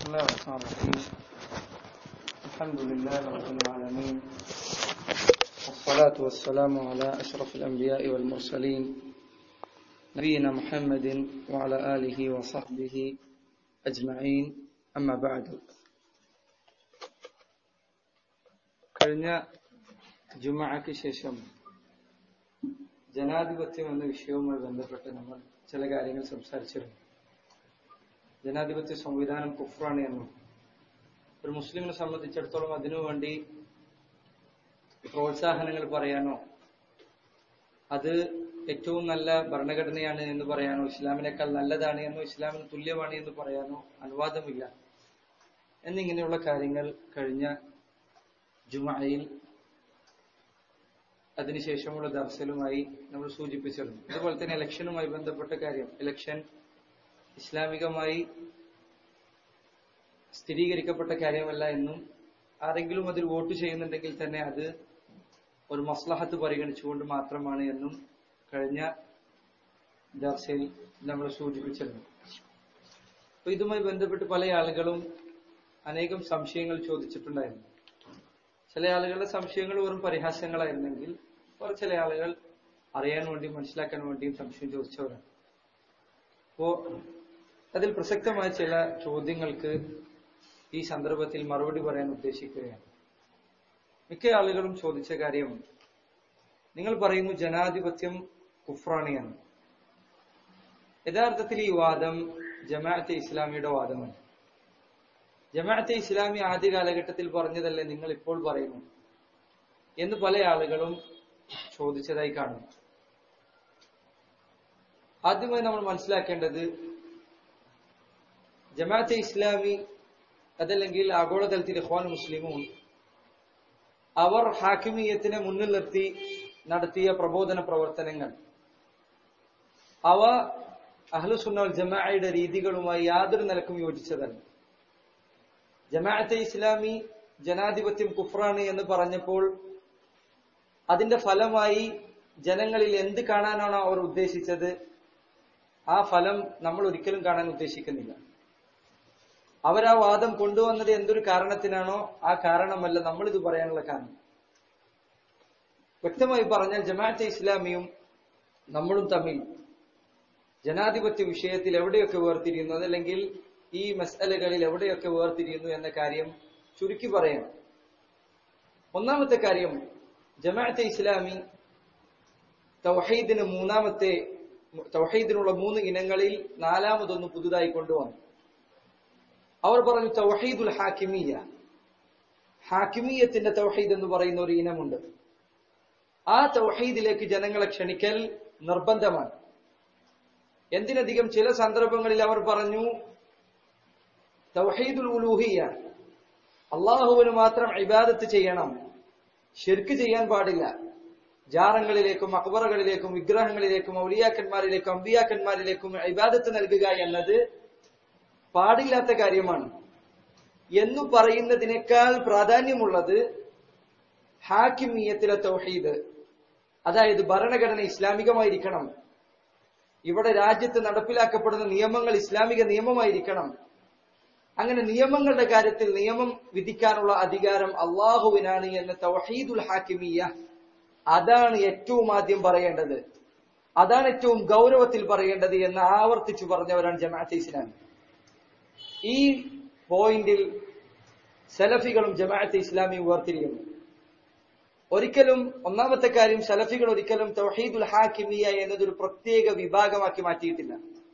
الله الرحمن الرحيم الحمد لله رب العالمين والصلاة والسلام على أشرف الأنبياء والمرسلين نبينا محمد وعلى آله وصحبه أجمعين أما بعد കഴിഞ്ഞ ജുമഅക്ക് ശേഷം ജനാധിപത്യം എന്ന വിഷയവുമായി ബന്ധപ്പെട്ട് നമ്മൾ ചില കാര്യങ്ങൾ സംസാരിച്ചിരുന്നു ജനാധിപത്യ സംവിധാനം കുഫ്രാണ് എന്നും ഒരു മുസ്ലിമിനെ സംബന്ധിച്ചിടത്തോളം അതിനുവേണ്ടി പ്രോത്സാഹനങ്ങൾ പറയാനോ അത് ഏറ്റവും നല്ല ഭരണഘടനയാണ് എന്ന് പറയാനോ ഇസ്ലാമിനേക്കാൾ നല്ലതാണ് എന്നോ ഇസ്ലാമിന് തുല്യമാണ് എന്ന് പറയാനോ അനുവാദമില്ല എന്നിങ്ങനെയുള്ള കാര്യങ്ങൾ കഴിഞ്ഞ ജുമയിൽ അതിനുശേഷമുള്ള ദർശലുമായി നമ്മൾ സൂചിപ്പിച്ചിരുന്നു അതുപോലെ തന്നെ ഇലക്ഷനുമായി ബന്ധപ്പെട്ട കാര്യം ഇലക്ഷൻ ഇസ്ലാമികമായി സ്ഥിരീകരിക്കപ്പെട്ട കാര്യമല്ല എന്നും ആരെങ്കിലും അതിൽ വോട്ട് ചെയ്യുന്നുണ്ടെങ്കിൽ തന്നെ അത് ഒരു മസ്ലഹത്ത് പരിഗണിച്ചുകൊണ്ട് മാത്രമാണ് എന്നും കഴിഞ്ഞ ദർശയിൽ നമ്മൾ സൂചിപ്പിച്ചിരുന്നു അപ്പൊ ഇതുമായി ബന്ധപ്പെട്ട് പല ആളുകളും അനേകം സംശയങ്ങൾ ചോദിച്ചിട്ടുണ്ടായിരുന്നു ചില ആളുകളുടെ സംശയങ്ങൾ വെറും പരിഹാസങ്ങളായിരുന്നെങ്കിൽ വേറെ ചില ആളുകൾ അറിയാൻ വേണ്ടിയും മനസ്സിലാക്കാൻ വേണ്ടിയും സംശയം ചോദിച്ചവരാണ് അപ്പോ അതിൽ പ്രസക്തമായ ചില ചോദ്യങ്ങൾക്ക് ഈ സന്ദർഭത്തിൽ മറുപടി പറയാൻ ഉദ്ദേശിക്കുകയാണ് മിക്ക ആളുകളും ചോദിച്ച കാര്യം നിങ്ങൾ പറയുന്നു ജനാധിപത്യം കുഫ്രാണിയാണ് യഥാർത്ഥത്തിൽ ഈ വാദം ജമാഅത്തെ ഇസ്ലാമിയുടെ വാദമാണ് ജമാഅത്തെ ഇസ്ലാമി ആദ്യ കാലഘട്ടത്തിൽ പറഞ്ഞതല്ലേ നിങ്ങൾ ഇപ്പോൾ പറയുന്നു എന്ന് പല ആളുകളും ചോദിച്ചതായി കാണുന്നു ആദ്യമായി നമ്മൾ മനസ്സിലാക്കേണ്ടത് ജമാഅത്തെ ഇസ്ലാമി അതല്ലെങ്കിൽ ആഗോളതലത്തിൽ ഇഖ്വാൻ മുസ്ലിമും അവർ ഹാക്കിമീയത്തിനെ മുന്നിൽ നിർത്തി നടത്തിയ പ്രബോധന പ്രവർത്തനങ്ങൾ അവ അഹ്ലുസുന്നൽ ജമാഅയുടെ രീതികളുമായി യാതൊരു നിലക്കും യോജിച്ചതല്ല ജമാഅത്തെ ഇസ്ലാമി ജനാധിപത്യം കുഫ്രാണ് എന്ന് പറഞ്ഞപ്പോൾ അതിന്റെ ഫലമായി ജനങ്ങളിൽ എന്ത് കാണാനാണോ അവർ ഉദ്ദേശിച്ചത് ആ ഫലം നമ്മൾ ഒരിക്കലും കാണാൻ ഉദ്ദേശിക്കുന്നില്ല അവരാ വാദം കൊണ്ടുവന്നത് എന്തൊരു കാരണത്തിനാണോ ആ കാരണമല്ല നമ്മളിത് പറയാനുള്ള കാരണം വ്യക്തമായി പറഞ്ഞാൽ ജമാഅത്തെ ഇസ്ലാമിയും നമ്മളും തമ്മിൽ ജനാധിപത്യ വിഷയത്തിൽ എവിടെയൊക്കെ വേർതിരിയുന്നു അതല്ലെങ്കിൽ ഈ മസലകളിൽ എവിടെയൊക്കെ വേർതിരിയുന്നു എന്ന കാര്യം ചുരുക്കി പറയണം ഒന്നാമത്തെ കാര്യം ജമാഅത്തെ ഇസ്ലാമി തൗഹീദിന് മൂന്നാമത്തെ തൗഹീദിനുള്ള മൂന്ന് ഇനങ്ങളിൽ നാലാമതൊന്ന് പുതുതായി കൊണ്ടുവന്നു അവർ പറഞ്ഞു തൗഹീദുൽ ഹാക്കിമിയ ഹാക്കിമീയത്തിന്റെ തൗഹീദ് എന്ന് പറയുന്ന ഒരു ഇനമുണ്ട് ആ തൗഹീദിലേക്ക് ജനങ്ങളെ ക്ഷണിക്കൽ നിർബന്ധമാണ് എന്തിനധികം ചില സന്ദർഭങ്ങളിൽ അവർ പറഞ്ഞു തൗഹീദുൽ ഉലൂഹിയ അള്ളാഹുവിന് മാത്രം ഇബാദത്ത് ചെയ്യണം ഷിർക്ക് ചെയ്യാൻ പാടില്ല ജാറങ്ങളിലേക്കും അക്ബറുകളിലേക്കും വിഗ്രഹങ്ങളിലേക്കും ഔലിയാക്കന്മാരിലേക്കും അമ്പിയാക്കന്മാരിലേക്കും ഇബാദത്ത് നൽകുക എന്നത് പാടില്ലാത്ത കാര്യമാണ് എന്നു പറയുന്നതിനേക്കാൾ പ്രാധാന്യമുള്ളത് ഹാക്കിമീയത്തിലെ തൗഹീദ് അതായത് ഭരണഘടന ഇസ്ലാമികമായിരിക്കണം ഇവിടെ രാജ്യത്ത് നടപ്പിലാക്കപ്പെടുന്ന നിയമങ്ങൾ ഇസ്ലാമിക നിയമമായിരിക്കണം അങ്ങനെ നിയമങ്ങളുടെ കാര്യത്തിൽ നിയമം വിധിക്കാനുള്ള അധികാരം അള്ളാഹുവിനാണ് എന്ന തൗഹീദുൽ ഹാക്കിമിയ അതാണ് ഏറ്റവും ആദ്യം പറയേണ്ടത് അതാണ് ഏറ്റവും ഗൗരവത്തിൽ പറയേണ്ടത് എന്ന് ആവർത്തിച്ചു പറഞ്ഞവരാണ് ജമാഅത്തെ ഇസ്ലാമി ഈ പോയിന്റിൽ സലഫികളും ജമാഅത്തെ ഇസ്ലാമിയും വേർതിരിയുന്നു ഒരിക്കലും ഒന്നാമത്തെ കാര്യം സലഫികൾ ഒരിക്കലും തൗഹീദുൽ ഹാക്കിമിയ എന്നതൊരു പ്രത്യേക വിഭാഗമാക്കി മാറ്റിയിട്ടില്ല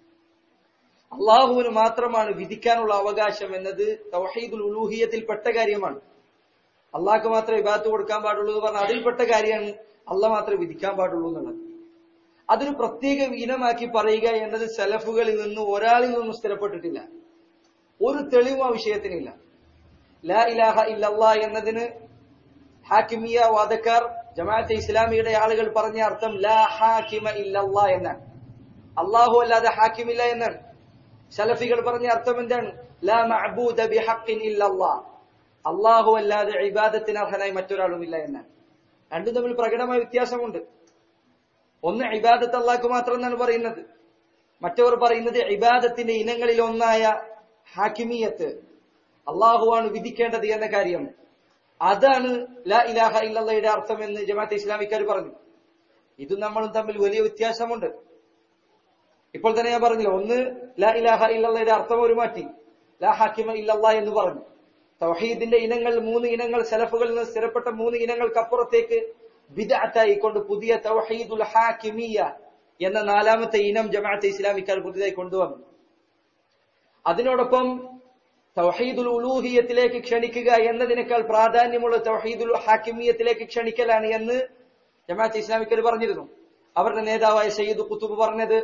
അള്ളാഹുവിന് മാത്രമാണ് വിധിക്കാനുള്ള അവകാശം എന്നത് തൗഹീദുൽ ഉലൂഹിയത്തിൽ പെട്ട കാര്യമാണ് അള്ളാഹ്ക്ക് മാത്രമേ വിഭാഗത്ത് കൊടുക്കാൻ പാടുള്ളൂ എന്ന് പറഞ്ഞാൽ അതിൽപ്പെട്ട കാര്യമാണ് അള്ളാഹ് മാത്രമേ വിധിക്കാൻ പാടുള്ളൂ എന്നുള്ളത് അതൊരു പ്രത്യേക ഇനമാക്കി പറയുക എന്നത് സലഫുകളിൽ നിന്ന് ഒരാളിൽ നിന്നും സ്ഥിരപ്പെട്ടിട്ടില്ല ഒരു തെളിവും ആ വിഷയത്തിനില്ല ലാ ഇലാഹ ഇല്ലല്ലാ എന്നതിന് ഹാക്കിമിയ വാദക്കാർ ജമാഅത്തെ ഇസ്ലാമിയുടെ ആളുകൾ പറഞ്ഞ അർത്ഥം ലാ ഹാക്കിമ ഇല്ലല്ലാ എന്നാണ് അള്ളാഹു അല്ലാതെ ഹാക്കിമില്ല എന്നാണ് സലഫികൾ പറഞ്ഞ അർത്ഥം എന്താണ് ലാ മഅബൂദ ബിഹഖിൻ ഇല്ലല്ലാ അള്ളാഹു അല്ലാതെ ഇബാദത്തിന് അർഹനായി മറ്റൊരാളുമില്ല എന്നാണ് രണ്ടും തമ്മിൽ പ്രകടമായ വ്യത്യാസമുണ്ട് ഒന്ന് ഇബാദത്ത് അള്ളാഹ്ക്ക് മാത്രം എന്നാണ് പറയുന്നത് മറ്റവർ പറയുന്നത് ഇബാദത്തിന്റെ ഇനങ്ങളിൽ ഒന്നായ ഹാക്കിമീയത്ത് അള്ളാഹുവാണ് വിധിക്കേണ്ടത് എന്ന കാര്യം അതാണ് ലാ ഇലാഹ ഇല്ലയുടെ അർത്ഥം എന്ന് ജമാഅത്തെ ഇസ്ലാമിക്കാർ പറഞ്ഞു ഇതും നമ്മളും തമ്മിൽ വലിയ വ്യത്യാസമുണ്ട് ഇപ്പോൾ തന്നെ ഞാൻ പറഞ്ഞില്ല ഒന്ന് ലാ ഇലാഹ ഇല്ലയുടെ അർത്ഥം ഒരു മാറ്റി ലാ ഹാക്കിമ ഇല്ലല്ലാ എന്ന് പറഞ്ഞു തൗഹീദിന്റെ ഇനങ്ങൾ മൂന്ന് ഇനങ്ങൾ സലഫുകളിൽ നിന്ന് സ്ഥിരപ്പെട്ട മൂന്ന് ഇനങ്ങൾക്കപ്പുറത്തേക്ക് ബിദഅത്തായിക്കൊണ്ട് പുതിയ തൗഹീദുൽ ഹാക്കിമിയ എന്ന നാലാമത്തെ ഇനം ജമാഅത്തെ ഇസ്ലാമിക്കാർ പുതിയതായി കൊണ്ടുവന്നു അതിനോടൊപ്പം തൗഹീദുൽ ഉലൂഹിയത്തിലേക്ക് ക്ഷണിക്കുക എന്നതിനേക്കാൾ പ്രാധാന്യമുള്ള തൗഹീദുൽ ഹാക്കിമിയത്തിലേക്ക് ക്ഷണിക്കലാണ് എന്ന് ജമാഅത്ത് ഇസ്ലാമിക്കർ പറഞ്ഞിരുന്നു അവരുടെ നേതാവായ സയ്യിദ് കുത്തുബ് പറഞ്ഞത്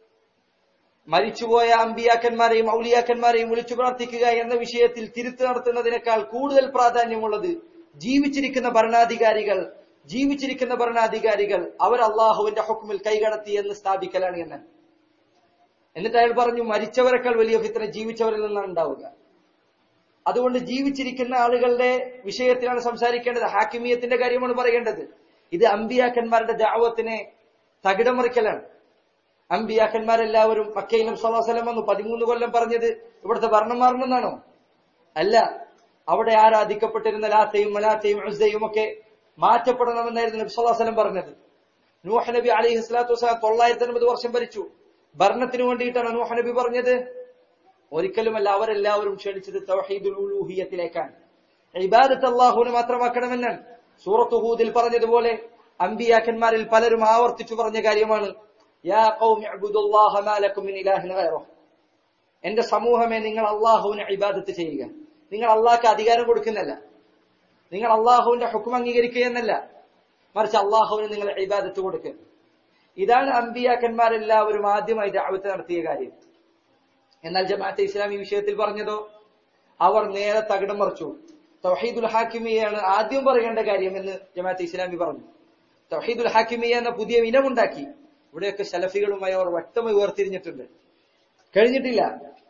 മരിച്ചുപോയ അമ്പിയാക്കന്മാരെയും ഔലിയാക്കന്മാരെയും വിളിച്ചു പ്രാർത്ഥിക്കുക എന്ന വിഷയത്തിൽ തിരുത്ത് നടത്തുന്നതിനേക്കാൾ കൂടുതൽ പ്രാധാന്യമുള്ളത് ജീവിച്ചിരിക്കുന്ന ഭരണാധികാരികൾ ജീവിച്ചിരിക്കുന്ന ഭരണാധികാരികൾ അവർ അള്ളാഹുവിന്റെ ഹുക്മിൽ കൈകടത്തി എന്ന് സ്ഥാപിക്കലാണ് എന്ന് എന്നിട്ട് അയാൾ പറഞ്ഞു മരിച്ചവരെക്കാൾ വലിയ ഫിത്തന ജീവിച്ചവരിൽ നിന്നാണ് ഉണ്ടാവുക അതുകൊണ്ട് ജീവിച്ചിരിക്കുന്ന ആളുകളുടെ വിഷയത്തിലാണ് സംസാരിക്കേണ്ടത് ഹാക്കിമിയത്തിന്റെ കാര്യമാണ് പറയേണ്ടത് ഇത് അമ്പിയാക്കന്മാരുടെ ദാവത്തിനെ തകിടം മറിക്കലാണ് അമ്പിയാക്കന്മാരെല്ലാവരും മക്കയിലും സലാസലം വന്നു പതിമൂന്ന് കൊല്ലം പറഞ്ഞത് ഇവിടുത്തെ ഭരണം മാറണമെന്നാണോ അല്ല അവിടെ ആരാധിക്കപ്പെട്ടിരുന്ന ലാത്തയും മലാത്തയും ഉസ്സയും ഒക്കെ മാറ്റപ്പെടണമെന്നായിരുന്നു നബി സല്ലാസ്ലം പറഞ്ഞത് നൂഹ് നബി അലൈഹി സ്വലാത്തു വസ്സലാം തൊള്ളായിരത്തി അൻപത് വർഷം ഭരിച്ചു ഭരണത്തിന് വേണ്ടിയിട്ടാണ് നൂഹ് നബി പറഞ്ഞത് ഒരിക്കലുമല്ല അവരെല്ലാവരും ക്ഷണിച്ചത് തൗഹീദുൽ ഉലൂഹിയത്തിലേക്കാണ് ഇബാദത്ത് അള്ളാഹുവിന് മാത്രമാക്കണമെന്നാണ് സൂറത്ത് ഹൂദിൽ പറഞ്ഞതുപോലെ അമ്പിയാക്കന്മാരിൽ പലരും ആവർത്തിച്ചു പറഞ്ഞ കാര്യമാണ് യാ ഖൗമി അബ്ദുല്ലാഹ മാ ലക്കും മിൻ ഇലാഹിൻ ഗൈറഹു എന്റെ സമൂഹമേ നിങ്ങൾ അള്ളാഹുവിന് ഇബാദത്ത് ചെയ്യുക നിങ്ങൾ അള്ളാഹ്ക്ക് അധികാരം കൊടുക്കുന്നല്ല നിങ്ങൾ അള്ളാഹുവിന്റെ ഹുക്കും അംഗീകരിക്കുക എന്നല്ല മറിച്ച് അള്ളാഹുവിന് നിങ്ങൾ ഇബാദത്ത് കൊടുക്കുക ഇതാണ് അമ്പിയാക്കന്മാരെല്ലാവരും ആദ്യമായി ദഅവത്ത് നടത്തിയ കാര്യം എന്നാൽ ജമാഅത്തെ ഇസ്ലാമി വിഷയത്തിൽ പറഞ്ഞതോ അവർ നേരെ തകിടം മറിച്ചു തൗഹീദുൽ ഹാക്കിമിയാണ് ആദ്യം പറയേണ്ട കാര്യം എന്ന് ജമാഅത്തെ ഇസ്ലാമി പറഞ്ഞു തൗഹീദുൽ ഹാക്കിമിയ എന്ന പുതിയ ഇനമുണ്ടാക്കി ഇവിടെയൊക്കെ സലഫികളുമായി അവർ വ്യക്തമായി വേർതിരിഞ്ഞിട്ടുണ്ട് കഴിഞ്ഞിട്ടില്ല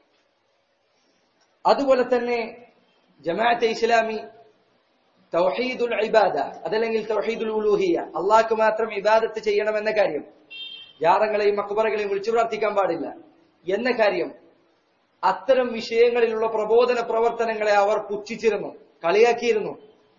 അതുപോലെ തന്നെ ജമാഅത്തെ ഇസ്ലാമി തൗഹീദുൽ ഇബാദ അതല്ലെങ്കിൽ തൗഹീദുൽ ഉലൂഹിയ അള്ളാഹ്ക്ക് മാത്രം ഇബാദത്ത് ചെയ്യണമെന്ന കാര്യം ജാറങ്ങളെയും മക്ബറകളെയും വിളിച്ചു പ്രാർത്ഥിക്കാൻ പാടില്ല എന്ന കാര്യം അത്തരം വിഷയങ്ങളിലുള്ള പ്രബോധന പ്രവർത്തനങ്ങളെ അവർ പുച്ഛിച്ചിരുന്നു കളിയാക്കിയിരുന്നു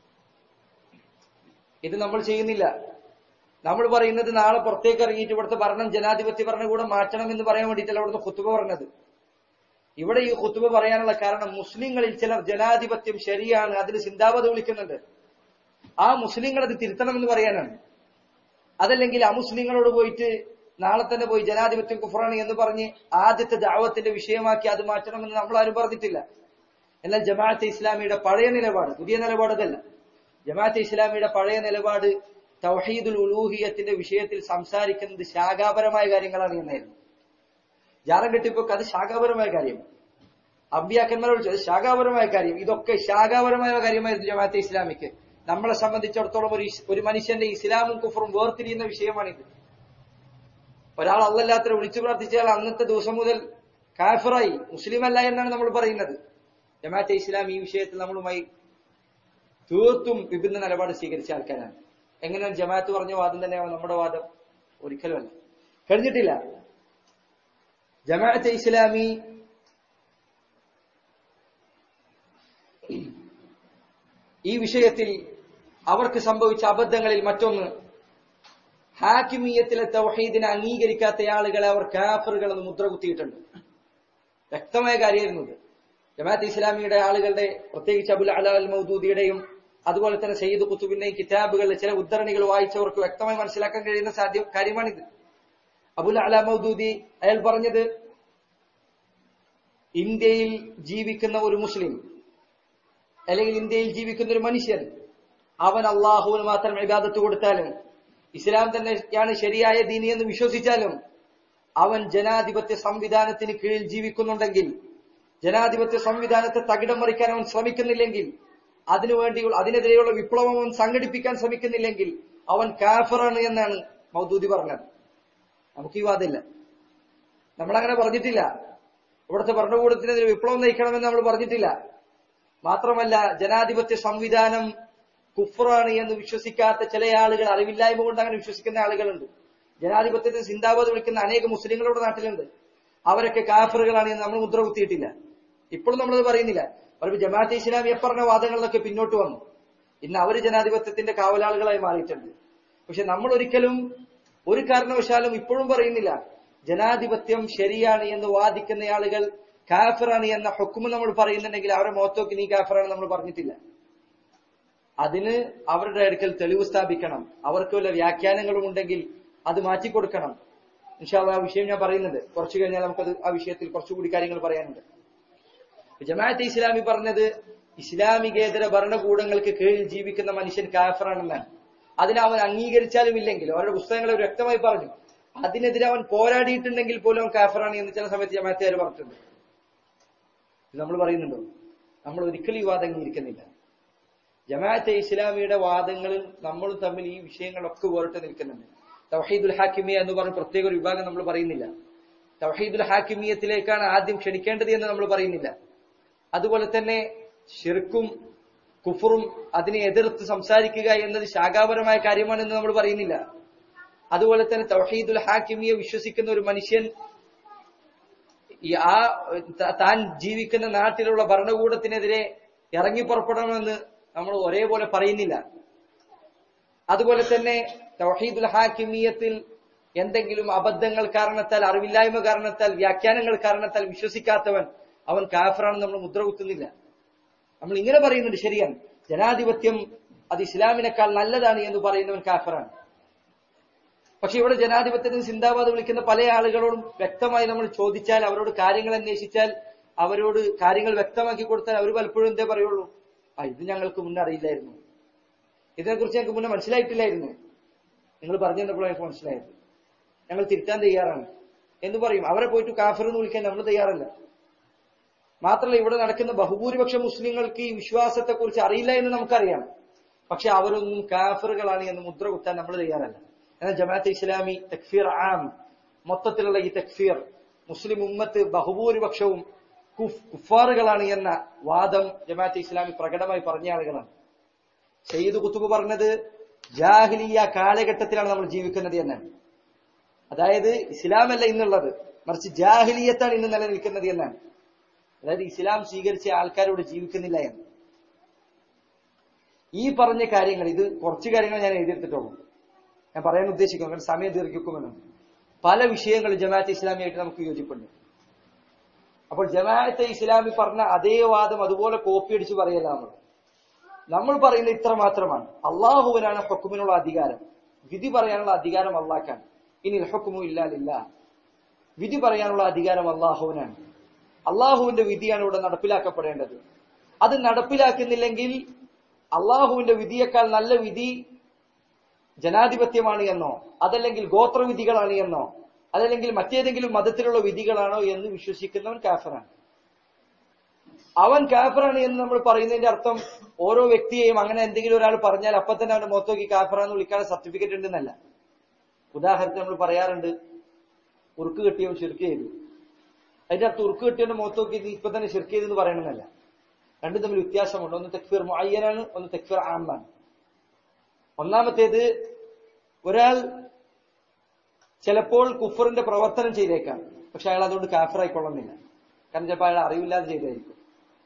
ഇത് നമ്മൾ ചെയ്യുന്നില്ല നമ്മൾ പറയുന്നത് നാളെ പുറത്തേക്ക് ഇറങ്ങിയിട്ട് ഇവിടുത്തെ ഭരണം ജനാധിപത്യ ഭരണകൂടം മാറ്റണം എന്ന് പറയാൻ വേണ്ടിയിട്ടല്ല അവിടുന്ന് കുത്തുബ പറഞ്ഞത് ഇവിടെ ഈ കുത്തുബ പറയാനുള്ള കാരണം മുസ്ലിങ്ങളിൽ ചിലർ ജനാധിപത്യം ശരിയാണ് അതിന് ചിന്താപത വിളിക്കുന്നുണ്ട് ആ മുസ്ലിങ്ങൾ അത് തിരുത്തണമെന്ന് പറയാനാണ് അതല്ലെങ്കിൽ അമുസ്ലിങ്ങളോട് പോയിട്ട് നാളെ തന്നെ പോയി ജനാധിപത്യം കുഫറാണ് എന്ന് പറഞ്ഞ് ആദ്യത്തെ ദാവത്തിന്റെ വിഷയമാക്കി അത് മാറ്റണമെന്ന് നമ്മൾ ആരും പറഞ്ഞിട്ടില്ല എന്നാൽ ജമാഅത്തെ ഇസ്ലാമിയുടെ പഴയ നിലപാട് പുതിയ നിലപാട് അതല്ല ജമാഅത്തെ ഇസ്ലാമിയുടെ പഴയ നിലപാട് തൗഹീദുൽ ഉലൂഹിയത്തിന്റെ വിഷയത്തിൽ സംസാരിക്കുന്നത് ശാഖാപരമായ കാര്യങ്ങളാണ് എന്നായിരുന്നു ജാറം കെട്ടിപ്പോക്ക് അത് ശാഖാപരമായ കാര്യം അമ്പിയാക്കന്മാരോട് ചോദിച്ചത് ശാഖാപരമായ കാര്യം ഇതൊക്കെ ശാഖാപരമായ കാര്യമായിരുന്നു ജമാഅത്തെ ഇസ്ലാമിക്ക് നമ്മളെ സംബന്ധിച്ചിടത്തോളം ഒരു ഇസ്- ഒരു മനുഷ്യന്റെ ഇസ്ലാമും കുഫറും വേർതിരിയുന്ന വിഷയമാണിത് ഒരാൾ അല്ലല്ലാത്ത വിളിച്ചു പ്രാർത്ഥിച്ചാൽ അന്നത്തെ ദിവസം മുതൽ കാഫിറായി മുസ്ലിം അല്ല എന്നാണ് നമ്മൾ പറയുന്നത് ജമാഅത്തെ ഇസ്ലാം ഈ വിഷയത്തിൽ നമ്മളുമായി തീർത്തും വിഭിന്ന നിലപാട് സ്വീകരിച്ച ആൾക്കാരാണ് എങ്ങനെയാണ് ജമാഅത്ത് പറഞ്ഞ വാദം തന്നെയാവും നമ്മുടെ വാദം ഒരിക്കലുമല്ല കഴിഞ്ഞിട്ടില്ല ജമാഅത്തെ ഇസ്ലാമി ഈ വിഷയത്തിൽ അവർക്ക് സംഭവിച്ച അബദ്ധങ്ങളിൽ മറ്റൊന്ന് ഹാക്കിമീയത്തിലെ തൗഹീദിനെ അംഗീകരിക്കാത്ത ആളുകളെ അവർ കാഫറുകൾ എന്ന് മുദ്ര കുത്തിയിട്ടുണ്ട് വ്യക്തമായ കാര്യമായിരുന്നു ഇത് ജമാഅത്ത് ഇസ്ലാമിയുടെ ആളുകളുടെ പ്രത്യേകിച്ച് അബുൽ അല അൽ മൗദൂദിയുടെയും അതുപോലെ തന്നെ സയ്യിദ് കുത്തുബിന്റെയും കിതാബുകളിലെ ചില ഉദ്ധരണികൾ വായിച്ചവർക്ക് വ്യക്തമായി മനസ്സിലാക്കാൻ കഴിയുന്ന സാധ്യ കാര്യമാണിത് അബുൽ അല മൗദൂദി അയാൾ പറഞ്ഞത് ഇന്ത്യയിൽ ജീവിക്കുന്ന ഒരു മുസ്ലിം അല്ലെങ്കിൽ ഇന്ത്യയിൽ ജീവിക്കുന്ന ഒരു മനുഷ്യൻ അവൻ അള്ളാഹുവിന് മാത്രം ഇബാദത്ത് കൊടുത്താലും ഇസ്ലാം തന്നെയാണ് ശരിയായ ദീനി എന്ന് വിശ്വസിച്ചാലും അവൻ ജനാധിപത്യ സംവിധാനത്തിന് കീഴിൽ ജീവിക്കുന്നുണ്ടെങ്കിൽ ജനാധിപത്യ സംവിധാനത്തെ തകിടം മറിക്കാൻ അവൻ ശ്രമിക്കുന്നില്ലെങ്കിൽ അതിനുവേണ്ടിയുള്ള അതിനെതിരെയുള്ള വിപ്ലവം അവൻ സംഘടിപ്പിക്കാൻ ശ്രമിക്കുന്നില്ലെങ്കിൽ അവൻ കാഫറാണ് എന്നാണ് മൗദൂദി പറഞ്ഞത് നമുക്ക് ഈ വാദില്ല നമ്മളങ്ങനെ പറഞ്ഞിട്ടില്ല ഇവിടുത്തെ ഭരണകൂടത്തിനെതിരെ വിപ്ലവം നയിക്കണമെന്ന് നമ്മൾ പറഞ്ഞിട്ടില്ല മാത്രമല്ല ജനാധിപത്യ സംവിധാനം കുഫറാണ് എന്ന് വിശ്വസിക്കാത്ത ചില ആളുകൾ അറിവില്ലായ്മ കൊണ്ട് അങ്ങനെ വിശ്വസിക്കുന്ന ആളുകളുണ്ട് ജനാധിപത്യത്തെ സിന്ദാബാദ് വിളിക്കുന്ന അനേക മുസ്ലിങ്ങളുടെ നാട്ടിലുണ്ട് അവരൊക്കെ കാഫറുകളാണ് എന്ന് നമ്മൾ മുദ്ര കുത്തിയിട്ടില്ല ഇപ്പോഴും നമ്മളത് പറയുന്നില്ല പറയുമ്പോൾ ജമാഅത്തെ ഇസ്ലാമിയെ പറഞ്ഞ വാദങ്ങളിലൊക്കെ പിന്നോട്ട് വന്നു ഇന്ന് അവർ ജനാധിപത്യത്തിന്റെ കാവലാളുകളായി മാറിയിട്ടുണ്ട് പക്ഷെ നമ്മൾ ഒരിക്കലും ഒരു കാരണവശാലും ഇപ്പോഴും പറയുന്നില്ല ജനാധിപത്യം ശരിയാണ് എന്ന് വാദിക്കുന്ന ആളുകൾ കാഫിറാണ് എന്ന ഹുക്കുമ് നമ്മൾ പറയുന്നുണ്ടെങ്കിൽ അവരെ മോത്തോക്ക് നീ കാഫിറാണ് നമ്മൾ പറഞ്ഞിട്ടില്ല അതിന് അവരുടെ അടുക്കൽ തെളിവ് സ്ഥാപിക്കണം അവർക്ക് വല്ല വ്യാഖ്യാനങ്ങളും ഉണ്ടെങ്കിൽ അത് മാറ്റിക്കൊടുക്കണം ഇൻഷാല്ല ആ വിഷയം ഞാൻ പറയുന്നുണ്ട് കുറച്ചു കഴിഞ്ഞാൽ നമുക്കത് ആ വിഷയത്തിൽ കുറച്ചുകൂടി കാര്യങ്ങൾ പറയാനുണ്ട് ജമാഅത്തെ ഇസ്ലാമി പറഞ്ഞത് ഇസ്ലാമികേതര ഭരണകൂടങ്ങൾക്ക് കീഴിൽ ജീവിക്കുന്ന മനുഷ്യൻ കാഫറാണെന്നാണ് അതിനെ അവൻ അംഗീകരിച്ചാലും ഇല്ലെങ്കിൽ അവരുടെ പുസ്തകങ്ങൾ അവർ വ്യക്തമായി പറഞ്ഞു അതിനെതിരെ അവൻ പോരാടിയിട്ടുണ്ടെങ്കിൽ പോലും അവൻ കാഫറാണ് എന്ന് ചില സമയത്ത് ജമാഅത്തുകാർ പറഞ്ഞിട്ടുണ്ട് ഇത് നമ്മൾ പറയുന്നുണ്ടോ നമ്മൾ ഒരിക്കലും ഈ വാദം അംഗീകരിക്കുന്നില്ല ജമാഅത്തെ ഇസ്ലാമിയുടെ വാദങ്ങളിൽ നമ്മൾ തമ്മിൽ ഈ വിഷയങ്ങളൊക്കെ വേറിട്ട് നിൽക്കുന്നുണ്ട് തവഹീദുൽ ഹാക്കിമിയ എന്ന് പറഞ്ഞ പ്രത്യേക ഒരു വിഭാഗം നമ്മൾ പറയുന്നില്ല തവഹീദുൽ ഹാക്കിമിയത്തിലേക്കാണ് ആദ്യം ക്ഷണിക്കേണ്ടത് എന്ന് നമ്മൾ പറയുന്നില്ല അതുപോലെ തന്നെ ഷിർക്കും കുഫറും അതിനെ എതിർത്ത് സംസാരിക്കുക എന്നത് ശാഖാപരമായ കാര്യമാണെന്ന് നമ്മൾ പറയുന്നില്ല അതുപോലെ തന്നെ തൗഹീദുൽ ഹാക്കിമിയെ വിശ്വസിക്കുന്ന ഒരു മനുഷ്യൻ ഈ ആ ത- താൻ ജീവിക്കുന്ന നാട്ടിലുള്ള ഭരണകൂടത്തിനെതിരെ ഇറങ്ങി പുറപ്പെടണമെന്ന് നമ്മൾ ഒരേപോലെ പറയുന്നില്ല അതുപോലെ തന്നെ തൗഹീദുൽ ഹാക്കിമിയത്തിൽ എന്തെങ്കിലും അബദ്ധങ്ങൾ കാരണത്താൽ അറിവില്ലായ്മ കാരണത്താൽ വ്യാഖ്യാനങ്ങൾ കാരണത്താൽ വിശ്വസിക്കാത്തവൻ അവൻ കാഫറാണെന്ന് നമ്മൾ മുദ്ര കുത്തുന്നില്ല നമ്മൾ ഇങ്ങനെ പറയുന്നുണ്ട് ശരിയാണ് ജനാധിപത്യം അത് ഇസ്ലാമിനേക്കാൾ നല്ലതാണ് എന്ന് പറയുന്നവൻ കാഫറാണ് പക്ഷെ ഇവിടെ ജനാധിപത്യത്തിന് സിന്ദാബാദ് വിളിക്കുന്ന പല ആളുകളോടും വ്യക്തമായി നമ്മൾ ചോദിച്ചാൽ അവരോട് കാര്യങ്ങൾ അന്വേഷിച്ചാൽ അവരോട് കാര്യങ്ങൾ വ്യക്തമാക്കി കൊടുത്താൽ അവർ പലപ്പോഴും എന്തേ പറയുള്ളൂ ആ ഇത് ഞങ്ങൾക്ക് മുന്നേ അറിയില്ലായിരുന്നു ഇതിനെക്കുറിച്ച് ഞങ്ങൾക്ക് മുന്നേ മനസ്സിലായിട്ടില്ലായിരുന്നു നിങ്ങൾ പറഞ്ഞു തന്നപ്പോഴാണ് ഞങ്ങൾക്ക് മനസ്സിലായത് ഞങ്ങൾ തിരുത്താൻ തയ്യാറാണ് എന്ന് പറയും അവരെ പോയിട്ട് കാഫർ എന്ന് വിളിക്കാൻ നമ്മൾ തയ്യാറല്ല മാത്രമല്ല ഇവിടെ നടക്കുന്ന ബഹുഭൂരിപക്ഷ മുസ്ലിങ്ങൾക്ക് ഈ വിശ്വാസത്തെക്കുറിച്ച് അറിയില്ല എന്ന് നമുക്കറിയാം പക്ഷെ അവരൊന്നും കാഫറുകളാണ് എന്ന് മുദ്ര കുത്താൻ നമ്മൾ തയ്യാറല്ല എന്നാൽ ജമാഅത്ത് ഇസ്ലാമി തക്ഫീർ ആം മൊത്തത്തിലുള്ള ഈ തക്ഫീർ മുസ്ലിം ഉമ്മത്ത് ബഹുഭൂരിപക്ഷവും കുഫ് കുഫാറുകളാണ് എന്ന വാദം ജമാഅത്ത് ഇസ്ലാമി പ്രകടമായി പറഞ്ഞ ആളുകളാണ് സയ്യിദ് കുത്തുബ് പറഞ്ഞത് ജാഹിലിയ കാലഘട്ടത്തിലാണ് നമ്മൾ ജീവിക്കുന്നത് എന്നാണ് അതായത് ഇസ്ലാമല്ല ഇന്നുള്ളത് മറിച്ച് ജാഹിലിയത്താണ് ഇന്ന് നിലനിൽക്കുന്നത് എന്നാണ് അതായത് ഇസ്ലാം സ്വീകരിച്ച ആൾക്കാരോട് ജീവിക്കുന്നില്ല എന്ന് ഈ പറഞ്ഞ കാര്യങ്ങൾ ഇത് കുറച്ച് കാര്യങ്ങൾ ഞാൻ എഴുതിയെടുത്തിട്ടുള്ളൂ ഞാൻ പറയാൻ ഉദ്ദേശിക്കുന്നു കാരണം സമയം ദീർഘിക്കുമെന്ന് പല വിഷയങ്ങളും ജമാഅത്തെ ഇസ്ലാമിയായിട്ട് നമുക്ക് യോജിപ്പുണ്ട് അപ്പോൾ ജമാഅത്തെ ഇസ്ലാമി പറഞ്ഞ അതേ വാദം അതുപോലെ കോപ്പി അടിച്ച് പറയല്ല നമ്മൾ നമ്മൾ പറയുന്ന ഇത്ര മാത്രമാണ് അള്ളാഹുവിനാണ് ഹുക്കുമിനുള്ള അധികാരം വിധി പറയാനുള്ള അധികാരം അള്ളാഹ്ക്കാണ് ഇനി ഹുക്കുമു ഇല്ലാലില്ല വിധി പറയാനുള്ള അധികാരം അള്ളാഹുവിനാണ് അള്ളാഹുവിന്റെ വിധിയാണ് ഇവിടെ നടപ്പിലാക്കപ്പെടേണ്ടത് അത് നടപ്പിലാക്കുന്നില്ലെങ്കിൽ അള്ളാഹുവിന്റെ വിധിയേക്കാൾ നല്ല വിധി ജനാധിപത്യമാണ് എന്നോ അതല്ലെങ്കിൽ ഗോത്രവിധികളാണ് എന്നോ അതല്ലെങ്കിൽ മറ്റേതെങ്കിലും മതത്തിലുള്ള വിധികളാണോ എന്ന് വിശ്വസിക്കുന്നവൻ കാഫറാണ് അവൻ കാഫറാണ് എന്ന് നമ്മൾ പറയുന്നതിന്റെ അർത്ഥം ഓരോ വ്യക്തിയെയും അങ്ങനെ എന്തെങ്കിലും ഒരാൾ പറഞ്ഞാൽ അപ്പൊ തന്നെ അവന്റെ മുഖത്തോക്കി കാഫറാന്ന് വിളിക്കാനുള്ള സർട്ടിഫിക്കറ്റ് ഉണ്ടെന്നല്ല ഉദാഹരണത്തിന് നമ്മൾ പറയാറുണ്ട് ഉറുക്ക് കെട്ടിയവൻ ശിർക്ക് ചെയ്തു അതിന്റെ അർത്ഥം ഉറുക്ക് കെട്ടിയവന്റെ മുഖത്തോക്കി നീ ഇപ്പൊ തന്നെ ശിർക്ക് ചെയ്തെന്ന് പറയണമെന്നല്ല രണ്ടും തമ്മിൽ വ്യത്യാസമുണ്ട് ഒന്ന് തെക്ഫീർ മുഅയ്യനാണ് ഒന്ന് തെക്ഫീർ ആമാണ് ഒന്നാമത്തേത് ഒരാൾ ചിലപ്പോൾ കുഫറിന്റെ പ്രവർത്തനം ചെയ്തേക്കാം പക്ഷെ അയാൾ അതുകൊണ്ട് കാഫറായിക്കൊള്ളുന്നില്ല കാരണം ചിലപ്പോൾ അയാൾ അറിവില്ലാതെ ചെയ്തായിരിക്കും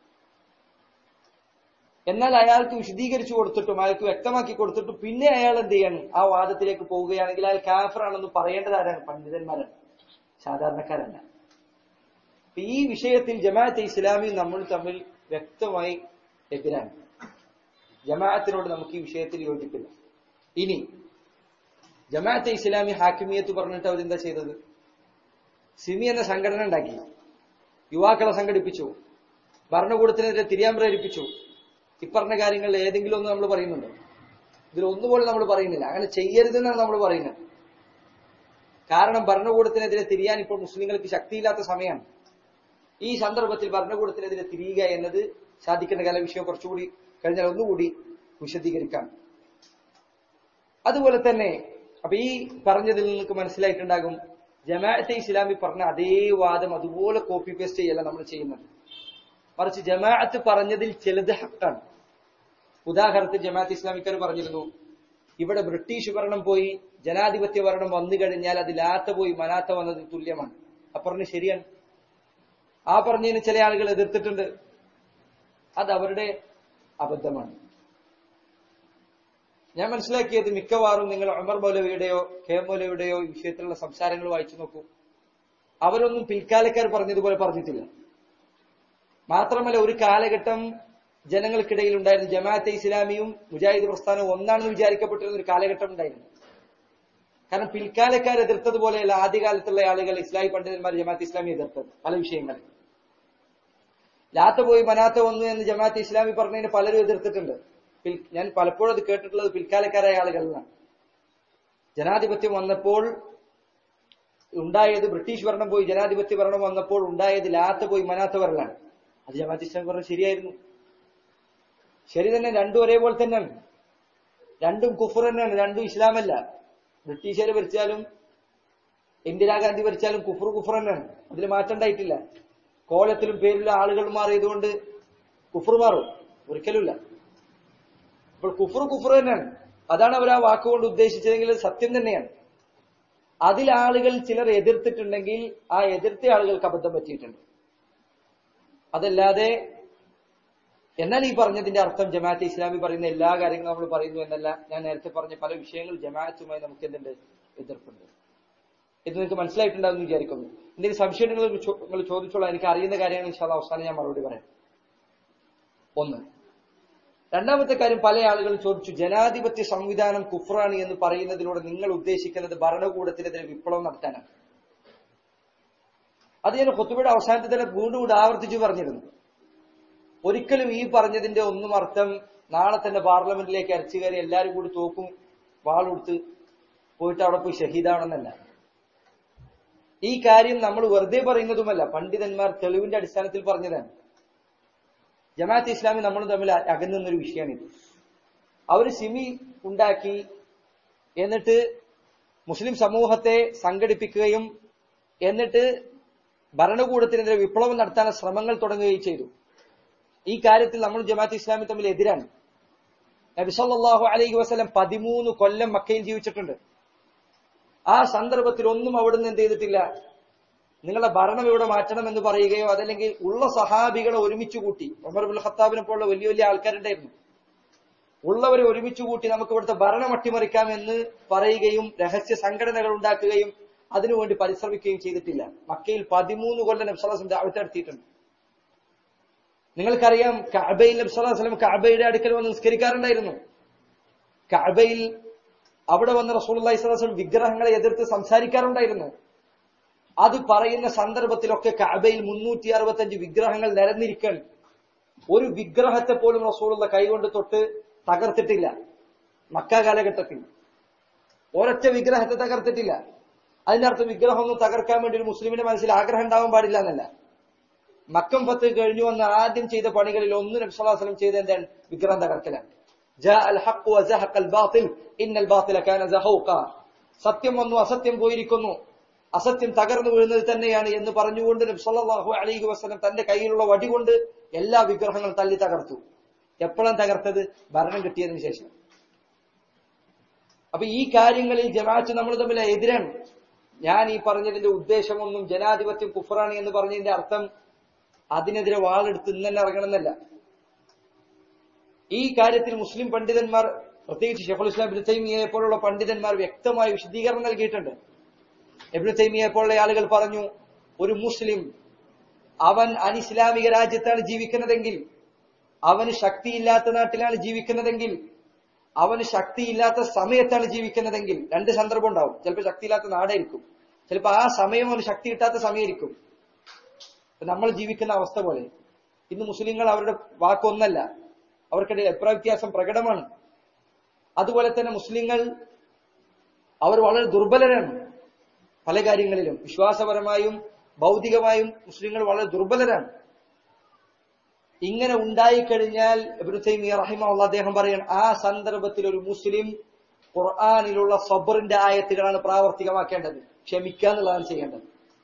എന്നാൽ അയാൾക്ക് വിശദീകരിച്ചു കൊടുത്തിട്ടും അയാൾക്ക് വ്യക്തമാക്കി കൊടുത്തിട്ടും പിന്നെ അയാൾ എന്ത് ചെയ്യണം ആ വാദത്തിലേക്ക് പോവുകയാണെങ്കിൽ അയാൾ കാഫറാണെന്ന് പറയേണ്ടത് ആരാണ് പണ്ഡിതന്മാരാണ് സാധാരണക്കാരല്ല അപ്പൊ ഈ വിഷയത്തിൽ ജമാഅത്തെ ഇസ്ലാമി നമ്മൾ തമ്മിൽ വ്യക്തമായി എതിരാണ് ജമാഅത്തിനോട് നമുക്ക് ഈ വിഷയത്തിൽ യോജിപ്പില്ല ഇനി ജമാഅത്തെ ഇസ്ലാമി ഹാക്കിമിയത്ത് പറഞ്ഞിട്ട് അവരെന്താ ചെയ്തത് സിമി എന്ന സംഘടന ഉണ്ടാക്കി യുവാക്കളെ സംഘടിപ്പിച്ചു ഭരണകൂടത്തിനെതിരെ തിരിയാൻ പ്രേരിപ്പിച്ചു ഇപ്പറഞ്ഞ കാര്യങ്ങളിൽ ഏതെങ്കിലും ഒന്ന് നമ്മൾ പറയുന്നുണ്ടോ ഇതിൽ ഒന്നുപോലും നമ്മൾ പറയുന്നില്ല അങ്ങനെ ചെയ്യരുതെന്നാണ് നമ്മൾ പറയുന്നത് കാരണം ഭരണകൂടത്തിനെതിരെ തിരിയാൻ ഇപ്പോൾ മുസ്ലിങ്ങൾക്ക് ശക്തിയില്ലാത്ത സമയമാണ് ഈ സന്ദർഭത്തിൽ ഭരണകൂടത്തിനെതിരെ തിരിയുക എന്നത് സാധിക്കുന്ന കാല വിഷയം കുറച്ചുകൂടി കഴിഞ്ഞാൽ ഒന്നുകൂടി വിശദീകരിക്കാം അതുപോലെ തന്നെ അപ്പൊ ഈ പറഞ്ഞതിൽ നിങ്ങൾക്ക് മനസ്സിലായിട്ടുണ്ടാകും ജമാഅത്തെ ഇസ്ലാമി പറഞ്ഞ അതേ വാദം അതുപോലെ കോപ്പി പേസ്റ്റ് ചെയ്യല്ല നമ്മൾ ചെയ്യുന്നത് മറിച്ച് ജമാഅത്ത് പറഞ്ഞതിൽ ചിലത് ഹക്കാണ് ഉദാഹരണത്തിന് ജമാഅത്ത് ഇസ്ലാമിക്കാർ പറഞ്ഞിരുന്നു ഇവിടെ ബ്രിട്ടീഷ് ഭരണം പോയി ജനാധിപത്യ ഭരണം വന്നു കഴിഞ്ഞാൽ അത് ലാത്ത പോയി മനാത്ത വന്നത് തുല്യമാണ് അപ്പൊ പറഞ്ഞു ശരിയാണ് ആ പറഞ്ഞതിന് ചില ആളുകൾ എതിർത്തിട്ടുണ്ട് അത് അവരുടെ അബദ്ധമാണ് ഞാൻ മനസ്സിലാക്കിയത് മിക്കവാറും നിങ്ങൾ അമർ മൗലവിയുടെയോ കെ എം മൗലവിയുടെയോ ഈ വിഷയത്തിലുള്ള സംസാരങ്ങൾ വായിച്ചു നോക്കൂ അവരൊന്നും പിൽക്കാലക്കാർ പറഞ്ഞതുപോലെ പറഞ്ഞിട്ടില്ല മാത്രമല്ല ഒരു കാലഘട്ടം ജനങ്ങൾക്കിടയിൽ ഉണ്ടായിരുന്ന ജമാഅത്തെ ഇസ്ലാമിയും മുജാഹിദ് പ്രസ്ഥാനവും ഒന്നാണെന്ന് വിചാരിക്കപ്പെട്ടിരുന്ന ഒരു കാലഘട്ടം ഉണ്ടായിരുന്നു കാരണം പിൽക്കാലക്കാർ എതിർത്തതുപോലെയല്ല ആദ്യകാലത്തുള്ള ആളുകൾ ഇസ്ലാമി പണ്ഡിതന്മാർ ജമാഅത്ത് ഇസ്ലാമി എതിർത്തത് പല വിഷയങ്ങളിൽ ലാത്ത പോയി മനാത്ത വന്നു എന്ന് ജമാഅത്ത് ഇസ്ലാമി പറഞ്ഞതിന് പലരും എതിർത്തിട്ടുണ്ട് പിൽ- ഞാൻ പലപ്പോഴും അത് കേട്ടിട്ടുള്ളത് പിൽക്കാലക്കാരായ ആളുകളിലാണ് ജനാധിപത്യം വന്നപ്പോൾ ഉണ്ടായത് ബ്രിട്ടീഷ് ഭരണം പോയി ജനാധിപത്യ ഭരണം വന്നപ്പോൾ ഉണ്ടായത് ലാത്ത പോയി മനാത്ത വരലാണ് അത് ജമാഅത്ത് ഇസ്ലാമി പറഞ്ഞത് ശരിയായിരുന്നു ശരി തന്നെ രണ്ടും ഒരേപോലെ തന്നെയാണ് രണ്ടും കുഫർ തന്നെയാണ് രണ്ടും ഇസ്ലാമല്ല ബ്രിട്ടീഷുകാർ ഭരിച്ചാലും ഇന്ദിരാഗാന്ധി ഭരിച്ചാലും കുഫർ കുഫർ തന്നെയാണ് അതിൽ മാറ്റം ഉണ്ടായിട്ടില്ല കോലത്തിലും പേരിലും ആളുകൾ മാറിയതുകൊണ്ട് കുഫർ മാറും ഒരിക്കലുമില്ല അപ്പോൾ കുഫർ കുഫർ തന്നെയാണ് അതാണ് അവർ ആ വാക്കുകൊണ്ട് ഉദ്ദേശിച്ചതെങ്കിൽ അത് സത്യം തന്നെയാണ് അതിൽ ആളുകൾ ചിലർ എതിർത്തിട്ടുണ്ടെങ്കിൽ ആ എതിർത്ത ആളുകൾക്ക് അബദ്ധം പറ്റിയിട്ടുണ്ട് അതല്ലാതെ എന്നാൽ ഈ പറഞ്ഞതിന്റെ അർത്ഥം ജമാഅത്ത് ഇസ്ലാമി പറയുന്ന എല്ലാ കാര്യങ്ങളും നമ്മൾ പറയുന്നു എന്നല്ല ഞാൻ നേരത്തെ പറഞ്ഞ പല വിഷയങ്ങൾ ജമാഅത്തുമായി നമുക്ക് എന്തുണ്ട് എതിർപ്പുണ്ട് ഇത് നിങ്ങൾക്ക് മനസ്സിലായിട്ടുണ്ടാവും എന്ന് വിചാരിക്കുന്നു എന്തെങ്കിലും സംശയം നിങ്ങൾ ചോ- നിങ്ങൾ ചോദിച്ചോളാം എനിക്ക് അറിയുന്ന കാര്യങ്ങൾ ഇൻഷാല്ല അവസാനം ഞാൻ മറുപടി പറയാം ഒന്ന് രണ്ടാമത്തെ കാര്യം പല ആളുകൾ ചോദിച്ചു ജനാധിപത്യ സംവിധാനം കുഫ്രാണ് എന്ന് പറയുന്നതിലൂടെ നിങ്ങൾ ഉദ്ദേശിക്കുന്നത് ഭരണകൂടത്തിനെതിരെ വിപ്ലവം നടത്താനാണ് അത് ഞാൻ കൊത്തുബയുടെ അവസാനത്തിൽ തന്നെ വീണ്ടും വീണ്ടും ആവർത്തിച്ചു പറഞ്ഞിരുന്നു ഒരിക്കലും ഈ പറഞ്ഞതിന്റെ ഒന്നും അർത്ഥം നാളെ തന്നെ പാർലമെന്റിലേക്ക് അരച്ചു കയറി എല്ലാവരും കൂടി തോക്കും വാളെടുത്ത് പോയിട്ട് അവിടെ പോയി ഷഹീദാണെന്നല്ല ഈ കാര്യം നമ്മൾ വെറുതെ പറയുന്നതുമല്ല പണ്ഡിതന്മാർ തെളിവിന്റെ അടിസ്ഥാനത്തിൽ പറഞ്ഞതാണ് ജമാഅത്ത് ഇസ്ലാമി നമ്മളും തമ്മിൽ അകന്നുന്നൊരു വിഷയമാണിത് അവർ സിമി ഉണ്ടാക്കി എന്നിട്ട് മുസ്ലിം സമൂഹത്തെ സംഘടിപ്പിക്കുകയും എന്നിട്ട് ഭരണകൂടത്തിനെതിരെ വിപ്ലവം നടത്താൻ ശ്രമങ്ങൾ തുടങ്ങുകയും ചെയ്തു ഈ കാര്യത്തിൽ നമ്മൾ ജമാഅത്ത് ഇസ്ലാമി തമ്മിൽ എതിരാണ് നബി സല്ലല്ലാഹു അലൈഹി വസല്ലം പതിമൂന്ന് കൊല്ലം മക്കയിൽ ജീവിച്ചിട്ടുണ്ട് ആ സന്ദർഭത്തിൽ ഒന്നും അവിടുന്ന് എന്ത് ചെയ്തിട്ടില്ല നിങ്ങളുടെ ഭരണം ഇവിടെ മാറ്റണം എന്ന് പറയുകയോ അതല്ലെങ്കിൽ ഉള്ള സഹാബികളെ ഒരുമിച്ച് കൂട്ടി ഉമർ ബുൽ ഖത്താബിനെ പോലുള്ള വലിയ വലിയ ആൾക്കാരുണ്ടായിരുന്നു ഉള്ളവരെ ഒരുമിച്ച് കൂട്ടി നമുക്ക് ഇവിടുത്തെ ഭരണം അട്ടിമറിക്കാം എന്ന് പറയുകയും രഹസ്യ സംഘടനകൾ ഉണ്ടാക്കുകയും അതിനുവേണ്ടി പരിശ്രമിക്കുകയും ചെയ്തിട്ടില്ല മക്കയിൽ പതിമൂന്ന് കൊല്ലം നബ്സലാസം ദാവത്ത് നടത്തിയിട്ടുണ്ട് നിങ്ങൾക്കറിയാം കഅബയിൽ നബി സല്ലല്ലാഹു അലൈഹി വസല്ലം കഅബയുടെ അടുക്കൽ വന്ന് നിസ്കരിക്കാറുണ്ടായിരുന്നു കഅബയിൽ അവിടെ വന്ന റസൂലുള്ളാഹി സ്വല്ലല്ലാഹു അലൈഹി വസല്ലം വിഗ്രഹങ്ങളെ എതിർത്ത് സംസാരിക്കാറുണ്ടായിരുന്നു അത് പറയുന്ന സന്ദർഭത്തിലൊക്കെ കഅബയിൽ മുന്നൂറ്റി അറുപത്തഞ്ച് വിഗ്രഹങ്ങൾ നിരന്നിരിക്കാൻ ഒരു വിഗ്രഹത്തെ പോലും റസൂലുള്ള കൈകൊണ്ട് തൊട്ട് തകർത്തിട്ടില്ല മക്ക കാലഘട്ടത്തിൽ ഒരൊറ്റ വിഗ്രഹത്തെ തകർത്തിട്ടില്ല അതിന്റെ അർത്ഥം വിഗ്രഹം ഒന്നും തകർക്കാൻ വേണ്ടി ഒരു മുസ്ലിമിന്റെ മനസ്സിൽ ആഗ്രഹം ഉണ്ടാവാൻ പാടില്ല എന്നല്ല മക്കം പത്ത് കഴിഞ്ഞു വന്ന് ആദ്യം ചെയ്ത പണികളിൽ ഒന്ന് നബി സല്ലല്ലാഹു അലൈഹി വസല്ലം ചെയ്ത എന്താണ് വിഗ്രഹം തകർക്കലാണ് ജാ അൽ ഹഖ് വസഹഖ അൽ ബാത്തിൽ ഇന്നൽ ബാത്തില കാന സഹൂഖ സത്യം വന്നു അസത്യം പോയിരിക്കുന്നു അസത്യം തകർന്നു വീഴുന്നത് തന്നെയാണ് എന്ന് പറഞ്ഞുകൊണ്ട് നബി സല്ലല്ലാഹു അലൈഹി വസല്ലം തന്റെ കയ്യിലുള്ള വടി കൊണ്ട് എല്ലാ വിഗ്രഹങ്ങളും തല്ലി തകർത്തു എപ്പോഴാണ് തകർത്തത് ഭരണം കിട്ടിയതിനു ശേഷം അപ്പൊ ഈ കാര്യങ്ങളിൽ ജമാഅത്ത് നമ്മൾ തമ്മിൽ എതിരാണ് ഞാൻ ഈ പറഞ്ഞതിന്റെ ഉദ്ദേശമൊന്നും ജനാധിപത്യം കുഫറാണ് എന്ന് പറഞ്ഞതിന്റെ അർത്ഥം അതിനെതിരെ വാളെടുത്ത് ഇന്ന് തന്നെ ഇറങ്ങണമെന്നല്ല ഈ കാര്യത്തിൽ മുസ്ലിം പണ്ഡിതന്മാർ പ്രത്യേകിച്ച് ഷെഖുൽ ഇസ്ലാം ഇബ്നു തൈമിയയെ പോലുള്ള പണ്ഡിതന്മാർ വ്യക്തമായ വിശദീകരണം നൽകിയിട്ടുണ്ട് ഇബ്നു തൈമിയയെ പോലുള്ള ആളുകൾ പറഞ്ഞു ഒരു മുസ്ലിം അവൻ അനിസ്ലാമിക രാജ്യത്താണ് ജീവിക്കുന്നതെങ്കിൽ അവന് ശക്തിയില്ലാത്ത നാട്ടിലാണ് ജീവിക്കുന്നതെങ്കിൽ അവന് ശക്തിയില്ലാത്ത സമയത്താണ് ജീവിക്കുന്നതെങ്കിൽ രണ്ട് സന്ദർഭം ഉണ്ടാവും ചിലപ്പോൾ ശക്തിയില്ലാത്ത നാടായിരിക്കും ചിലപ്പോൾ ആ സമയം അവന് ശക്തി കിട്ടാത്ത സമയമായിരിക്കും ഇപ്പൊ നമ്മൾ ജീവിക്കുന്ന അവസ്ഥ പോലെ ഇന്ന് മുസ്ലിങ്ങൾ അവരുടെ വാക്കൊന്നല്ല അവർക്കിടയിൽ അഭിപ്രായ വ്യത്യാസം പ്രകടമാണ് അതുപോലെ തന്നെ മുസ്ലിങ്ങൾ അവർ വളരെ ദുർബലരാണ് പല കാര്യങ്ങളിലും വിശ്വാസപരമായും ഭൗതികമായും മുസ്ലിങ്ങൾ വളരെ ദുർബലരാണ് ഇങ്ങനെ ഉണ്ടായിക്കഴിഞ്ഞാൽ ഇബ്നു തൈമിയ റഹിമഹുള്ള അദ്ദേഹം പറയാണ് ആ സന്ദർഭത്തിൽ ഒരു മുസ്ലിം ഖുർആാനിലുള്ള സബറിന്റെ ആയത്തുകളാണ് പ്രാവർത്തികമാക്കേണ്ടത് ക്ഷമിക്കുക എന്നുള്ളതാണ് ചെയ്യേണ്ടത്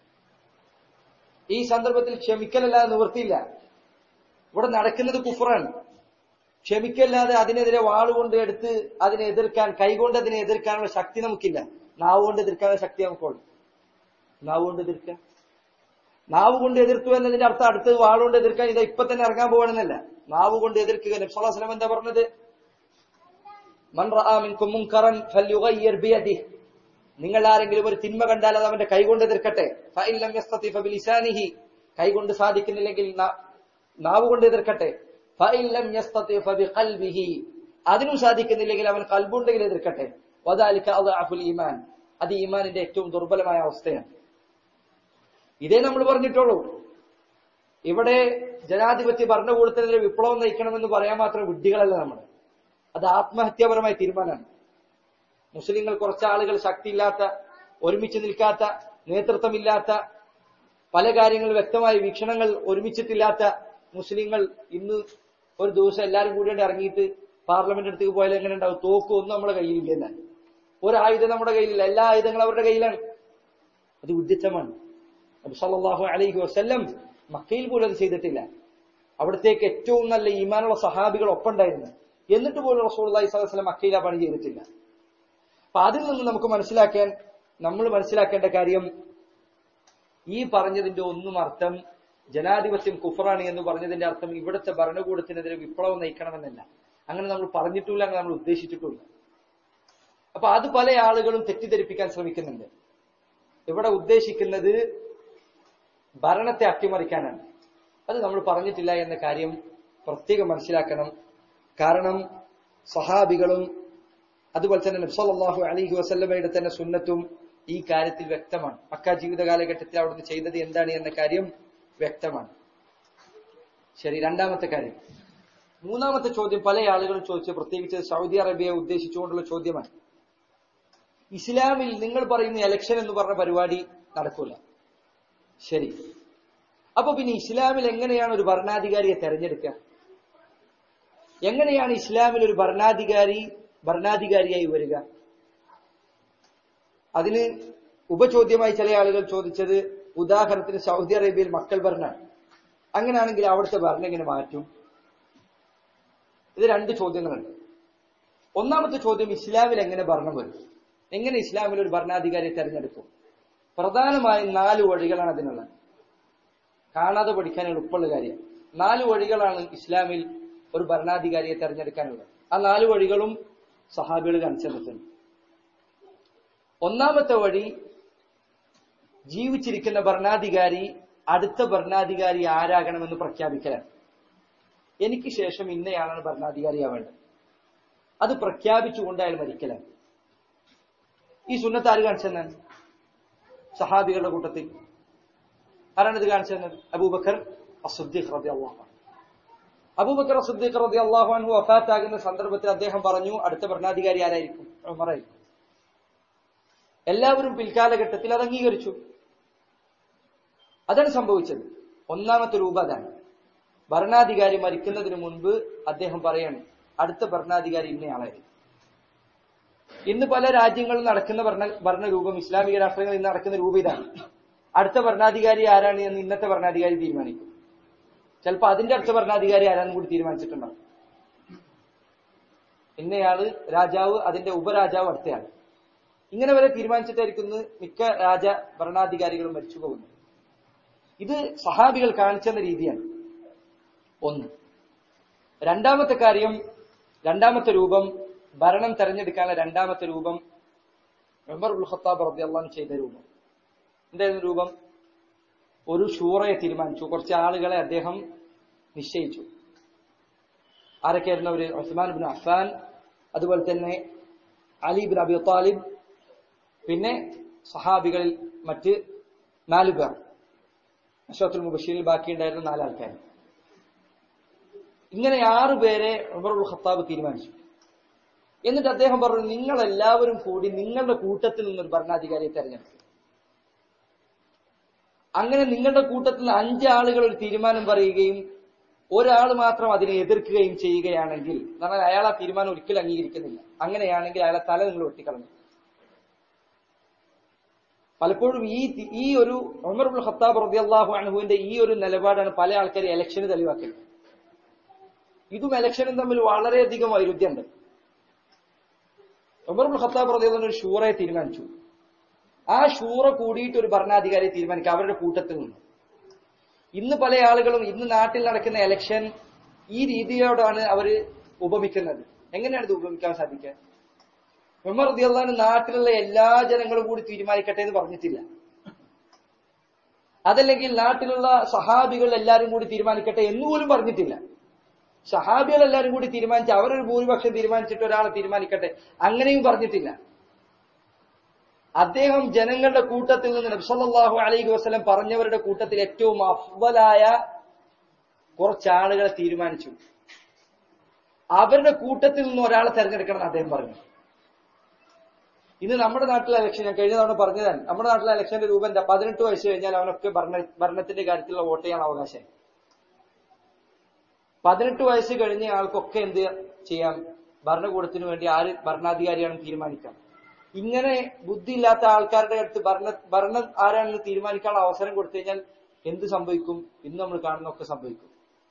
ഈ സന്ദർഭത്തിൽ ക്ഷമിക്കലല്ലാതെ നിവൃത്തിയില്ല ഇവിടെ നടക്കുന്നത് കുഫറാണ് ക്ഷമിക്കല്ലാതെ അതിനെതിരെ വാളുകൊണ്ട് എടുത്ത് അതിനെ എതിർക്കാൻ കൈകൊണ്ട് അതിനെ എതിർക്കാനുള്ള ശക്തി നമുക്കില്ല നാവ് കൊണ്ട് എതിർക്കാനുള്ള ശക്തി നമുക്കുള്ളൂ നാവ് കൊണ്ട് എതിർക്കാൻ നാവ് കൊണ്ട് എതിർത്തു എന്നതിന്റെ അർത്ഥം അടുത്ത് വാളുകൊണ്ട് എതിർക്കാൻ ഇത് ഇപ്പൊ തന്നെ ഇറങ്ങാൻ പോകണമെന്നല്ല നാവ് കൊണ്ട് എതിർക്കുക നബ്സലാസ്ലം എന്താ പറഞ്ഞത് മൻ റആ മിൻകും മുൻകറൻ ഫല്യുഗയ്യിർ ബിയദിഹി നിങ്ങൾ ആരെങ്കിലും ഒരു തിന്മ കണ്ടാൽ അത് അവന്റെ കൈകൊണ്ട് എതിർക്കട്ടെ ഫഇൻ ലം യസ്തതി ഫബിലിസാനിഹി കൈകൊണ്ട് സാധിക്കുന്നില്ലെങ്കിൽ നാ- നാവ് കൊണ്ട് എതിർക്കട്ടെ ഫഇൻ ലം യസ്തതി ഫബിഖൽബിഹി അതിനും സാധിക്കുന്നില്ലെങ്കിൽ അവൻ കൽബുണ്ടെങ്കിൽ എതിർക്കട്ടെ വദാലിക അദ്അഫുൽ ഈമാൻ അത് ഈമാനിന്റെ ഏറ്റവും ദുർബലമായ അവസ്ഥയാണ് ഇതേ നമ്മൾ പറഞ്ഞിട്ടുള്ളൂ ഇവിടെ ജനാധിപത്യ ഭരണകൂടത്തിനെതിരെ വിപ്ലവം നയിക്കണമെന്ന് പറയാൻ മാത്രം വിഡ്ഢികളല്ല നമ്മൾ അത് ആത്മഹത്യാപരമായ തീരുമാനമാണ് മുസ്ലിങ്ങൾ കുറച്ച് ആളുകൾ ശക്തിയില്ലാത്ത ഒരുമിച്ച് നിൽക്കാത്ത നേതൃത്വമില്ലാത്ത പല കാര്യങ്ങൾ വ്യക്തമായ വീക്ഷണങ്ങൾ ഒരുമിച്ചിട്ടില്ലാത്ത മുസ്ലിങ്ങൾ ഇന്ന് ഒരു ദിവസം എല്ലാവരും കൂടിയിട്ട് ഇറങ്ങിയിട്ട് പാർലമെന്റ് അടുത്തേക്ക് പോയാൽ എങ്ങനെ ഉണ്ടാവും തോക്കും ഒന്നും നമ്മുടെ കയ്യിലില്ല എന്നാൽ ഒരു ആയുധം നമ്മുടെ കയ്യിലില്ല എല്ലാ ആയുധങ്ങളും അവരുടെ കയ്യിലാണ് അത് വിഡിത്തമാണ് നബി സല്ലല്ലാഹു അലൈഹി വസല്ലം മക്കയിൽ പോലും അത് ചെയ്തിട്ടില്ല അവിടത്തേക്ക് ഏറ്റവും നല്ല ഈമാനുള്ള സഹാബികൾ ഒപ്പമുണ്ടായിരുന്നു എന്നിട്ട് പോലും റസൂൽ അലൈഹി സ്വലം മക്കയിൽ ആ പണി ചെയ്തിട്ടില്ല അപ്പൊ അതിൽ നിന്ന് നമുക്ക് മനസ്സിലാക്കാൻ നമ്മൾ മനസ്സിലാക്കേണ്ട കാര്യം ഈ പറഞ്ഞതിന്റെ ഒന്നും അർത്ഥം ജനാധിപത്യം കുഫറാണ് എന്ന് പറഞ്ഞതിന്റെ അർത്ഥം ഇവിടുത്തെ ഭരണകൂടത്തിനെതിരെ വിപ്ലവം നയിക്കണമെന്നല്ല അങ്ങനെ നമ്മൾ പറഞ്ഞിട്ടില്ല അങ്ങനെ നമ്മൾ ഉദ്ദേശിച്ചിട്ടില്ല അപ്പൊ അത് പല ആളുകളും തെറ്റിദ്ധരിപ്പിക്കാൻ ശ്രമിക്കുന്നുണ്ട് ഇവിടെ ഉദ്ദേശിക്കുന്നത് ഭരണത്തെ അട്ടിമറിക്കാനാണ് അത് നമ്മൾ പറഞ്ഞിട്ടില്ല എന്ന കാര്യം പ്രത്യേകം മനസ്സിലാക്കണം കാരണം സഹാബികളും അതുപോലെ തന്നെ നബ്സല്ലാഹു അലിഹി വസല്ലമയുടെ തന്നെ സുന്നത്തും ഈ കാര്യത്തിൽ വ്യക്തമാണ് മക്ക ജീവിത കാലഘട്ടത്തിൽ അവിടുന്ന് ചെയ്തത് എന്താണ് എന്ന കാര്യം വ്യക്തമാണ് ശരി രണ്ടാമത്തെ കാര്യം മൂന്നാമത്തെ ചോദ്യം പല ആളുകളും ചോദിച്ചു പ്രത്യേകിച്ച് സൗദി അറേബ്യയെ ഉദ്ദേശിച്ചുകൊണ്ടുള്ള ചോദ്യമാണ് ഇസ്ലാമിൽ നിങ്ങൾ പറയുന്ന എലക്ഷൻ എന്ന് പറഞ്ഞ പരിപാടി നടക്കൂല ശരി അപ്പൊ പിന്നെ ഇസ്ലാമിൽ എങ്ങനെയാണ് ഒരു ഭരണാധികാരിയെ തെരഞ്ഞെടുക്കുക എങ്ങനെയാണ് ഇസ്ലാമിൽ ഒരു ഭരണാധികാരി ഭരണാധികാരിയായി വരിക അതിന് ഉപചോദ്യമായി ചില ആളുകൾ ചോദിച്ചത് ഉദാഹരണത്തിന് സൗദി അറേബ്യയിൽ മക്കൾ ഭരണമാണ് അങ്ങനെയാണെങ്കിൽ അവിടുത്തെ ഭരണം എങ്ങനെ മാറ്റും ഇത് രണ്ട് ചോദ്യങ്ങളുണ്ട് ഒന്നാമത്തെ ചോദ്യം ഇസ്ലാമിൽ എങ്ങനെ ഭരണം വരും എങ്ങനെ ഇസ്ലാമിൽ ഒരു ഭരണാധികാരിയെ തെരഞ്ഞെടുക്കും പ്രധാനമായും നാല് വഴികളാണ് അതിനുള്ളത് കാണാതെ പഠിക്കാൻ എളുപ്പമുള്ള കാര്യം നാല് വഴികളാണ് ഇസ്ലാമിൽ ഒരു ഭരണാധികാരിയെ തെരഞ്ഞെടുക്കാനുള്ളത് ആ നാല് വഴികളും സഹാബികൾ കാണിച്ചു തന്നിട്ടുണ്ട് ഒന്നാമത്തെ വഴി ജീവിച്ചിരിക്കുന്ന ഭരണാധികാരി അടുത്ത ഭരണാധികാരി ആരാകണമെന്ന് പ്രഖ്യാപിക്കലാണ് എനിക്ക് ശേഷം ഇന്നയാളാണ് ഭരണാധികാരിയാവേണ്ടത് അത് പ്രഖ്യാപിച്ചുകൊണ്ട് അയാൾ മരിക്കലാണ് ഈ സുന്നത്ത് ആര് കാണിച്ചെന്നാണ് സഹാബികളുടെ കൂട്ടത്തിൽ ആരാണ് ഇത് കാണിച്ചത് അബൂബക്കർ അസുദ്ദീഖ് റബി അള്ളാഹു അബൂബക്കർ അസുദ്ദീഖ് റബി അള്ളാഹു അൻഹു വഫാത്താകുന്ന സന്ദർഭത്തിൽ അദ്ദേഹം പറഞ്ഞു അടുത്ത ഭരണാധികാരി ആരായിരിക്കും ഉമറായിരിക്കും എല്ലാവരും പിൽക്കാലഘട്ടത്തിൽ അത് അംഗീകരിച്ചു അതാണ് സംഭവിച്ചത് ഒന്നാമത്തെ രൂപ അതാണ് ഭരണാധികാരി മരിക്കുന്നതിന് മുൻപ് അദ്ദേഹം പറയാണ് അടുത്ത ഭരണാധികാരി ഇന്നയാളായിരിക്കും ഇന്ന് പല രാജ്യങ്ങളിൽ നടക്കുന്ന ഭരണ ഭരണരൂപം ഇസ്ലാമിക രാഷ്ട്രങ്ങളിൽ ഇന്ന് നടക്കുന്ന രൂപം ഇതാണ് അടുത്ത ഭരണാധികാരി ആരാണ് എന്ന് ഇന്നത്തെ ഭരണാധികാരി തീരുമാനിക്കും ചിലപ്പോൾ അതിന്റെ അടുത്ത ഭരണാധികാരി ആരാണെന്ന് കൂടി തീരുമാനിച്ചിട്ടുണ്ടാവും ഇന്നയാള് രാജാവ് അതിന്റെ ഉപരാജാവ് അടുത്തയാൾ ഇങ്ങനെ വരെ തീരുമാനിച്ചിട്ടായിരിക്കും ഇന്ന് മിക്ക രാജ ഭരണാധികാരികളും മരിച്ചു പോകുന്നത് ഇത് സഹാബികൾ കാണിച്ചെന്ന രീതിയാണ് ഒന്ന് രണ്ടാമത്തെ കാര്യം രണ്ടാമത്തെ രൂപം ഭരണം തെരഞ്ഞെടുക്കാനുള്ള രണ്ടാമത്തെ രൂപം ഉമർ ഉൽ ഖത്താബ് റളിയല്ലാഹു ചെയ്ത രൂപം എന്തായിരുന്നു രൂപം ഒരു ഷൂറയെ തീരുമാനിച്ചു കുറച്ച് ആളുകളെ അദ്ദേഹം നിശ്ചയിച്ചു ആരൊക്കെയായിരുന്നു അവര് ഉസ്മാൻ ബിൻ അഫ്ഫാൻ അതുപോലെ തന്നെ അലി ബിൻ അബി താലിബ് പിന്നെ സഹാബികളിൽ മറ്റ് നാല് പേർ അഷറത്തുൽ മുബഷീറിൽ ബാക്കിയുണ്ടായിരുന്ന നാലാൾക്കാർ ഇങ്ങനെ ആറു പേരെ ഉമർ ഉൽ ഖത്താബ് തീരുമാനിച്ചു എന്നിട്ട് അദ്ദേഹം പറഞ്ഞു നിങ്ങൾ എല്ലാവരും കൂടി നിങ്ങളുടെ കൂട്ടത്തിൽ നിന്നൊരു ഭരണാധികാരിയെ തെരഞ്ഞെടുക്കും അങ്ങനെ നിങ്ങളുടെ കൂട്ടത്തിൽ നിന്ന് അഞ്ച് ആളുകൾ ഒരു തീരുമാനം പറയുകയും ഒരാൾ മാത്രം അതിനെ എതിർക്കുകയും ചെയ്യുകയാണെങ്കിൽ എന്നാൽ അയാൾ ആ തീരുമാനം ഒരിക്കലും അംഗീകരിക്കുന്നില്ല അങ്ങനെയാണെങ്കിൽ അയാളെ തല നിങ്ങൾ വെട്ടിക്കളഞ്ഞു പലപ്പോഴും ഈ ഈ ഒരു ഉമർ ഉൽ ഖത്താബ് റളിയല്ലാഹു അൻഹുവിന്റെ ഈ ഒരു നിലപാടാണ് പല ആൾക്കാരും ഇലക്ഷന് തെളിവാക്കുന്നത് ഇതും ഇലക്ഷനും തമ്മിൽ വളരെയധികം വൈരുദ്ധ്യമുണ്ട് ഉമർ ഉൽ ഖത്താബ് റളിയല്ലാഹു ഒരു ഷൂറയെ തീരുമാനിച്ചു ആ ഷൂറ കൂടിയിട്ട് ഒരു ഭരണാധികാരിയെ തീരുമാനിക്കുക അവരുടെ കൂട്ടത്തിൽ നിന്ന് ഇന്ന് പല ആളുകളും ഇന്ന് നാട്ടിൽ നടക്കുന്ന എലക്ഷൻ ഈ രീതിയോടാണ് അവര് ഉപമിക്കുന്നത് എങ്ങനെയാണ് ഇത് ഉപമിക്കാൻ സാധിക്കുക ഉമർ റളിയല്ലാഹു അൻഹു നാട്ടിലുള്ള എല്ലാ ജനങ്ങളും കൂടി തീരുമാനിക്കട്ടെ എന്ന് പറഞ്ഞിട്ടില്ല അതല്ലെങ്കിൽ നാട്ടിലുള്ള സഹാബികൾ എല്ലാവരും കൂടി തീരുമാനിക്കട്ടെ എന്നുപോലും പറഞ്ഞിട്ടില്ല സഹാബികൾ എല്ലാവരും കൂടി തീരുമാനിച്ച് അവരൊരു ഭൂരിപക്ഷം തീരുമാനിച്ചിട്ട് ഒരാളെ തീരുമാനിക്കട്ടെ അങ്ങനെയും പറഞ്ഞിട്ടില്ല അദ്ദേഹം ജനങ്ങളുടെ കൂട്ടത്തിൽ നിന്ന് നബ്സല്ലാഹു അലൈഹി വസ്ലം പറഞ്ഞവരുടെ കൂട്ടത്തിൽ ഏറ്റവും അഫ്വലായ കുറച്ച് ആളുകളെ തീരുമാനിച്ചു അവരുടെ കൂട്ടത്തിൽ നിന്ന് ഒരാളെ തെരഞ്ഞെടുക്കണം എന്ന് അദ്ദേഹം പറഞ്ഞു ഇന്ന് നമ്മുടെ നാട്ടിലെ ഇലക്ഷൻ ഞാൻ കഴിഞ്ഞ തവണ പറഞ്ഞതാണ് നമ്മുടെ നാട്ടിലെ ഇലക്ഷന്റെ രൂപം എന്താ പതിനെട്ട് വയസ്സ് കഴിഞ്ഞാൽ അവനൊക്കെ ഭരണ ഭരണത്തിന്റെ കാര്യത്തിലുള്ള വോട്ട് ചെയ്യാൻ അവകാശം പതിനെട്ട് വയസ്സ് കഴിഞ്ഞ ആൾക്കൊക്കെ എന്ത് ചെയ്യാം ഭരണകൂടത്തിന് വേണ്ടി ആര് ഭരണാധികാരിയാണെന്ന് തീരുമാനിക്കാം ഇങ്ങനെ ബുദ്ധിയില്ലാത്ത ആൾക്കാരുടെ അടുത്ത് ഭരണ ഭരണം ആരാണെന്ന് തീരുമാനിക്കാനുള്ള അവസരം കൊടുത്തു കഴിഞ്ഞാൽ എന്ത് സംഭവിക്കും ഇന്ന് നമ്മൾ കാണുന്നൊക്കെ സംഭവിക്കും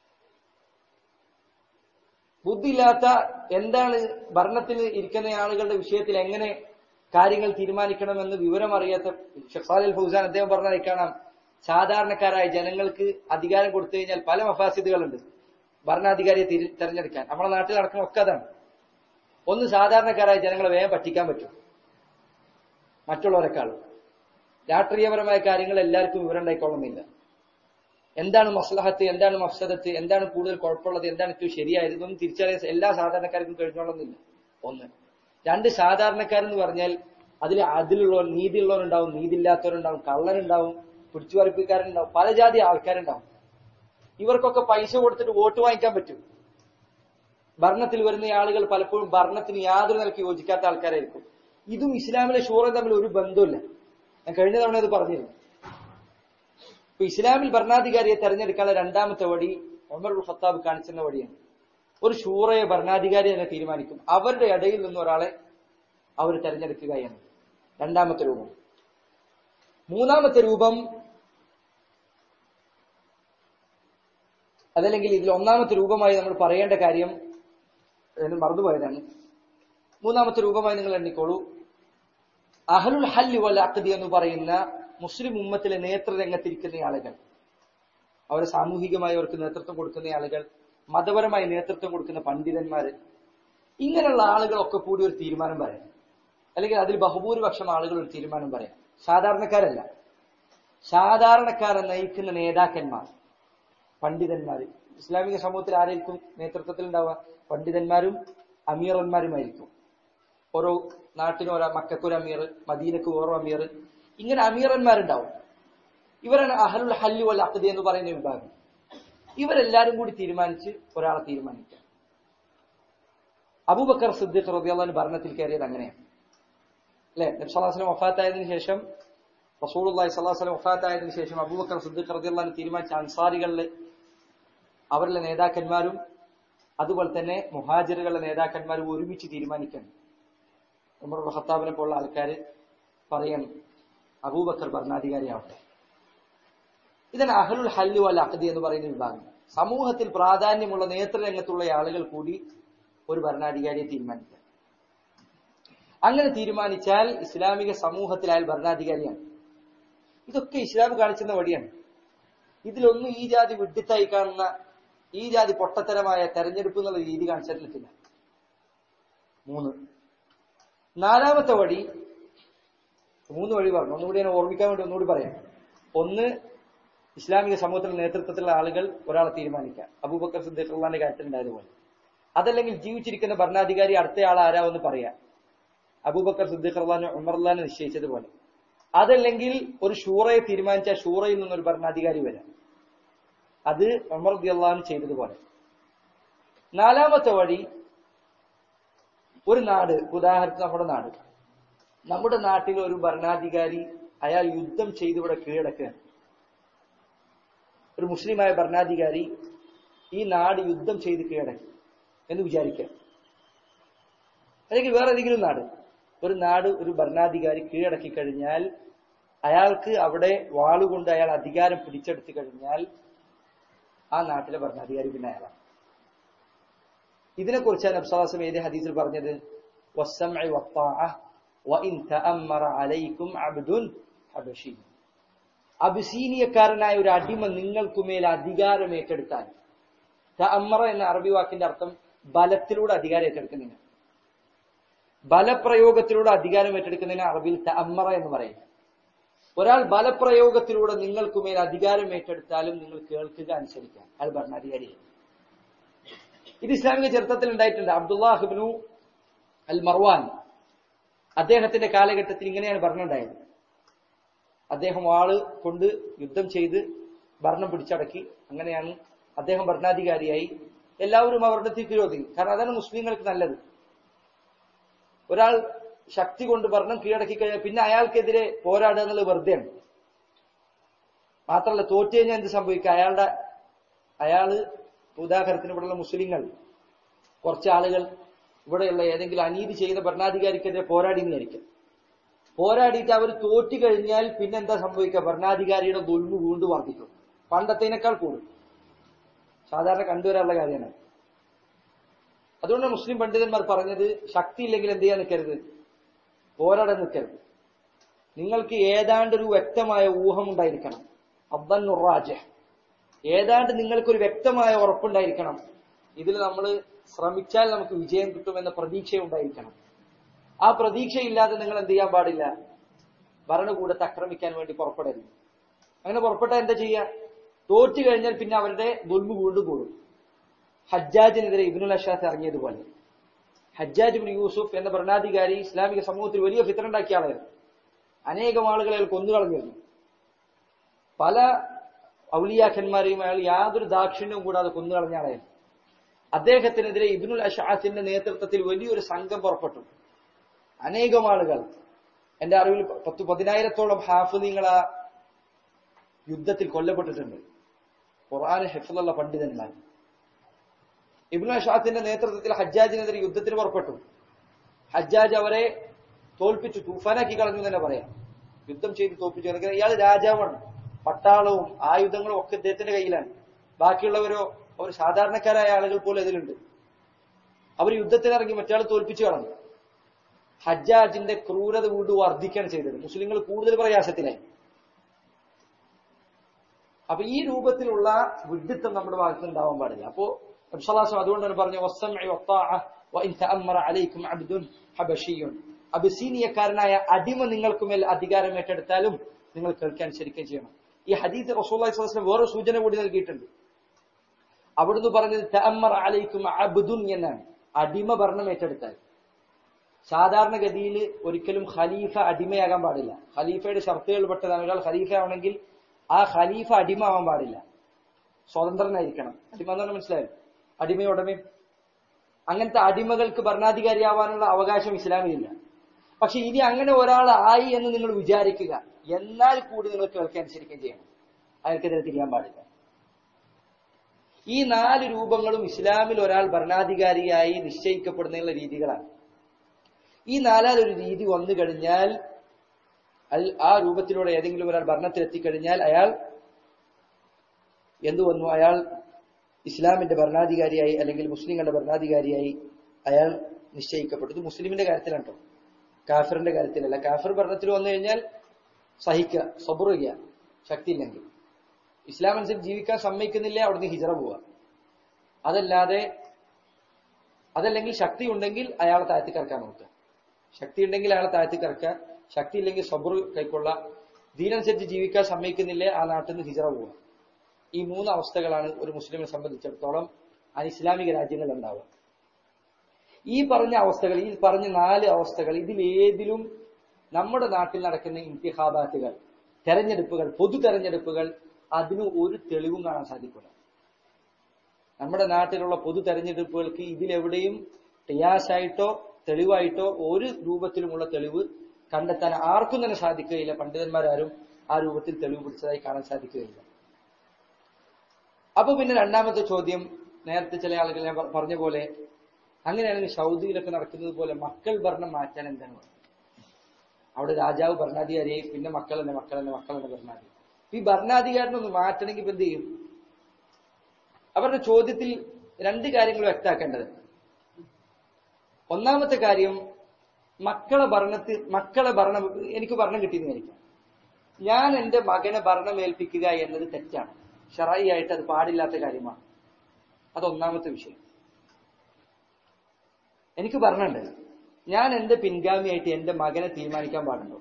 ബുദ്ധിയില്ലാത്ത എന്താണ് ഭരണത്തിൽ ഇരിക്കുന്ന ആളുകളുടെ വിഷയത്തിൽ എങ്ങനെ കാര്യങ്ങൾ തീരുമാനിക്കണമെന്ന് വിവരമറിയാത്ത ഷെഖാലിൽ ഫൗസാൻ അദ്ദേഹം പറഞ്ഞാൽ കാണാം സാധാരണക്കാരായ ജനങ്ങൾക്ക് അധികാരം കൊടുത്തു കഴിഞ്ഞാൽ പല മഫാസിദുകളുണ്ട് ഭരണാധികാരിയെ തിരി- തെരഞ്ഞെടുക്കാൻ നമ്മുടെ നാട്ടിൽ നടക്കുന്ന ഒക്കെ അതാണ് ഒന്ന് സാധാരണക്കാരായ ജനങ്ങളെ വേഗം പറ്റിക്കാൻ പറ്റും മറ്റുള്ളവരെക്കാളും രാഷ്ട്രീയപരമായ കാര്യങ്ങൾ എല്ലാവർക്കും വിവരം ഉണ്ടായിക്കൊള്ളുന്നില്ല എന്താണ് മസ്ലഹത്ത് എന്താണ് മഫ്സദത്ത് എന്താണ് കൂടുതൽ കുഴപ്പമുള്ളത് എന്താണ് ഏറ്റവും ശരിയായത് ഇതൊന്നും തിരിച്ചറിയാൻ എല്ലാ സാധാരണക്കാർക്കും കഴിഞ്ഞോളുന്നില്ല ഒന്ന് രണ്ട് സാധാരണക്കാരെന്ന് പറഞ്ഞാൽ അതിൽ അതിലുള്ളവർ നീതിയുള്ളവരുണ്ടാവും നീതിയില്ലാത്തവരുണ്ടാവും കള്ളനുണ്ടാവും പിടിച്ചുപറിപ്പിക്കാരുണ്ടാവും പല ജാതി ആൾക്കാരുണ്ടാവും ഇവർക്കൊക്കെ പൈസ കൊടുത്തിട്ട് വോട്ട് വാങ്ങിക്കാൻ പറ്റും ഭരണത്തിൽ വരുന്ന ആളുകൾ പലപ്പോഴും ഭരണത്തിന് യാതൊരു നിലയ്ക്ക് യോജിക്കാത്ത ആൾക്കാരായിരിക്കും ഇതും ഇസ്ലാമിലെ ഷൂറും തമ്മിൽ ഒരു ബന്ധമില്ല ഞാൻ കഴിഞ്ഞ തവണ ഇത് പറഞ്ഞിരുന്നു ഇപ്പൊ ഇസ്ലാമിൽ ഭരണാധികാരിയെ തെരഞ്ഞെടുക്കാനുള്ള രണ്ടാമത്തെ വഴി ഉമർ ഉൽ ഖത്താബ് കാണിച്ചെന്ന വഴിയാണ് ഒരു ഷൂറയെ ഭരണാധികാരി തന്നെ തീരുമാനിക്കും അവരുടെ ഇടയിൽ നിന്ന് ഒരാളെ അവർ തെരഞ്ഞെടുക്കുകയാണ് രണ്ടാമത്തെ രൂപം മൂന്നാമത്തെ രൂപം അതല്ലെങ്കിൽ ഇതിൽ ഒന്നാമത്തെ രൂപമായി നമ്മൾ പറയേണ്ട കാര്യം എന്ന് മറന്നുപോയതാണ് മൂന്നാമത്തെ രൂപമായി നിങ്ങൾ എണ്ണിക്കോളൂ അഹലുൽ ഹല്ലി വൽ അഖദി എന്ന് പറയുന്ന മുസ്ലിം ഉമ്മത്തിലെ നേതൃരംഗത്തിരിക്കുന്ന ആളുകൾ അവർ സാമൂഹികമായി അവർക്ക് നേതൃത്വം കൊടുക്കുന്ന ആളുകൾ മതപരമായി നേതൃത്വം കൊടുക്കുന്ന പണ്ഡിതന്മാര് ഇങ്ങനെയുള്ള ആളുകളൊക്കെ കൂടി ഒരു തീരുമാനം പറയാം അല്ലെങ്കിൽ അതിൽ ബഹുഭൂരിപക്ഷം ആളുകൾ ഒരു തീരുമാനം പറയാം സാധാരണക്കാരല്ല സാധാരണക്കാരെ നയിക്കുന്ന നേതാക്കന്മാർ പണ്ഡിതന്മാർ ഇസ്ലാമിക സമൂഹത്തിൽ ആരായിരിക്കും നേതൃത്വത്തിൽ ഉണ്ടാവുക പണ്ഡിതന്മാരും അമീറന്മാരുമായിരിക്കും ഓരോ നാട്ടിന് ഓരോ മക്കൾക്ക് ഒരു അമീർ മദീനക്ക് ഓരോ അമീർ ഇങ്ങനെ അമീറന്മാരുണ്ടാവും ഇവരാണ് അഹലുൽ ഹല്ലു വൽ അഖദി എന്ന് പറയുന്ന വിഭാഗം ഇവരെല്ലാരും കൂടി തീരുമാനിച്ച് ഒരാളെ തീരുമാനിക്കുക അബൂബക്കർ സിദ്ദീഖ് റബിയുള്ള ഭരണത്തിൽ കയറിയത് അങ്ങനെയാണ് അല്ലെ നബ്സലാസ്ലം വഫാത്തായതിനു ശേഷം റസൂൽ അള്ളാഹി സ്വലാസ്ലം വഫാത്തായതിനു ശേഷം അബൂബക്കർ സിദ്ദീഖ് റബിയുള്ള തീരുമാനിച്ച അൻസാരികളിലെ അവരിലെ നേതാക്കന്മാരും അതുപോലെ തന്നെ മുഹാജിറുകളുടെ നേതാക്കന്മാരും ഒരുമിച്ച് തീരുമാനിക്കണം ഉമർ ഉൽ ഖത്താബിനെ പോലുള്ള ആൾക്കാർ പറയണം അബൂബക്കർ ഭരണാധികാരിയാവട്ടെ ഇതാണ് അഹലുൽ ഹല്ലു അൽ അഖദി എന്ന് പറയുന്ന വിഭാഗം സമൂഹത്തിൽ പ്രാധാന്യമുള്ള നേതൃരംഗത്തുള്ള ആളുകൾ കൂടി ഒരു ഭരണാധികാരിയെ തീരുമാനിക്കുക അങ്ങനെ തീരുമാനിച്ചാൽ ഇസ്ലാമിക സമൂഹത്തിൽ അയാൾ ഭരണാധികാരിയാണ് ഇതൊക്കെ ഇസ്ലാം കാണിച്ചുന്ന വഴിയാണ് ഇതിലൊന്നും ഈ ജാതി വിഡ്ഢിത്തായി കാണുന്ന ഈ ജാതി പൊട്ടത്തരമായ തെരഞ്ഞെടുപ്പ് എന്നുള്ള രീതി കാണിച്ചിട്ടില്ല മൂന്ന് നാലാമത്തെ വഴി മൂന്ന് വഴി പറഞ്ഞു ഒന്നുകൂടി ഞാൻ ഓർമ്മിക്കാൻ വേണ്ടി ഒന്നുകൂടി പറയാം ഒന്ന് ഇസ്ലാമിക സമൂഹത്തിലെ നേതൃത്വത്തിലുള്ള ആളുകൾ ഒരാളെ തീരുമാനിക്കാം അബൂബക്കർ സിദ്ദീഖുള്ളാന്റെ കാര്യത്തിൽ ഉണ്ടായതുപോലെ അതല്ലെങ്കിൽ ജീവിച്ചിരിക്കുന്ന ഭരണാധികാരി അടുത്തയാൾ ആരാവെന്ന് പറയാം അബൂബക്കർ സിദ്ദീഖ് അള്ളഹാൻ ഉമർലാനെ നിശ്ചയിച്ചതുപോലെ അതല്ലെങ്കിൽ ഒരു ഷൂറയെ തീരുമാനിച്ച ഷൂറയിൽ നിന്നൊരു ഭരണാധികാരി വരാം അത് ഉമർ അള്ളഹാൻ ചെയ്തതുപോലെ നാലാമത്തെ വഴി ഒരു നാട് ഉദാഹരണത്തിന് നമ്മുടെ നാട് നമ്മുടെ നാട്ടിൽ ഒരു ഭരണാധികാരി അയാൾ യുദ്ധം ചെയ്ത് ഇവിടെ കീഴടക്കുകയാണ് ഒരു മുസ്ലിമായ ഭരണാധികാരി ഈ നാട് യുദ്ധം ചെയ്ത് കീഴടക്കി എന്ന് വിചാരിക്കുക അല്ലെങ്കിൽ വേറെ ഏതെങ്കിലും നാട് ഒരു നാട് ഒരു ഭരണാധികാരി കീഴടക്കി കഴിഞ്ഞാൽ അയാൾക്ക് അവിടെ വാളുകൊണ്ട് അയാൾ അധികാരം പിടിച്ചെടുത്തു കഴിഞ്ഞാൽ ആ നാട്ടിലെ ഭരണാധികാരി പിന്നെ അയാളാണ് ഇതിനെക്കുറിച്ചാണ് നബ്സാസം ഏത് ഹദീസിൽ പറഞ്ഞത് വസ്സംഇ വത്താഅ വഇൻ തഅമ്മറ അലൈക്കും അബ്ദുൻ ഹബശി അബിസീനിയക്കാരനായ ഒരു അടിമ നിങ്ങൾക്കുമേൽ അധികാരം ഏറ്റെടുത്താൽ തഅമ്മറ എന്ന അറബി വാക്കിന്റെ അർത്ഥം ബലത്തിലൂടെ അധികാരം ഏറ്റെടുക്കുന്നതിന് ബലപ്രയോഗത്തിലൂടെ അധികാരം ഏറ്റെടുക്കുന്നതിന് അറബിയിൽ തഅമ്മറ എന്ന് പറയും ഒരാൾ ബലപ്രയോഗത്തിലൂടെ നിങ്ങൾക്കുമേൽ അധികാരം ഏറ്റെടുത്താലും നിങ്ങൾ കേൾക്കുക അനുസരിക്കുക അയാൾ ഭരണാധികാരിയാണ് ഇത് ഇസ്ലാമിക ചരിത്രത്തിൽ ഉണ്ടായിട്ടുണ്ട് അബ്ദുല്ലാഹിബിനു അൽ മർവാൻ അദ്ദേഹത്തിന്റെ കാലഘട്ടത്തിൽ ഇങ്ങനെയാണ് ഭരണം ഉണ്ടായത് അദ്ദേഹം വാള് കൊണ്ട് യുദ്ധം ചെയ്ത് ഭരണം പിടിച്ചടക്കി അങ്ങനെയാണ് അദ്ദേഹം ഭരണാധികാരിയായി എല്ലാവരും അവരുടെ വിരോധിക്കും കാരണം അതാണ് മുസ്ലിങ്ങൾക്ക് നല്ലത് ഒരാൾ ശക്തി കൊണ്ട് ഭരണം കീഴടക്കി കഴിഞ്ഞാൽ പിന്നെ അയാൾക്കെതിരെ പോരാടുക എന്നുള്ളത് വെറുതെയാണ് മാത്രമല്ല തോറ്റു കഴിഞ്ഞാൽ എന്ത് സംഭവിക്കുക അയാളുടെ അയാള് ഉദാഹരണത്തിന് ഇവിടെയുള്ള മുസ്ലിങ്ങൾ കുറച്ച് ആളുകൾ ഇവിടെയുള്ള ഏതെങ്കിലും അനീതി ചെയ്ത ഭരണാധികാരിക്കെതിരെ പോരാടി വിചാരിക്കും പോരാടിയിട്ട് അവർ തോറ്റു കഴിഞ്ഞാൽ പിന്നെ എന്താ സംഭവിക്കുക ഭരണാധികാരിയുടെ ദുൽമു വീണ്ടും വർദ്ധിക്കും പണ്ടത്തേനേക്കാൾ കൂടും സാധാരണ കണ്ടുവരാനുള്ള കാര്യമാണ് അതുകൊണ്ട് മുസ്ലിം പണ്ഡിതന്മാർ പറഞ്ഞത് ശക്തിയില്ലെങ്കിൽ എന്ത് ചെയ്യാൻ നിൽക്കരുത് പോരാടാൻ നിൽക്കരുത് നിങ്ങൾക്ക് ഏതാണ്ട് ഒരു വ്യക്തമായ ഊഹമുണ്ടായിരിക്കണം അബ്ദൻ നുറാജ ഏതാണ്ട് നിങ്ങൾക്കൊരു വ്യക്തമായ ഉറപ്പുണ്ടായിരിക്കണം ഇതിൽ നമ്മൾ ശ്രമിച്ചാൽ നമുക്ക് വിജയം കിട്ടുമെന്ന പ്രതീക്ഷ ഉണ്ടായിരിക്കണം ആ പ്രതീക്ഷയില്ലാതെ നിങ്ങൾ എന്ത് ചെയ്യാൻ പാടില്ല ഭരണകൂടത്തെ ആക്രമിക്കാൻ വേണ്ടി പുറപ്പെടരുത് അങ്ങനെ പുറപ്പെട്ടാൽ എന്താ ചെയ്യുക തോറ്റു കഴിഞ്ഞാൽ പിന്നെ അവരുടെ ദുൽമു വീണ്ടും കൂടും ഹജ്ജാജിനെതിരെ ഇബിനുൽ അഷാസ് ഇറങ്ങിയതുപോലെ ഹജ്ജാജ് ബിൻ യൂസുഫ് എന്ന ഭരണാധികാരി ഇസ്ലാമിക സമൂഹത്തിൽ വലിയ ഫിത്തറുണ്ടാക്കിയ ആളായിരുന്നു അനേകം ആളുകളെ അയാൾ കൊന്നുകളഞ്ഞിരുന്നു പല ഔലിയാഖന്മാരെയും അയാൾ യാതൊരു ദാക്ഷിണ്യവും കൂടാതെ കൊന്നുകളഞ്ഞ ആളായിരുന്നു അദ്ദേഹത്തിനെതിരെ ഇബിനുൽ അഷാസിന്റെ നേതൃത്വത്തിൽ വലിയൊരു സംഘം പുറപ്പെട്ടു അനേകം ആളുകൾ എന്റെ അറിവിൽ പത്ത് പതിനായിരത്തോളം ഹാഫിദീങ്ങൾ ആ യുദ്ധത്തിൽ കൊല്ലപ്പെട്ടിട്ടുണ്ട് ഖുർആൻ ഹെഫുള്ള പണ്ഡിതന്മാർ ഇബ്നു അഷാത്തിന്റെ നേതൃത്വത്തിൽ ഹജ്ജാജിനെതിരെ യുദ്ധത്തിന് പുറപ്പെട്ടു ഹജ്ജാജ് അവരെ തോൽപ്പിച്ചു തൂഫാനാക്കി കളഞ്ഞു എന്ന് തന്നെ പറയാം യുദ്ധം ചെയ്ത് തോൽപ്പിച്ചു കാരണം ഇയാൾ രാജാവാണ് പട്ടാളവും ആയുധങ്ങളും ഒക്കെ ഇദ്ദേഹത്തിന്റെ കയ്യിലാണ് ബാക്കിയുള്ളവരോ അവർ സാധാരണക്കാരായ ആളുകൾ പോലും ഇതിലുണ്ട് അവർ യുദ്ധത്തിനിറങ്ങി മറ്റാൾ തോൽപ്പിച്ചു കളഞ്ഞു ഹജ്ജാജിന്റെ ക്രൂരത വീണ്ടും വർദ്ധിക്കുകയാണ് ചെയ്തത് മുസ്ലിങ്ങൾ കൂടുതൽ പ്രയാസത്തിലായി അപ്പൊ ഈ രൂപത്തിലുള്ള വിഡിത്തം നമ്മുടെ ഭാഗത്ത് ഉണ്ടാവാൻ പാടില്ല അപ്പോ അബ്സലാസം അതുകൊണ്ടാണ് പറഞ്ഞു അബിസീനിയക്കാരനായ അടിമ നിങ്ങൾക്കുമേൽ അധികാരം ഏറ്റെടുത്താലും നിങ്ങൾ കേൾക്കാൻ ശരിക്കും ചെയ്യണം ഈ ഹദീസ് റസൂല്ലാസ്ലം വേറെ സൂചന കൂടി നൽകിയിട്ടുണ്ട് അവിടുന്ന് പറഞ്ഞത് തഅമ്മർ അലൈക്കും അബ്ദുൻ എന്നാണ് അടിമ ഭരണം ഏറ്റെടുത്താൽ സാധാരണഗതിയിൽ ഒരിക്കലും ഖലീഫ അടിമയാകാൻ പാടില്ല ഖലീഫയുടെ ഷർത്തുകൾ പെട്ടതാണ് ഒരാൾ ഖലീഫ ആവണമെങ്കിൽ ആ ഖലീഫ അടിമ ആവാൻ പാടില്ല സ്വതന്ത്രനായിരിക്കണം അടിമ എന്ന് പറഞ്ഞാൽ മനസ്സിലായോ അടിമയുടമയും അങ്ങനത്തെ അടിമകൾക്ക് ഭരണാധികാരിയാവാനുള്ള അവകാശം ഇസ്ലാമിലില്ല പക്ഷെ ഇനി അങ്ങനെ ഒരാൾ ആയി എന്ന് നിങ്ങൾ വിചാരിക്കുക എന്നാൽ കൂടി നിങ്ങൾ കേൾക്കാൻ അനുസരിക്കുകയും ചെയ്യണം അയാൾക്കെതിരെ തിരിയാൻ പാടില്ല ഈ നാല് രൂപങ്ങളും ഇസ്ലാമിൽ ഒരാൾ ഭരണാധികാരിയായി നിശ്ചയിക്കപ്പെടുന്നതിനുള്ള രീതികളാണ് ഈ നാലാലൊരു രീതി വന്നു കഴിഞ്ഞാൽ ആ രൂപത്തിലൂടെ ഏതെങ്കിലും ഒരാൾ ഭരണത്തിൽ എത്തിക്കഴിഞ്ഞാൽ അയാൾ എന്തു വന്നു അയാൾ ഇസ്ലാമിന്റെ ഭരണാധികാരിയായി അല്ലെങ്കിൽ മുസ്ലിങ്ങളുടെ ഭരണാധികാരിയായി അയാൾ നിശ്ചയിക്കപ്പെട്ടു ഇത് മുസ്ലിമിന്റെ കാര്യത്തിലാണ് കേട്ടോ കാഫറിന്റെ കാര്യത്തിലല്ല കാഫർ ഭരണത്തിൽ വന്നു കഴിഞ്ഞാൽ സഹിക്കുക സബുറുക ശക്തിയില്ലെങ്കിൽ ഇസ്ലാം അനുസരിച്ച് ജീവിക്കാൻ സമ്മതിക്കുന്നില്ല അവിടുന്ന് ഹിജറ പോവുക അതല്ലാതെ അതല്ലെങ്കിൽ ശക്തി ഉണ്ടെങ്കിൽ അയാളെ താഴ്ത്തി കറക്കാൻ നോക്കുക ശക്തി ഉണ്ടെങ്കിൽ അയാളെ താഴ്ത്തി കറക്കുക ശക്തി ഇല്ലെങ്കിൽ സബുർ കൈക്കൊള്ള ദീനനുസരിച്ച് ജീവിക്കാൻ സമ്മതിക്കുന്നില്ലേ ആ നാട്ടിൽ നിന്ന് ഹിജറ പോവുക ഈ മൂന്ന് അവസ്ഥകളാണ് ഒരു മുസ്ലിമിനെ സംബന്ധിച്ചിടത്തോളം അനിസ്ലാമിക രാജ്യങ്ങളിൽ ഉണ്ടാവുക ഈ പറഞ്ഞ അവസ്ഥകൾ ഈ പറഞ്ഞ നാല് അവസ്ഥകൾ ഇതിൽ ഏതിലും നമ്മുടെ നാട്ടിൽ നടക്കുന്ന ഇന്തിഹാബാത്തുകൾ തെരഞ്ഞെടുപ്പുകൾ പൊതു തെരഞ്ഞെടുപ്പുകൾ അതിന് ഒരു തെളിവും കാണാൻ സാധിക്കില്ല നമ്മുടെ നാട്ടിലുള്ള പൊതു തെരഞ്ഞെടുപ്പുകൾക്ക് ഇതിലെവിടെയും ടിയാസായിട്ടോ തെളിവായിട്ടോ ഒരു രൂപത്തിലുമുള്ള തെളിവ് കണ്ടെത്താൻ ആർക്കും തന്നെ സാധിക്കുകയില്ല പണ്ഡിതന്മാരാരും ആ രൂപത്തിൽ തെളിവ് പിടിച്ചതായി കാണാൻ സാധിക്കുകയില്ല അപ്പൊ പിന്നെ രണ്ടാമത്തെ ചോദ്യം നേരത്തെ ചില ആളുകൾ ഞാൻ പറഞ്ഞ പോലെ അങ്ങനെയാണെങ്കിൽ സൗദിയിലൊക്കെ നടക്കുന്നത് പോലെ മക്കൾ ഭരണം മാറ്റാൻ എന്താണ് അവിടെ രാജാവ് ഭരണാധികാരിയായി പിന്നെ മക്കൾ തന്നെ മക്കൾ തന്നെ മക്കൾ തന്നെ ഭരണാധികാരി ഈ ഭരണാധികാരിനൊന്ന് മാറ്റണമെങ്കിൽ ഇപ്പൊ എന്ത് ചെയ്യും അവരുടെ ചോദ്യത്തിൽ രണ്ട് കാര്യങ്ങൾ വ്യക്തമാക്കേണ്ടതുണ്ട് ഒന്നാമത്തെ കാര്യം മക്കളെ ഭരണത്തിൽ മക്കളെ ഭരണം എനിക്ക് ഭരണം കിട്ടിയെന്ന് വിചാരിക്കാം ഞാൻ എന്റെ മകനെ ഭരണമേൽപ്പിക്കുക എന്നത് തെറ്റാണ് ഷറായി ആയിട്ട് അത് പാടില്ലാത്ത കാര്യമാണ് അതൊന്നാമത്തെ വിഷയം എനിക്ക് ഭരണമുണ്ട് ഞാൻ എന്റെ പിൻഗാമിയായിട്ട് എന്റെ മകനെ തീരുമാനിക്കാൻ പാടുണ്ടോ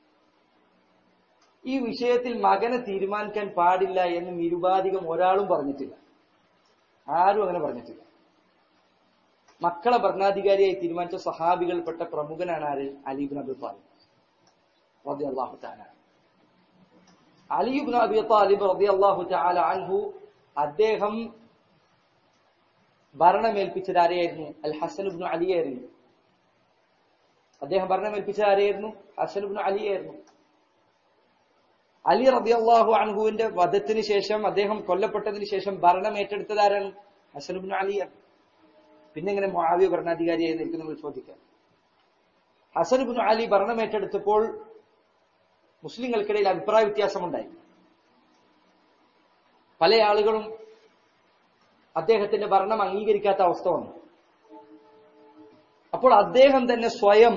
ഈ വിഷയത്തിൽ മകനെ തീരുമാനിക്കാൻ പാടില്ല എന്ന് നിരുപാധികം ഒരാളും പറഞ്ഞിട്ടില്ല ആരും അങ്ങനെ പറഞ്ഞിട്ടില്ല മക്കളെ ഭരണാധികാരിയായി തീരുമാനിച്ച സഹാബികൾപ്പെട്ട പ്രമുഖനാണ് ആര് അലീബിൻ അബി താലിബ് റളിയല്ലാഹു തആല അലിബിൻ അബി താലിബ് റളിയല്ലാഹു തആല അൻഹു അദ്ദേഹം ഭരണമേൽപ്പിച്ചത് ആരെയായിരുന്നു അൽ ഹസൻ ഇബ്നു അലിയായിരുന്നു അദ്ദേഹം ഭരണമേൽപ്പിച്ചത് ആരെയായിരുന്നു ഹസൻ ഇബ്നു അലിയായിരുന്നു അലി റബിയല്ലാഹു അൻഹുവിന്റെ വധത്തിന് ശേഷം അദ്ദേഹം കൊല്ലപ്പെട്ടതിന് ശേഷം ഭരണം ഏറ്റെടുത്തത് ആരാണ് ഹസൻ ഇബ്നു അലിയാണ് പിന്നെ എങ്ങനെ മുആവിയ ഭരണാധികാരിയായി നിൽക്കുന്ന നമ്മൾ ചോദിക്കാം ഹസൻ ഇബ്നു അലി ഭരണം ഏറ്റെടുത്തപ്പോൾ മുസ്ലിങ്ങൾക്കിടയിൽ അഭിപ്രായ വ്യത്യാസമുണ്ടായി പല ആളുകളും അദ്ദേഹത്തിന്റെ ഭരണം അംഗീകരിക്കാത്ത അവസ്ഥ വന്നു അപ്പോൾ അദ്ദേഹം തന്നെ സ്വയം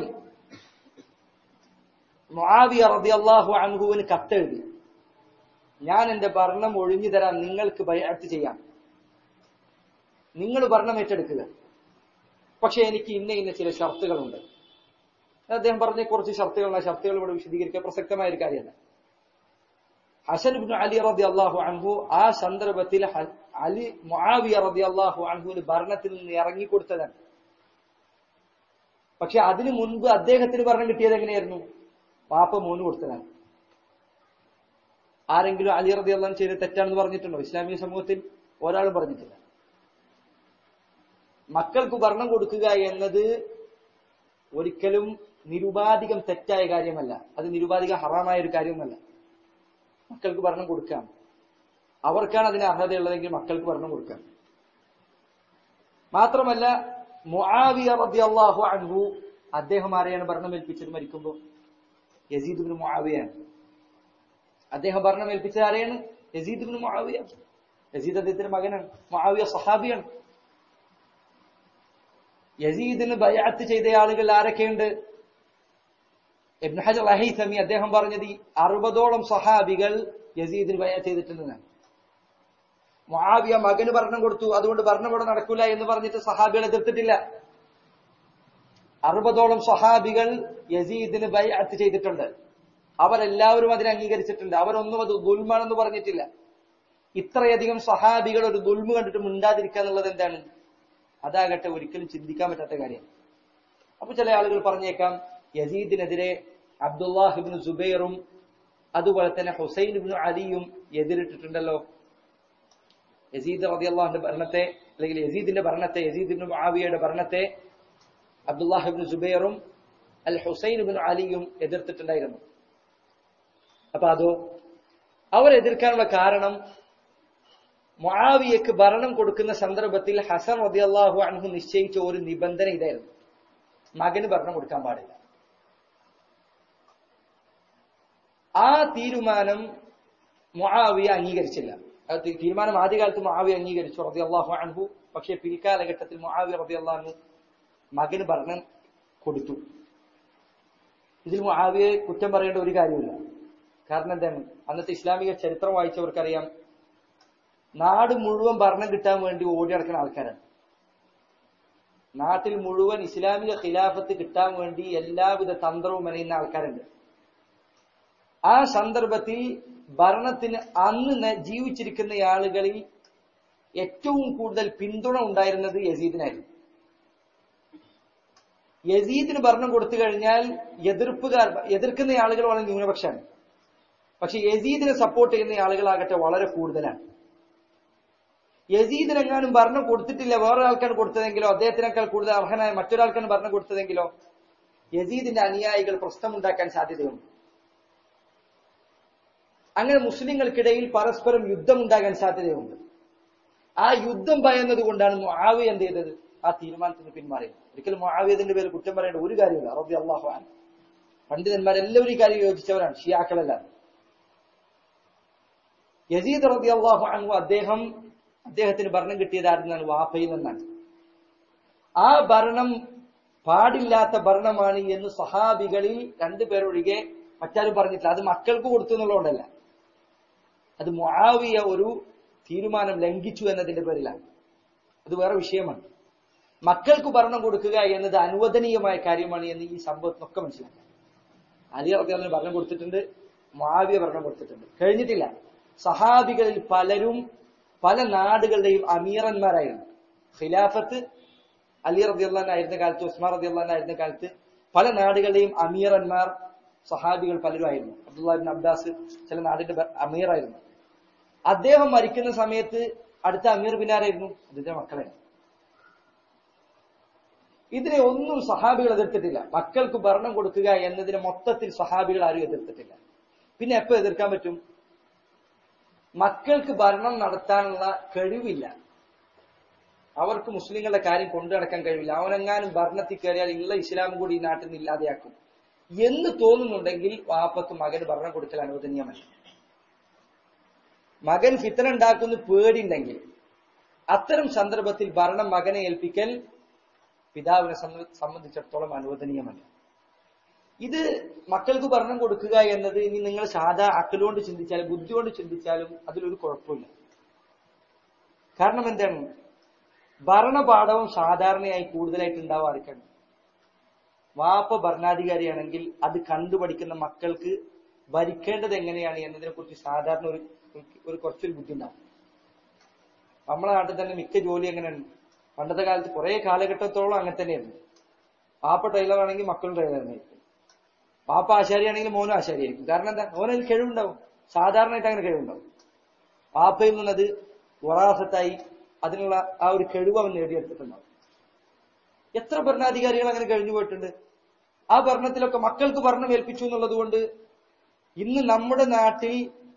മുആവിയ റളിയല്ലാഹു അൻഹുവിന് കത്തെഴുതി ഞാൻ എന്റെ ഭരണം ഒഴിഞ്ഞു തരാൻ നിങ്ങൾക്ക് ബൈഅത്ത് ചെയ്യാം നിങ്ങൾ ഭരണം ഏറ്റെടുക്കുക പക്ഷെ എനിക്ക് ഇന്ന ഇന്ന ചില ഷർത്തുകളുണ്ട് അദ്ദേഹം പറഞ്ഞ കുറച്ച് ഷർത്തുകൾ ആ ഷർത്തുകൾ ഇവിടെ വിശദീകരിക്കാൻ പ്രസക്തമായ ഒരു കാര്യമല്ല ഹസൻ ഇബ്നു അലി റബി അള്ളാഹു അൻഹു ആ സന്ദർഭത്തിൽ ഹ- അലി മുആവിയ റബി അള്ളാഹു അൻഹുവിന് ഭരണത്തിൽ നിന്ന് ഇറങ്ങിക്കൊടുത്തതാണ് പക്ഷെ അതിനു മുൻപ് അദ്ദേഹത്തിന് ഭരണം കിട്ടിയത് എങ്ങനെയായിരുന്നു പാപ്പ മോന് കൊടുത്തതാണ് ആരെങ്കിലും അലി റബി അള്ളാഹു ചെയ്ത് തെറ്റാണെന്ന് പറഞ്ഞിട്ടുണ്ടോ ഇസ്ലാമിക സമൂഹത്തിൽ ഒരാളും പറഞ്ഞിട്ടില്ല മക്കൾക്ക് ഭരണം കൊടുക്കുക എന്നത് ഒരിക്കലും നിരുപാധികം തെറ്റായ കാര്യമല്ല അത് നിരുപാധികം ഹറാമായ ഒരു കാര്യമല്ല മക്കൾക്ക് ഭരണം കൊടുക്കാം അവർക്കാണ് അതിന് അർഹതയുള്ളതെങ്കിൽ മക്കൾക്ക് ഭരണം കൊടുക്കാം മാത്രമല്ല മുആവിയ റളിയല്ലാഹു അൻഹു അദ്ദേഹം ആരെയാണ് ഭരണം ഏൽപ്പിച്ചത് മരിക്കുമ്പോൾ യസീദ് ബിൻ മുആവിയാണ് അദ്ദേഹം ഭരണം ഏൽപ്പിച്ചത് ആരെയാണ് യസീദ് ബിൻ മുആവിയ യസീദ് അദ്ദേഹത്തിന്റെ മകനാണ് മുആവിയ സഹാബിയാണ് യസീദിന് ബയാത്ത് ചെയ്ത ആളുകൾ ആരൊക്കെയുണ്ട് ഇബ്ൻ ഹജർ അഹൈസമി അദ്ദേഹം പറഞ്ഞത് ഈ അറുപതോളം സഹാബികൾ യസീദിന് ബയാത്ത് ചെയ്തിട്ടുണ്ടെന്നാണ് മുആവിയ മകന് ഭരണം കൊടുത്തു അതുകൊണ്ട് ഭരണം ഇവിടെ നടക്കൂല എന്ന് പറഞ്ഞിട്ട് സഹാബികൾ എതിർത്തിട്ടില്ല അറുപതോളം സഹാബികൾ യസീദിന് ബൈഅത്ത് ചെയ്തിട്ടുണ്ട് അവരെല്ലാവരും അതിനെ അംഗീകരിച്ചിട്ടുണ്ട് അവരൊന്നും അത് ദുൽമാണെന്ന് പറഞ്ഞിട്ടില്ല ഇത്രയധികം സഹാബികൾ ഒരു ദുൽമ് കണ്ടിട്ട് മിണ്ടാതിരിക്കുക എന്നുള്ളത് എന്താണ് അതാകട്ടെ ഒരിക്കലും ചിന്തിക്കാൻ പറ്റാത്ത കാര്യം അപ്പൊ ചില ആളുകൾ പറഞ്ഞേക്കാം യസീദിനെതിരെ അബ്ദുല്ലാഹിബിൻ സുബൈറും അതുപോലെ തന്നെ ഹുസൈൻ ഇബ്നു അലിയും എതിരിട്ടിട്ടുണ്ടല്ലോ യസീദ് റളിയല്ലാഹുവിന്റെ ഭരണത്തെ അല്ലെങ്കിൽ യസീദിന്റെ ഭരണത്തെ യസീദ് ഇബ്നു മുആവിയയുടെ ഭരണത്തെ അബ്ദുല്ലാഹിബിൻ സുബൈറും അൽ ഹുസൈൻ ഇബ്നു അലിയും എതിർത്തിട്ടുണ്ടായിരുന്നു അപ്പൊ അതോ അവർ എതിർക്കാനുള്ള കാരണം മുആവിയക്ക് ഭരണം കൊടുക്കുന്ന സന്ദർഭത്തിൽ ഹസൻ റളിയല്ലാഹു അൻഹു നിശ്ചയിച്ച ഒരു നിബന്ധന ഇതായിരുന്നു മകന് ഭരണം കൊടുക്കാൻ പാടില്ല ആ തീരുമാനം മുആവിയ അംഗീകരിച്ചില്ല ആ തീ- തീരുമാനം ആദ്യകാലത്ത് മുആവിയ അംഗീകരിച്ചു റളിയല്ലാഹു അൻഹു പക്ഷേ പിൽക്കാലഘട്ടത്തിൽ മുആവിയ റളിയല്ലാഹു അൻഹു മകന് ഭരണം കൊടുത്തു ഇതിൽ മുആവിയെ കുറ്റം പറയേണ്ട ഒരു കാര്യമില്ല കാരണം എന്താണ് അന്നത്തെ ഇസ്ലാമിക ചരിത്രം വായിച്ചവർക്കറിയാം നാട് മുഴുവൻ ഭരണം കിട്ടാൻ വേണ്ടി ഓടി നടക്കുന്ന ആൾക്കാരാണ് നാട്ടിൽ മുഴുവൻ ഇസ്ലാമിക ഖിലാഫത്ത് കിട്ടാൻ വേണ്ടി എല്ലാവിധ തന്ത്രവും മെനയുന്ന ആൾക്കാരുണ്ട് ആ സന്ദർഭത്തിൽ ഭരണത്തിന് അന്ന് ന- ജീവിച്ചിരിക്കുന്ന ആളുകളിൽ ഏറ്റവും കൂടുതൽ പിന്തുണ ഉണ്ടായിരുന്നത് യസീദിനായിരുന്നു യസീദിന് ഭരണം കൊടുത്തു കഴിഞ്ഞാൽ എതിർപ്പുകാർ എതിർക്കുന്ന ആളുകൾ വളരെ ന്യൂനപക്ഷമാണ് പക്ഷെ യസീദിനെ സപ്പോർട്ട് ചെയ്യുന്ന ആളുകളാകട്ടെ വളരെ കൂടുതലാണ് യസീദിനെങ്ങാനും ഭരണം കൊടുത്തിട്ടില്ല വേറെ ആൾക്കാണ് കൊടുത്തതെങ്കിലോ അദ്ദേഹത്തിനേക്കാൾ കൂടുതൽ അർഹനായ മറ്റൊരാൾക്കാണ് ഭരണം കൊടുത്തതെങ്കിലോ യസീദിന്റെ അനുയായികൾ പ്രശ്നമുണ്ടാക്കാൻ സാധ്യതയുണ്ട് അങ്ങനെ മുസ്ലിങ്ങൾക്കിടയിൽ പരസ്പരം യുദ്ധമുണ്ടാകാൻ സാധ്യതയുണ്ട് ആ യുദ്ധം ഭയന്നത് കൊണ്ടാണ് മുആവിയ എന്ത് ചെയ്തത് ആ തീരുമാനത്തിൽ നിന്ന് പിന്മാറിയത് ഒരിക്കലും മുആവിയതിന്റെ പേര് കുറ്റം പറയേണ്ട ഒരു കാര്യമില്ല റബി അള്ളാഹു ആൻ പണ്ഡിതന്മാരെല്ലാവരും ഈ കാര്യം യോജിച്ചവരാണ് ഷിയാക്കളെല്ലാം യസീദ് റബി അള്ളാഹു അൻഹു അദ്ദേഹം അദ്ദേഹത്തിന് ഭരണം കിട്ടിയത് ആരെന്നാണ് വാപ്പയിൽ നിന്നാണ് ആ ഭരണം പാടില്ലാത്ത ഭരണമാണ് എന്ന് സഹാബികളിൽ രണ്ടുപേരൊഴികെ മറ്റാരും പറഞ്ഞിട്ടില്ല അത് മക്കൾക്ക് കൊടുത്തു എന്നുള്ളതുകൊണ്ടല്ല അത് മുആവിയ ഒരു തീരുമാനം ലംഘിച്ചു എന്നതിന്റെ പേരിലാണ് അത് വേറെ വിഷയമാണ് മക്കൾക്ക് ഭരണം കൊടുക്കുക എന്നത് അനുവദനീയമായ കാര്യമാണ് എന്ന് ഈ സംഭവത്തിനൊക്കെ മനസ്സിലാക്കാം അലി റബിഅള്ളന് ഭരണം കൊടുത്തിട്ടുണ്ട് മാവിയ ഭരണം കൊടുത്തിട്ടുണ്ട് കഴിഞ്ഞിട്ടില്ല സഹാബികളിൽ പലരും പല നാടുകളുടെയും അമീറന്മാരായിരുന്നു ഖിലാഫത്ത് അലി റബിഅള്ളാനായിരുന്ന കാലത്ത് ഉസ്മാൻ റബിഅള്ളാനായിരുന്ന കാലത്ത് പല നാടുകളുടെയും അമീറന്മാർ സഹാബികൾ പലരും ആയിരുന്നു അബ്ദുല്ലാബിൻ അബ്ബാസ് ചില നാടിന്റെ ബ- അമീറായിരുന്നു അദ്ദേഹം മരിക്കുന്ന സമയത്ത് അടുത്ത അമീർ ബിനാരായിരുന്നു അദ്ദേഹത്തിന്റെ മക്കളായിരുന്നു ഇതിനെ ഒന്നും സഹാബികൾ എതിർത്തിട്ടില്ല മക്കൾക്ക് ഭരണം കൊടുക്കുക എന്നതിനെ മൊത്തത്തിൽ സഹാബികൾ ആരും എതിർത്തിട്ടില്ല പിന്നെ എപ്പോ എതിർക്കാൻ പറ്റും മക്കൾക്ക് ഭരണം നടത്താനുള്ള കഴിവില്ല അവർക്ക് മുസ്ലിങ്ങളുടെ കാര്യം കൊണ്ടു നടക്കാൻ കഴിവില്ല അവനെങ്ങാനും ഭരണത്തിൽ കയറിയാൽ ഉള്ള ഇസ്ലാം കൂടി ഈ നാട്ടിൽ നിന്ന് ഇല്ലാതെയാക്കും എന്ന് തോന്നുന്നുണ്ടെങ്കിൽ വാപ്പക്ക് മകന് ഭരണം കൊടുക്കൽ അനുവദനീയമല്ല മകൻ ഫിത്തന ഉണ്ടാക്കുന്ന പേടിയുണ്ടെങ്കിൽ അത്തരം സന്ദർഭത്തിൽ ഭരണം മകനെ ഏൽപ്പിക്കൽ പിതാവിനെ സംബ- സംബന്ധിച്ചിടത്തോളം അനുവദനീയമല്ല ഇത് മക്കൾക്ക് ഭരണം കൊടുക്കുക എന്നത് ഇനി നിങ്ങൾ സാധാ അക്കലുകൊണ്ട് ചിന്തിച്ചാലും ബുദ്ധി കൊണ്ട് ചിന്തിച്ചാലും അതിലൊരു കുഴപ്പമില്ല കാരണം എന്താണ് ഭരണപാഠവും സാധാരണയായി കൂടുതലായിട്ട് ഉണ്ടാവുക ആർക്കാണ് വാപ്പ ഭരണാധികാരിയാണെങ്കിൽ അത് കണ്ടുപഠിക്കുന്ന മക്കൾക്ക് ഭരിക്കേണ്ടത് എങ്ങനെയാണ് എന്നതിനെ കുറിച്ച് സാധാരണ ഒരു ഒരു കുറച്ചൊരു ബുദ്ധി ഉണ്ടാവും നമ്മളെ നാട്ടിൽ തന്നെ മിക്ക ജോലി എങ്ങനെയാണ് പണ്ടത്തെ കാലത്ത് കുറെ കാലഘട്ടത്തോളം അങ്ങനെ തന്നെയായിരുന്നു പാപ്പ ടൈലറാണെങ്കിൽ മക്കളും ടൈലറിനായിരിക്കും പാപ്പ ആശാരിയാണെങ്കിൽ മോനും ആശാരിയായിരിക്കും കാരണം എന്താ ഓനതിൽ കഴിവുണ്ടാവും സാധാരണയായിട്ട് അങ്ങനെ കഴിവുണ്ടാവും പാപ്പയിൽ നിന്നത് വറാസത്തായി അതിനുള്ള ആ ഒരു കഴിവ് അവൻ നേടിയെടുത്തിട്ടുണ്ടാവും എത്ര ഭരണാധികാരികൾ അങ്ങനെ കഴിഞ്ഞു പോയിട്ടുണ്ട് ആ ഭരണത്തിലൊക്കെ മക്കൾക്ക് ഭരണം ഏൽപ്പിച്ചു എന്നുള്ളത് കൊണ്ട് ഇന്ന് നമ്മുടെ നാട്ടിൽ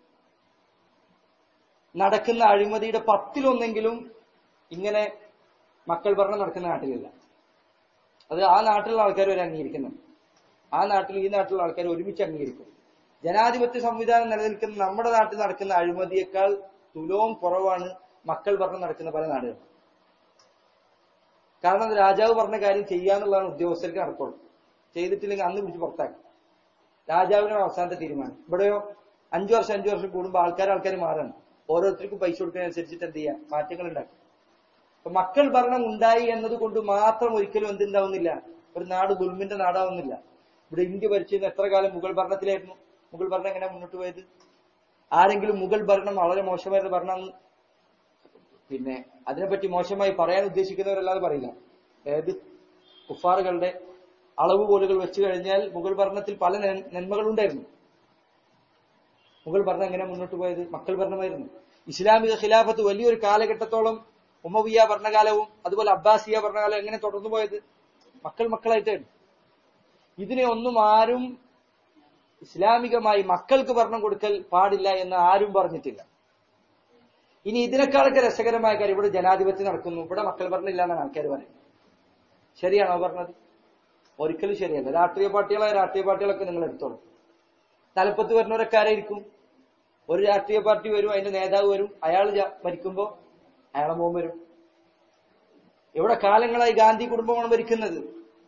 നടക്കുന്ന അഴിമതിയുടെ പത്തിലൊന്നെങ്കിലും ഇങ്ങനെ മക്കൾ ഭരണം നടക്കുന്ന നാട്ടിലില്ല അത് ആ നാട്ടിലുള്ള ആൾക്കാർ വരെ അംഗീകരിക്കുന്നുണ്ട് ആ നാട്ടിൽ ഈ നാട്ടിലുള്ള ആൾക്കാർ ഒരുമിച്ച് അംഗീകരിക്കും ജനാധിപത്യ സംവിധാനം നിലനിൽക്കുന്ന നമ്മുടെ നാട്ടിൽ നടക്കുന്ന അഴിമതിയേക്കാൾ തുലവും കുറവാണ് മക്കൾ ഭരണം നടക്കുന്ന പല നാടുകളും കാരണം അത് രാജാവ് പറഞ്ഞ കാര്യം ചെയ്യാന്നുള്ളതാണ് ഉദ്യോഗസ്ഥർക്ക് നടക്കുള്ളൂ ചെയ്തിട്ടില്ലെങ്കിൽ അന്ന് പിടിച്ച് പുറത്താക്കും രാജാവിനാണ് അവസാനത്തെ തീരുമാനം ഇവിടെയോ അഞ്ചു വർഷം അഞ്ചു വർഷം കൂടുമ്പോൾ ആൾക്കാർ ആൾക്കാർ മാറാണ് ഓരോരുത്തർക്കും പൈസ കൊടുക്കുന്നതനുസരിച്ചിട്ട് എന്ത് ചെയ്യാം മാറ്റങ്ങൾ ഉണ്ടാക്കും അപ്പൊ മക്കൾ ഭരണം ഉണ്ടായി എന്നത് കൊണ്ട് മാത്രം ഒരിക്കലും എന്തുണ്ടാവുന്നില്ല ഒരു നാട് ദുൽമിന്റെ നാടാവുന്നില്ല ഇവിടെ ഇന്ത്യ ഭരിച്ചിരുന്ന എത്ര കാലം മുഗൾ ഭരണത്തിലായിരുന്നു മുഗൾ ഭരണം എങ്ങനെ മുന്നോട്ട് പോയത് ആരെങ്കിലും മുഗൾ ഭരണം വളരെ മോശമായിട്ട് ഭരണം പിന്നെ അതിനെപ്പറ്റി മോശമായി പറയാൻ ഉദ്ദേശിക്കുന്നവരല്ലാതെ പറയില്ല അതായത് കുഫാറുകളുടെ അളവുകോലുകൾ വെച്ച് കഴിഞ്ഞാൽ മുഗൾ ഭരണത്തിൽ പല നൻ- നന്മകളുണ്ടായിരുന്നു മുഗൾ ഭരണം എങ്ങനെ മുന്നോട്ട് പോയത് മക്കൾ ഭരണമായിരുന്നു ഇസ്ലാമിക ഖിലാഫത്ത് വലിയൊരു കാലഘട്ടത്തോളം ഉമവിയ ഭരണകാലവും അതുപോലെ അബ്ബാസിയ ഭരണകാലവും എങ്ങനെ തുടർന്നു പോയത് മക്കൾ മക്കളായിട്ടാണ് ഇതിനെ ഒന്നും ആരും ഇസ്ലാമികമായി മക്കൾക്ക് ഭരണം കൊടുക്കൽ പാടില്ല എന്ന് ആരും പറഞ്ഞിട്ടില്ല ഇനി ഇതിനേക്കാളൊക്കെ രസകരമായ കാര്യം ഇവിടെ ജനാധിപത്യം നടക്കുന്നു ഇവിടെ മക്കൾ ഭരണം ഇല്ല എന്നാണ് ആൾക്കാർ പറയുന്നത് ശരിയാണോ പറഞ്ഞത് ഒരിക്കലും ശരിയല്ല രാഷ്ട്രീയ പാർട്ടികളായ രാഷ്ട്രീയ പാർട്ടികളൊക്കെ നിങ്ങൾ എടുത്തോളൂ തലപ്പത്ത് വരുന്നവരൊക്കെ ആരായിരിക്കും ഒരു രാഷ്ട്രീയ പാർട്ടി വരും അതിന്റെ നേതാവ് വരും അയാൾ ഭരിക്കുമ്പോ അയാളെ മോൻ വരും ഇവിടെ കാലങ്ങളായി ഗാന്ധി കുടുംബമാണ് ഭരിക്കുന്നത്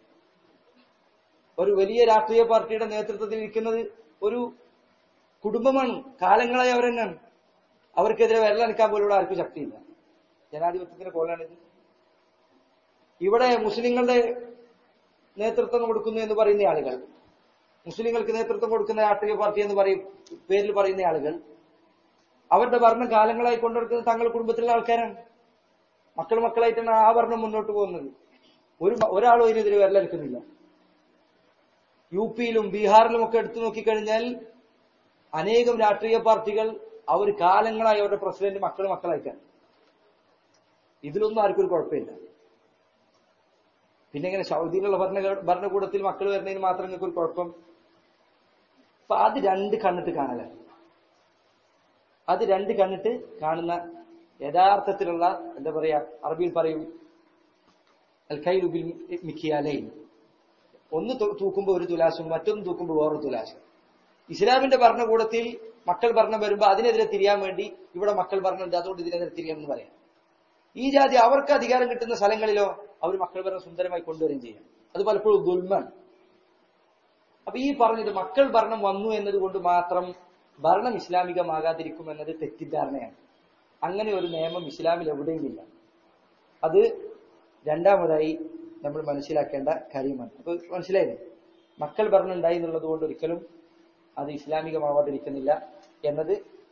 ഒരു വലിയ രാഷ്ട്രീയ പാർട്ടിയുടെ നേതൃത്വത്തിൽ ഇരിക്കുന്നത് ഒരു കുടുംബമാണ് കാലങ്ങളായി അവരെന്നാണ് അവർക്കെതിരെ വിരലനക്കാൻ പോലും ഇവിടെ ആർക്കും ശക്തിയില്ല ജനാധിപത്യത്തിന്റെ കോലാണിത് ഇവിടെ മുസ്ലിങ്ങളുടെ നേതൃത്വം കൊടുക്കുന്നു എന്ന് പറയുന്ന ആളുകൾ മുസ്ലിങ്ങൾക്ക് നേതൃത്വം കൊടുക്കുന്ന രാഷ്ട്രീയ പാർട്ടി എന്ന് പറയും പേരിൽ പറയുന്ന ആളുകൾ അവരുടെ ഭരണം കാലങ്ങളായി കൊണ്ടുനടക്കുന്നത് തങ്ങളുടെ കുടുംബത്തിലുള്ള ആൾക്കാരാണ് മക്കൾ മക്കളായിട്ടാണ് ആ ഭരണം മുന്നോട്ട് പോകുന്നത് ഒരു ഒരാളും അതിനെതിരെ വിരലെടുക്കുന്നില്ല യു പിയിലും ബീഹാറിലും ഒക്കെ എടുത്തു നോക്കിക്കഴിഞ്ഞാൽ അനേകം രാഷ്ട്രീയ പാർട്ടികൾ അവർ കാലങ്ങളായി അവരുടെ പ്രസിഡന്റ് മക്കൾ മക്കളായിട്ടാണ് ഇതിലൊന്നും ആർക്കും ഒരു കുഴപ്പമില്ല പിന്നെ ഇങ്ങനെ സൗദിയിലുള്ള ഭരണ ഭരണകൂടത്തിൽ മക്കൾ വരുന്നതിന് മാത്രം നിങ്ങൾക്ക് ഒരു കുഴപ്പം അപ്പൊ അത് രണ്ട് കണ്ണിട്ട് കാണലാണ് അത് രണ്ട് കണ്ണിട്ട് കാണുന്ന യഥാർത്ഥത്തിലുള്ള എന്താ പറയാ അറബിയിൽ പറയും അൽ ഖൈലുബിൽ മിക്കിയാലൈൻ ഒന്ന് തു- തൂക്കുമ്പോൾ ഒരു തുലാസും മറ്റൊന്ന് തൂക്കുമ്പോൾ വേറൊരു തുലാസും ഇസ്ലാമിന്റെ ഭരണകൂടത്തിൽ മക്കൾ ഭരണം വരുമ്പോൾ അതിനെതിരെ തിരിയാൻ വേണ്ടി ഇവിടെ മക്കൾ ഭരണം ഉണ്ട് അതുകൊണ്ട് ഇതിനെതിരെ തിരിയണം എന്ന് പറയാം ഈ ജാതി അവർക്ക് അധികാരം കിട്ടുന്ന സ്ഥലങ്ങളിലോ അവർ മക്കൾ ഭരണം സുന്ദരമായി കൊണ്ടുവരികയും ചെയ്യും അത് പലപ്പോഴും ഗുൽമാണ് അപ്പൊ ഈ പറഞ്ഞത് മക്കൾ ഭരണം വന്നു എന്നതുകൊണ്ട് മാത്രം ഭരണം ഇസ്ലാമികമാകാതിരിക്കും എന്നത് തെറ്റിദ്ധാരണയാണ് അങ്ങനെ ഒരു നിയമം ഇസ്ലാമിൽ എവിടെയുമില്ല അത് രണ്ടാമതായി നമ്മൾ മനസ്സിലാക്കേണ്ട കാര്യമാണ് അപ്പൊ മനസ്സിലായില്ലേ മക്കൾ ഭരണം ഉണ്ടായി എന്നുള്ളത് കൊണ്ട് ഒരിക്കലും അത് ഇസ്ലാമികമാവാതിരിക്കുന്നില്ല എന്നത്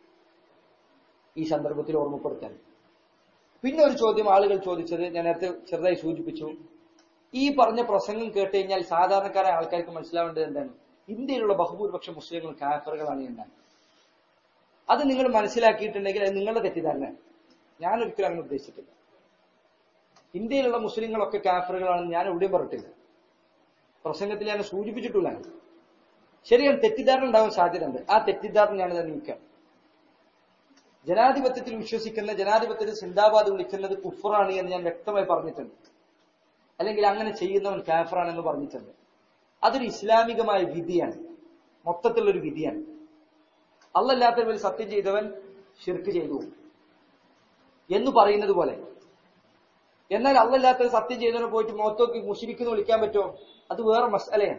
ഈ സന്ദർഭത്തിൽ ഓർമ്മപ്പെടുത്താൻ പിന്നെ ഒരു ചോദ്യം ആളുകൾ ചോദിച്ചത് ഞാൻ നേരത്തെ ചെറുതായി സൂചിപ്പിച്ചു ഈ പറഞ്ഞ പ്രസംഗം കേട്ട് കഴിഞ്ഞാൽ സാധാരണക്കാരായ ആൾക്കാർക്ക് മനസ്സിലാവേണ്ടത് എന്താണ് ഇന്ത്യയിലുള്ള ബഹുഭൂരിപക്ഷം മുസ്ലിങ്ങൾ കാഫറുകളാണ് എന്നാണ് അത് നിങ്ങൾ മനസ്സിലാക്കിയിട്ടുണ്ടെങ്കിൽ അത് നിങ്ങളുടെ തെറ്റിദ്ധാരണയാണ് ഞാൻ ഒരിക്കലും അങ്ങനെ ഉദ്ദേശിച്ചിട്ടില്ല ഇന്ത്യയിലുള്ള മുസ്ലിങ്ങളൊക്കെ കാഫറുകളാണെന്ന് ഞാൻ എവിടെയും പറഞ്ഞിട്ടില്ല പ്രസംഗത്തിൽ ഞാൻ സൂചിപ്പിച്ചിട്ടില്ല ശരിയാണ് തെറ്റിദ്ധാരണ ഉണ്ടാവാൻ സാധ്യതയുണ്ട് ആ തെറ്റിദ്ധാരണ ഞാനിത് നീക്കാം ജനാധിപത്യത്തിൽ വിശ്വസിക്കുന്ന ജനാധിപത്യത്തിൽ സിന്ദാബാദ് വിളിക്കുന്നത് കുഫറാണ് എന്ന് ഞാൻ വ്യക്തമായി പറഞ്ഞിട്ടുണ്ട് അല്ലെങ്കിൽ അങ്ങനെ ചെയ്യുന്നവൻ കാഫറാണ് എന്ന് പറഞ്ഞിട്ടുണ്ട് അതൊരു ഇസ്ലാമികമായ വിധിയാണ് മൊത്തത്തിലുള്ളൊരു വിധിയാണ് അല്ലല്ലാത്തവരിൽ സത്യം ചെയ്തവൻ ഷിർക്ക് ചെയ്തു എന്ന് പറയുന്നത് പോലെ എന്നാൽ അല്ലല്ലാത്തവർ സത്യം ചെയ്തവനെ പോയിട്ട് മുഖത്തോക്കി മുഷിരിക്കുന്നു വിളിക്കാൻ പറ്റുമോ അത് വേറെ മസാലയാണ്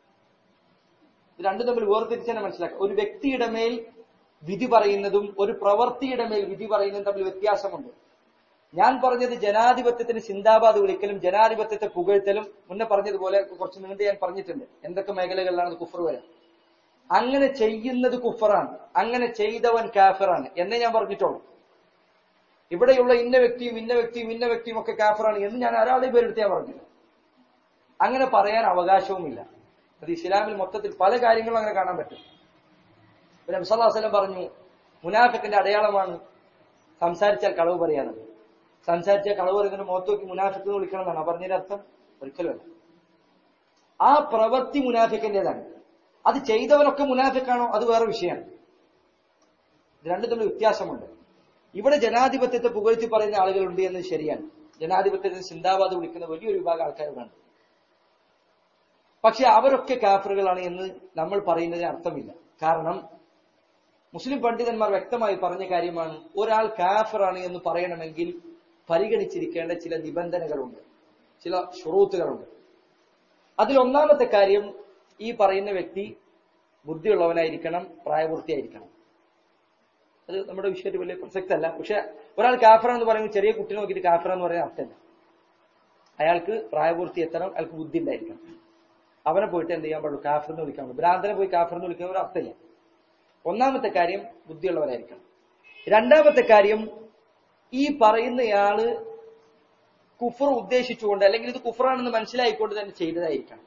ഇത് രണ്ടും തമ്മിൽ വേർതിരിച്ച് തന്നെ മനസ്സിലാക്കാം ഒരു വ്യക്തിയുടെ മേൽ വിധി പറയുന്നതും ഒരു പ്രവൃത്തിയുടെ മേൽ വിധി പറയുന്നതും തമ്മിൽ വ്യത്യാസമുണ്ട് ഞാൻ പറഞ്ഞത് ജനാധിപത്യത്തിന് സിന്ദാബാദ് വിളിക്കലും ജനാധിപത്യത്തെ പുകഴ്ത്തലും മുന്നേ പറഞ്ഞതുപോലെ കുറച്ച് നീണ്ട് ഞാൻ പറഞ്ഞിട്ടുണ്ട് എന്തൊക്കെ മേഖലകളിലാണ് കുഫർ വരാം അങ്ങനെ ചെയ്യുന്നത് കുഫറാണ് അങ്ങനെ ചെയ്തവൻ കാഫറാണ് എന്നേ ഞാൻ പറഞ്ഞിട്ടുള്ളൂ ഇവിടെയുള്ള ഇന്ന വ്യക്തിയും ഇന്ന വ്യക്തിയും ഇന്ന വ്യക്തിയും ഒക്കെ കാഫറാണ് എന്ന് ഞാൻ ഒരാളുടെ പേരെടുത്ത് ഞാൻ പറഞ്ഞില്ല അങ്ങനെ പറയാൻ അവകാശവുമില്ല അത് ഇസ്ലാമിൽ മൊത്തത്തിൽ പല കാര്യങ്ങളും അങ്ങനെ കാണാൻ പറ്റും പിന്നെ മുസല്ലാസ്ലം പറഞ്ഞു മുനാഫിക്കിന്റെ അടയാളമാണ് സംസാരിച്ചാൽ കളവ് പറയാനത് സംസാരിച്ചാൽ കളവ് പറയുന്നതിന് മുഖത്ത് നോക്കി മുനാഫിക്ക് എന്ന് വിളിക്കണം എന്നാണ് പറഞ്ഞതിന്റെ അർത്ഥം ഒരിക്കലുമല്ല ആ പ്രവൃത്തി മുനാഫിക്കിന്റേതാണ് അത് ചെയ്തവനൊക്കെ മുനാഫിക്കാണോ അത് വേറെ വിഷയമാണ് ഇത് രണ്ടും തമ്മിൽ വ്യത്യാസമുണ്ട് ഇവിടെ ജനാധിപത്യത്തെ പുകഴ്ത്തി പറയുന്ന ആളുകളുണ്ട് എന്നത് ശരിയാണ് ജനാധിപത്യത്തിന് സിന്ദാബാദ് വിളിക്കുന്ന വലിയൊരു വിഭാഗം ആൾക്കാരുണ്ട് പക്ഷെ അവരൊക്കെ കാഫറുകളാണ് എന്ന് നമ്മൾ പറയുന്നതിന് അർത്ഥമില്ല കാരണം മുസ്ലിം പണ്ഡിതന്മാർ വ്യക്തമായി പറഞ്ഞ കാര്യമാണ് ഒരാൾ കാഫറാണ് എന്ന് പറയണമെങ്കിൽ പരിഗണിച്ചിരിക്കേണ്ട ചില നിബന്ധനകളുണ്ട് ചില ഷുറൂത്തുകളുണ്ട് അതിൽ ഒന്നാമത്തെ കാര്യം ഈ പറയുന്ന വ്യക്തി ബുദ്ധിയുള്ളവനായിരിക്കണം പ്രായപൂർത്തിയായിരിക്കണം അത് നമ്മുടെ വിഷയത്തിൽ വലിയ പ്രസക്തല്ല പക്ഷെ ഒരാൾ കാഫറ എന്ന് പറയുമ്പോൾ ചെറിയ കുട്ടിനെ നോക്കിയിട്ട് കാഫറ എന്ന് പറയുന്ന അർത്ഥമില്ല അയാൾക്ക് പ്രായപൂർത്തി എത്തണം അയാൾക്ക് ബുദ്ധി ഉണ്ടായിരിക്കണം അവനെ പോയിട്ട് എന്ത് ചെയ്യാൻ പാടുള്ളൂ കാഫർ എന്ന് വിളിക്കാൻ പാടുള്ളൂ ഭ്രാന്തനെ പോയി കാഫർ എന്ന് വിളിക്കുന്ന ഒരു അർത്ഥമില്ല ഒന്നാമത്തെ കാര്യം ബുദ്ധിയുള്ളവരായിരിക്കണം രണ്ടാമത്തെ കാര്യം ഈ പറയുന്നയാള് കുഫർ ഉദ്ദേശിച്ചുകൊണ്ട് അല്ലെങ്കിൽ ഇത് കുഫറാണെന്ന് മനസ്സിലായിക്കൊണ്ട് തന്നെ ചെയ്തതായിരിക്കണം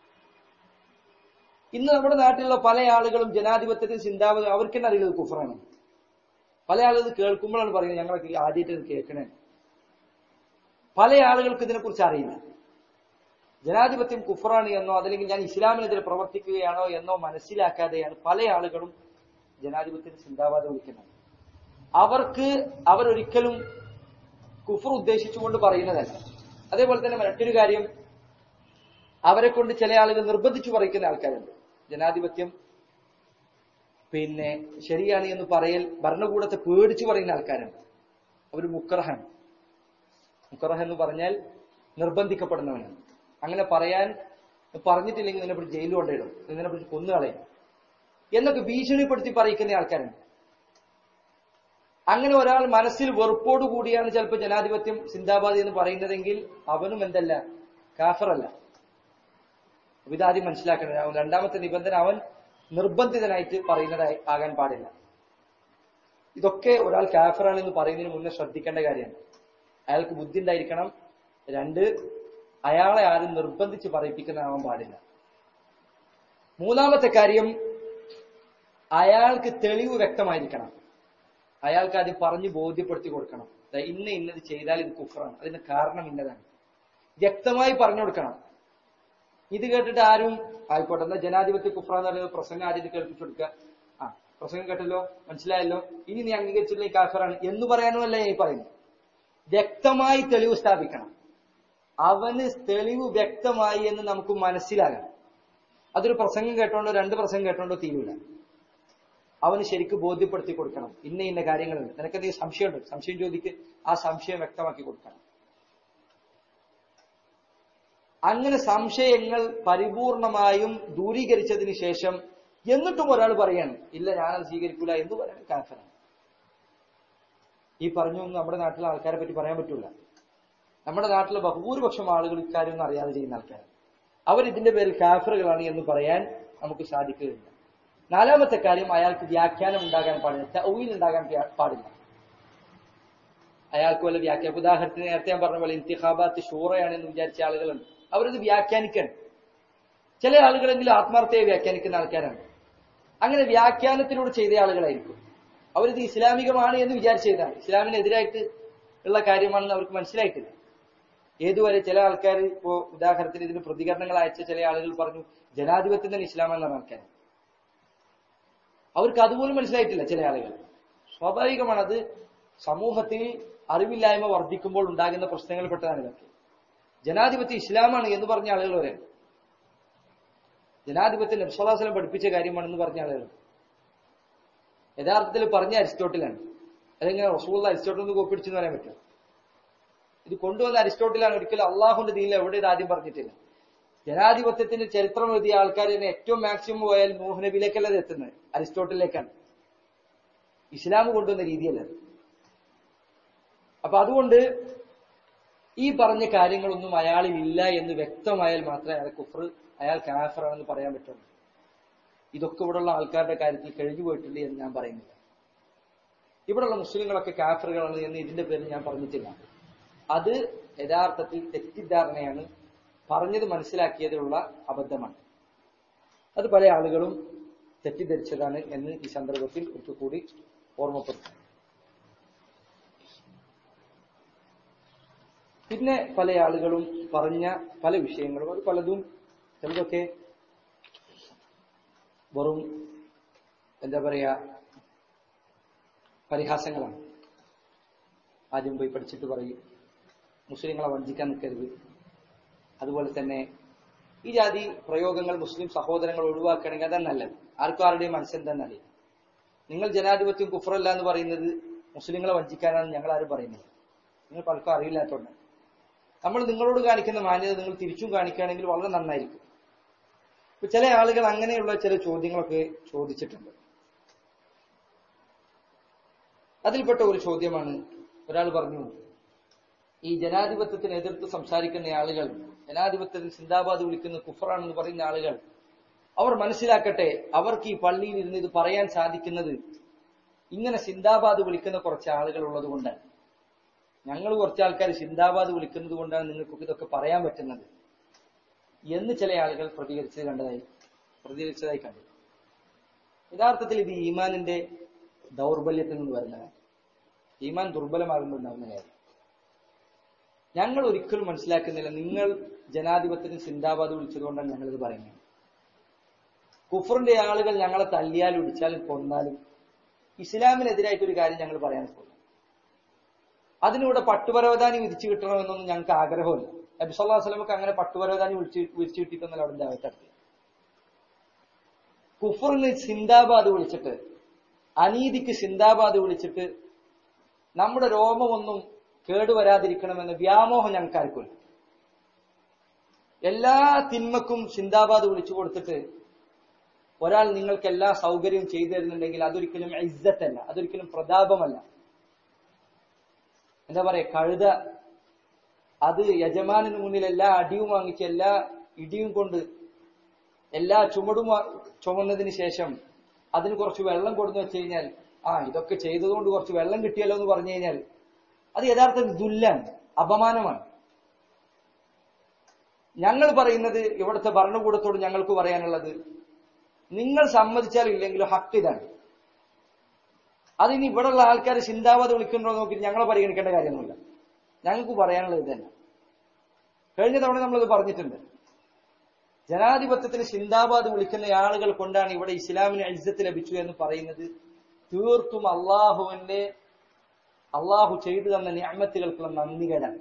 ഇന്ന് നമ്മുടെ നാട്ടിലുള്ള പല ആളുകളും ജനാധിപത്യത്തിൽ ചിന്താവത് അവർക്ക് തന്നെ അറിയുന്നത് കുഫറാണ് പല ആളുകൾ കേൾക്കുമ്പോഴാണ് പറയുന്നത് ഞങ്ങളൊക്കെ ആദ്യമായിട്ട് ഇത് കേൾക്കണേ പല ആളുകൾക്ക് ഇതിനെക്കുറിച്ച് അറിയില്ല ജനാധിപത്യം കുഫറാണ് എന്നോ അതല്ലെങ്കിൽ ഞാൻ ഇസ്ലാമിനെതിരെ പ്രവർത്തിക്കുകയാണോ എന്നോ മനസ്സിലാക്കാതെയാണ് പല ആളുകളും ജനാധിപത്യത്തിന് ചിന്താവാദം വിളിക്കുന്നത് അവർക്ക് അവരൊരിക്കലും കുഫർ ഉദ്ദേശിച്ചുകൊണ്ട് പറയുന്നതല്ല അതേപോലെ തന്നെ മറ്റൊരു കാര്യം അവരെ കൊണ്ട് ചില ആളുകൾ നിർബന്ധിച്ചു പറയിക്കുന്ന ആൾക്കാരുണ്ട് ജനാധിപത്യം പിന്നെ ശരിയാണ് എന്ന് പറയൽ ഭരണകൂടത്തെ പേടിച്ചു പറയുന്ന ആൾക്കാരുണ്ട് അവർ മുക്കറഹാണ് മുക്കറഹ് എന്ന് പറഞ്ഞാൽ നിർബന്ധിക്കപ്പെടുന്നവനാണ് അങ്ങനെ പറയാൻ പറഞ്ഞിട്ടില്ലെങ്കിൽ നിന്നെ പിടിച്ച് ജയിലിൽ കൊണ്ടിടും നിന്നെ പിടിച്ച് കൊന്നുകളയും എന്നൊക്കെ ഭീഷണിപ്പെടുത്തി പറയിക്കുന്ന ആൾക്കാരുണ്ട് അങ്ങനെ ഒരാൾ മനസ്സിൽ വെറുപ്പോടു കൂടിയാണ് ചിലപ്പോൾ ജനാധിപത്യം സിന്ദാബാദ് എന്ന് പറയുന്നതെങ്കിൽ അവനും എന്തല്ല കാഫറല്ല അപ്പൊ ഇതാദ്യം മനസ്സിലാക്കണം അവൻ രണ്ടാമത്തെ നിബന്ധന അവൻ നിർബന്ധിതനായിട്ട് പറയുന്നതായി ആകാൻ പാടില്ല ഇതൊക്കെ ഒരാൾ കാഫറാണെന്ന് പറയുന്നതിന് മുന്നേ ശ്രദ്ധിക്കേണ്ട കാര്യമാണ് അയാൾക്ക് ബുദ്ധി ഉണ്ടായിരിക്കണം രണ്ട് അയാളെ ആരും നിർബന്ധിച്ച് പറയിപ്പിക്കുന്നതാവാൻ പാടില്ല മൂന്നാമത്തെ കാര്യം അയാൾക്ക് തെളിവ് വ്യക്തമായിരിക്കണം അയാൾക്ക് ആദ്യം പറഞ്ഞു ബോധ്യപ്പെടുത്തി കൊടുക്കണം ദാ ഇന്ന ഇന്നത് ചെയ്താൽ ഇത് കുഫറാണ് അതിന് കാരണം ഇന്നതാണ് വ്യക്തമായി പറഞ്ഞു കൊടുക്കണം ഇത് കേട്ടിട്ട് ആരും ആയിക്കോട്ടെ എന്നാ ജനാധിപത്യ കുഫ്ര എന്ന് പറയുന്നത് പ്രസംഗം ആദ്യം കേൾപ്പിച്ചു കൊടുക്കുക ആ പ്രസംഗം കേട്ടല്ലോ മനസ്സിലായല്ലോ ഇനി നീ അംഗീകരിച്ചിട്ടുള്ള ഈ കാഫറാണ് എന്ന് പറയാനുമല്ല ഈ പറയുന്നത് വ്യക്തമായി തെളിവ് സ്ഥാപിക്കണം അവന് തെളിവ് വ്യക്തമായി എന്ന് നമുക്ക് മനസ്സിലാകണം അതൊരു പ്രസംഗം കേട്ടോണ്ടോ രണ്ട് പ്രസംഗം കേട്ടോണ്ടോ തീരൂല അവന് ശരിക്കും ബോധ്യപ്പെടുത്തി കൊടുക്കണം ഇന്ന ഇന്ന കാര്യങ്ങളുണ്ട് നിനക്ക് എന്തെങ്കിലും സംശയമുണ്ട് സംശയം ചോദിക്ക് ആ സംശയം വ്യക്തമാക്കി കൊടുക്കണം അങ്ങനെ സംശയങ്ങൾ പരിപൂർണമായും ദൂരീകരിച്ചതിന് ശേഷം എന്നിട്ടും ഒരാൾ പറയാണ് ഇല്ല ഞാനത് സ്വീകരിക്കൂല എന്ന് പറയാൻ കാഫറാണ് ഈ പറഞ്ഞൊന്നും നമ്മുടെ നാട്ടിലെ ആൾക്കാരെ പറ്റി പറയാൻ പറ്റൂല നമ്മുടെ നാട്ടിലെ ബഹുഭൂരിപക്ഷം ആളുകൾ ഇക്കാര്യമൊന്നും അറിയാതെ ചെയ്യുന്ന ആൾക്കാരാണ് അവർ ഇതിന്റെ പേരിൽ കാഫറുകളാണ് എന്ന് പറയാൻ നമുക്ക് സാധിക്കുകയില്ല നാലാമത്തെ കാര്യം അയാൾക്ക് വ്യാഖ്യാനം ഉണ്ടാകാൻ പാടില്ല തൗയിൽ ഉണ്ടാകാൻ പാടില്ല അയാൾക്ക് വല്ല വ്യാഖ്യാനം ഉദാഹരണത്തിന് നേരത്തെ ഞാൻ പറഞ്ഞ പോലെ ഇന്തിഹാബാത്ത് ഷൂറയാണ് എന്ന് വിചാരിച്ച ആളുകളുണ്ട് അവരത് വ്യാഖ്യാനിക്കാൻ ചില ആളുകളെങ്കിലും ആത്മാർത്ഥയെ വ്യാഖ്യാനിക്കുന്ന ആൾക്കാരാണ് അങ്ങനെ വ്യാഖ്യാനത്തിലൂടെ ചെയ്ത ആളുകളായിരിക്കും അവരിത് ഇസ്ലാമികമാണ് എന്ന് വിചാരിച്ചതാണ് ഇസ്ലാമിനെതിരായിട്ട് ഉള്ള കാര്യമാണെന്ന് അവർക്ക് മനസ്സിലായിട്ടില്ല ഏതുവരെ ചില ആൾക്കാർ ഇപ്പോ ഉദാഹരണത്തിന് ഇതിന് പ്രതികരണങ്ങൾ അയച്ച ചില ആളുകൾ പറഞ്ഞു ജനാധിപത്യം തന്നെ ഇസ്ലാമെന്നാണ് ആൾക്കാർ അവർക്ക് അതുപോലും മനസ്സിലായിട്ടില്ല ചില ആളുകൾ സ്വാഭാവികമാണ് അത് സമൂഹത്തിൽ അറിവില്ലായ്മ വർദ്ധിക്കുമ്പോൾ ഉണ്ടാകുന്ന പ്രശ്നങ്ങൾ പെട്ടതാണ് ഇതൊക്കെ ജനാധിപത്യം ഇസ്ലാമാണ് എന്ന് പറഞ്ഞ ആളുകൾ വരെ ജനാധിപത്യം നബ്സലാസ്ലം പഠിപ്പിച്ച കാര്യമാണെന്ന് പറഞ്ഞ ആളുകൾ യഥാർത്ഥത്തിൽ പറഞ്ഞ അരിസ്റ്റോട്ടിലാണ് അതെങ്ങനെ റസൂള്ള അരിസ്റ്റോട്ടിൽ നിന്ന് കോപ്പിടിച്ചെന്ന് പറയാൻ പറ്റും ഇത് കൊണ്ടുവന്ന അരിസ്റ്റോട്ടിലാണ് ഒരിക്കലും അള്ളാഹുന്റെ ദീനിൽ എവിടെ ഇത് ആദ്യം പറഞ്ഞിട്ടില്ല ജനാധിപത്യത്തിന്റെ ചരിത്രം എഴുതിയ ആൾക്കാർ തന്നെ ഏറ്റവും മാക്സിമം പോയാൽ മോഹനബിയിലേക്കല്ല ഇത് എത്തുന്നത് അരിസ്റ്റോട്ടിലേക്കാണ് ഇസ്ലാം കൊണ്ടുവന്ന രീതിയല്ല അത്. അപ്പൊ അതുകൊണ്ട് ഈ പറഞ്ഞ കാര്യങ്ങളൊന്നും അയാളിൽ ഇല്ല എന്ന് വ്യക്തമായാൽ മാത്രമേ അയാൾ കുഫർ അയാൾ കാഫറാണെന്ന് പറയാൻ പറ്റുള്ളൂ ഇതൊക്കെ ഇവിടെയുള്ള ആൾക്കാരുടെ കാര്യത്തിൽ കഴിഞ്ഞു പോയിട്ടില്ല എന്ന് ഞാൻ പറയുന്നില്ല ഇവിടെയുള്ള മുസ്ലിങ്ങളൊക്കെ കാഫറുകളാണ് എന്ന് ഇതിന്റെ പേരിൽ ഞാൻ പറഞ്ഞിട്ടില്ല അത് യഥാർത്ഥത്തിൽ തെറ്റിദ്ധാരണയാണ് പറഞ്ഞത് മനസ്സിലാക്കിയതിലുള്ള അബദ്ധമാണ് അത് പല ആളുകളും തെറ്റിദ്ധരിച്ചതാണ് എന്ന് ഈ സന്ദർഭത്തിൽ ഒരിക്കൽ കൂടി ഓർമ്മപ്പെടുത്തും പിന്നെ പല ആളുകളും പറഞ്ഞ പല വിഷയങ്ങളും അത് പലതും ചിലതൊക്കെ വെറും എന്താ പറയാ പരിഹാസങ്ങളാണ് ആദ്യം പോയി പഠിച്ചിട്ട് പറയും മുസ്ലിങ്ങളെ വഞ്ചിക്കാൻ നിൽക്കരുത് അതുപോലെ തന്നെ ഈ ജാതി പ്രയോഗങ്ങൾ മുസ്ലിം സഹോദരങ്ങൾ ഒഴിവാക്കുകയാണെങ്കിൽ അതാണ് നല്ലത് ആർക്കും ആരുടെയും മനസ്സെന്താന്ന് അറിയില്ല നിങ്ങൾ ജനാധിപത്യം കുഫറല്ല എന്ന് പറയുന്നത് മുസ്ലിങ്ങളെ വഞ്ചിക്കാനാണ് ഞങ്ങൾ ആരും പറയുന്നത് നിങ്ങൾ പലർക്കും അറിയില്ലാത്തതുകൊണ്ട് നമ്മൾ നിങ്ങളോട് കാണിക്കുന്ന മാന്യത നിങ്ങൾ തിരിച്ചും കാണിക്കുകയാണെങ്കിൽ വളരെ നന്നായിരിക്കും ഇപ്പൊ ചില ആളുകൾ അങ്ങനെയുള്ള ചില ചോദ്യങ്ങളൊക്കെ ചോദിച്ചിട്ടുണ്ട് അതിൽപ്പെട്ട ഒരു ചോദ്യമാണ് ഒരാൾ പറഞ്ഞു ഈ ജനാധിപത്യത്തിന് എതിർത്ത് സംസാരിക്കുന്ന ആളുകൾ ജനാധിപത്യത്തിന് സിന്ദാബാദ് വിളിക്കുന്ന കുഫറാണെന്ന് പറയുന്ന ആളുകൾ അവർ മനസ്സിലാക്കട്ടെ അവർക്ക് ഈ പള്ളിയിൽ ഇരുന്ന് ഇത് പറയാൻ സാധിക്കുന്നത് ഇങ്ങനെ സിന്ദാബാദ് വിളിക്കുന്ന കുറച്ച് ആളുകൾ ഉള്ളത് കൊണ്ടാണ് ഞങ്ങൾ കുറച്ച് ആൾക്കാർ സിന്ദാബാദ് വിളിക്കുന്നത് കൊണ്ടാണ് നിങ്ങൾക്കൊക്കെ ഇതൊക്കെ പറയാൻ പറ്റുന്നത് എന്ന് ചില ആളുകൾ പ്രതികരിച്ചത് കണ്ടതായി പ്രതികരിച്ചതായി കണ്ടു യഥാർത്ഥത്തിൽ ഇത് ഈമാനിന്റെ ദൗർബല്യത്തിൽ നിന്ന് വരുന്നതാണ് ഈമാൻ ദുർബലമാകുമ്പോൾ ഉണ്ടാകുന്ന കാര്യം ഞങ്ങൾ ഒരിക്കലും മനസ്സിലാക്കുന്നില്ല നിങ്ങൾ ജനാധിപത്യത്തിന് സിന്ദാബാദ് വിളിച്ചതുകൊണ്ടാണ് ഞങ്ങളിത് പറയുന്നത് കുഫറിന്റെ ആളുകൾ ഞങ്ങളെ തല്ലിയാലും ഇടിച്ചാലും കൊന്നാലും ഇസ്ലാമിനെതിരായിട്ട് ഒരു കാര്യം ഞങ്ങൾ പറയാൻ പോകുന്നു അതിനിവിടെ പട്ടുപരവധാനി വിരിച്ചു കിട്ടണമെന്നൊന്നും ഞങ്ങൾക്ക് ആഗ്രഹമില്ല നബി സല്ലല്ലാഹു അലൈഹി വസല്ലമക്ക് അങ്ങനെ പട്ടുപരവധാനി വിളിച്ച് വിരിച്ചു കിട്ടിയിട്ടൊന്നല്ല അവിടെ അവസ്ഥ കുഫറിന് സിന്ദാബാദ് വിളിച്ചിട്ട് അനീതിക്ക് സിന്ദാബാദ് വിളിച്ചിട്ട് നമ്മുടെ രോമമൊന്നും കേടുവരാതിരിക്കണമെന്ന വ്യാമോഹം ഞങ്ങൾക്ക് ആർക്കില്ല എല്ലാ തിന്മക്കും സിന്ദാബാദ് വിളിച്ചു കൊടുത്തിട്ട് ഒരാൾ നിങ്ങൾക്ക് എല്ലാ സൗകര്യവും ചെയ്തു തരുന്നുണ്ടെങ്കിൽ അതൊരിക്കലും ഇസ്സത്തല്ല അതൊരിക്കലും പ്രതാപമല്ല എന്താ പറയാ കഴുത അത് യജമാനന് മുന്നിൽ എല്ലാ അടിയും വാങ്ങിച്ച് എല്ലാ ഇടിയും കൊണ്ട് എല്ലാ ചുമടും വാ- ചുമന്നതിന് ശേഷം അതിന് കുറച്ച് വെള്ളം കൊടുത്തു വെച്ച് കഴിഞ്ഞാൽ ആ ഇതൊക്കെ ചെയ്തതുകൊണ്ട് കുറച്ച് വെള്ളം കിട്ടിയല്ലോ എന്ന് പറഞ്ഞു കഴിഞ്ഞാൽ അത് യഥാർത്ഥത്തിൽ ദുല്ലാണ് അപമാനമാണ് ഞങ്ങൾ പറയുന്നത് ഇവിടുത്തെ ഭരണകൂടത്തോട് ഞങ്ങൾക്ക് പറയാനുള്ളത് നിങ്ങൾ സമ്മതിച്ചാലും ഇല്ലെങ്കിലും ഹക്ക് ഇതാണ് അതിന് ഇവിടെയുള്ള ആൾക്കാർ ചിന്താവാദം വിളിക്കണ്ടോ എന്ന് നോക്കി ഞങ്ങളെ പരിഗണിക്കേണ്ട കാര്യമൊന്നുമില്ല ഞങ്ങൾക്ക് പറയാനുള്ളത് ഇത് തന്നെ കഴിഞ്ഞ തവണ നമ്മളത് പറഞ്ഞിട്ടുണ്ട് ജനാധിപത്യത്തിന് ചിന്താബാദ് വിളിക്കുന്ന ആളുകൾ കൊണ്ടാണ് ഇവിടെ ഇസ്ലാമിന് അഴിസത്ത് ലഭിച്ചു എന്ന് പറയുന്നത് തീർത്തും അള്ളാഹുവിന്റെ അള്ളാഹു ചെയ്തു തന്ന ഞാമത്തുകൾക്കുള്ള നന്ദികേടാണ്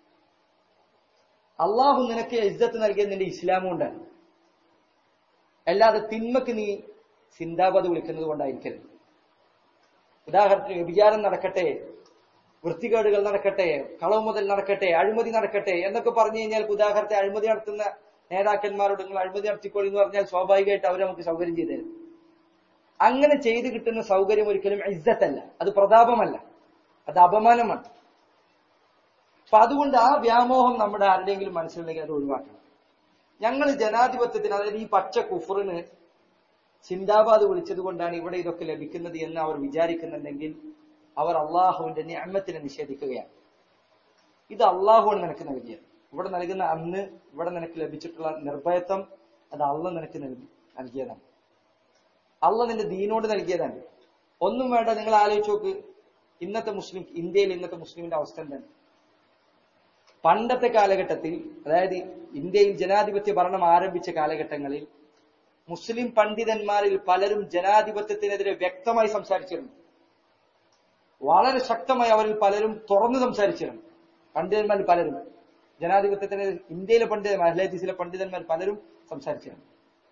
അള്ളാഹു നിനക്ക് ഇജ്ജത്ത് നൽകിയത് നിന്റെ ഇസ്ലാം കൊണ്ടാണ് അല്ലാതെ തിന്മക്ക് നീ സിന്ദാബാദ് വിളിക്കുന്നത് കൊണ്ടായിരിക്കരുത് ഉദാഹരണത്തിന് വ്യഭിചാരം നടക്കട്ടെ വൃത്തികേടുകൾ നടക്കട്ടെ കളവ് മുതൽ നടക്കട്ടെ അഴിമതി നടക്കട്ടെ എന്നൊക്കെ പറഞ്ഞു കഴിഞ്ഞാൽ ഉദാഹരണത്തെ അഴിമതി നടത്തുന്ന നേതാക്കന്മാരോട് നിങ്ങൾ അഴിമതി നടത്തിക്കോളി എന്ന് പറഞ്ഞാൽ സ്വാഭാവികമായിട്ട് അവർ നമുക്ക് സൗകര്യം ചെയ്തു തരും അങ്ങനെ ചെയ്തു കിട്ടുന്ന സൗകര്യം ഒരിക്കലും ഇജ്ജത്തല്ല അത് പ്രതാപമല്ല അത് അപമാനമാണ് അപ്പൊ അതുകൊണ്ട് ആ വ്യാമോഹം നമ്മുടെ ആരുടെയെങ്കിലും മനസ്സിലുണ്ടെങ്കിൽ അത് ഒഴിവാക്കണം ഞങ്ങൾ ജനാധിപത്യത്തിന് അതായത് ഈ പച്ച കുഫറിന് സിന്ദാബാദ് വിളിച്ചത് കൊണ്ടാണ് ഇവിടെ ഇതൊക്കെ ലഭിക്കുന്നത് എന്ന് അവർ വിചാരിക്കുന്നുണ്ടെങ്കിൽ അവർ അള്ളാഹുവിന്റെ നിയമത്തിനെ നിഷേധിക്കുകയാണ് ഇത് അള്ളാഹുവാണ് നിനക്ക് നൽകിയത് ഇവിടെ നൽകുന്ന അന്ന് ഇവിടെ നിനക്ക് ലഭിച്ചിട്ടുള്ള നിർഭയത്വം അത് അള്ള നിനക്ക് നൽകി നൽകിയതാണ് അള്ള നിന്റെ ദീനോട് നൽകിയതാണ് ഒന്നും വേണ്ട നിങ്ങൾ ആലോചിച്ച് നോക്ക് ഇന്നത്തെ മുസ്ലിം ഇന്ത്യയിൽ ഇന്നത്തെ മുസ്ലിമിന്റെ അവസ്ഥ എന്താണ് പണ്ടത്തെ കാലഘട്ടത്തിൽ അതായത് ഇന്ത്യയിൽ ജനാധിപത്യ ഭരണം ആരംഭിച്ച കാലഘട്ടങ്ങളിൽ മുസ്ലിം പണ്ഡിതന്മാരിൽ പലരും ജനാധിപത്യത്തിനെതിരെ വ്യക്തമായി സംസാരിച്ചിരുന്നു വളരെ ശക്തമായി അവരിൽ പലരും തുറന്നു സംസാരിച്ചിരുന്നു പണ്ഡിതന്മാരിൽ പലരും ജനാധിപത്യത്തിന് ഇന്ത്യയിലെ പണ്ഡിതന്മാർ അഹ്ലേദീസിലെ പണ്ഡിതന്മാർ പലരും സംസാരിച്ചിരുന്നു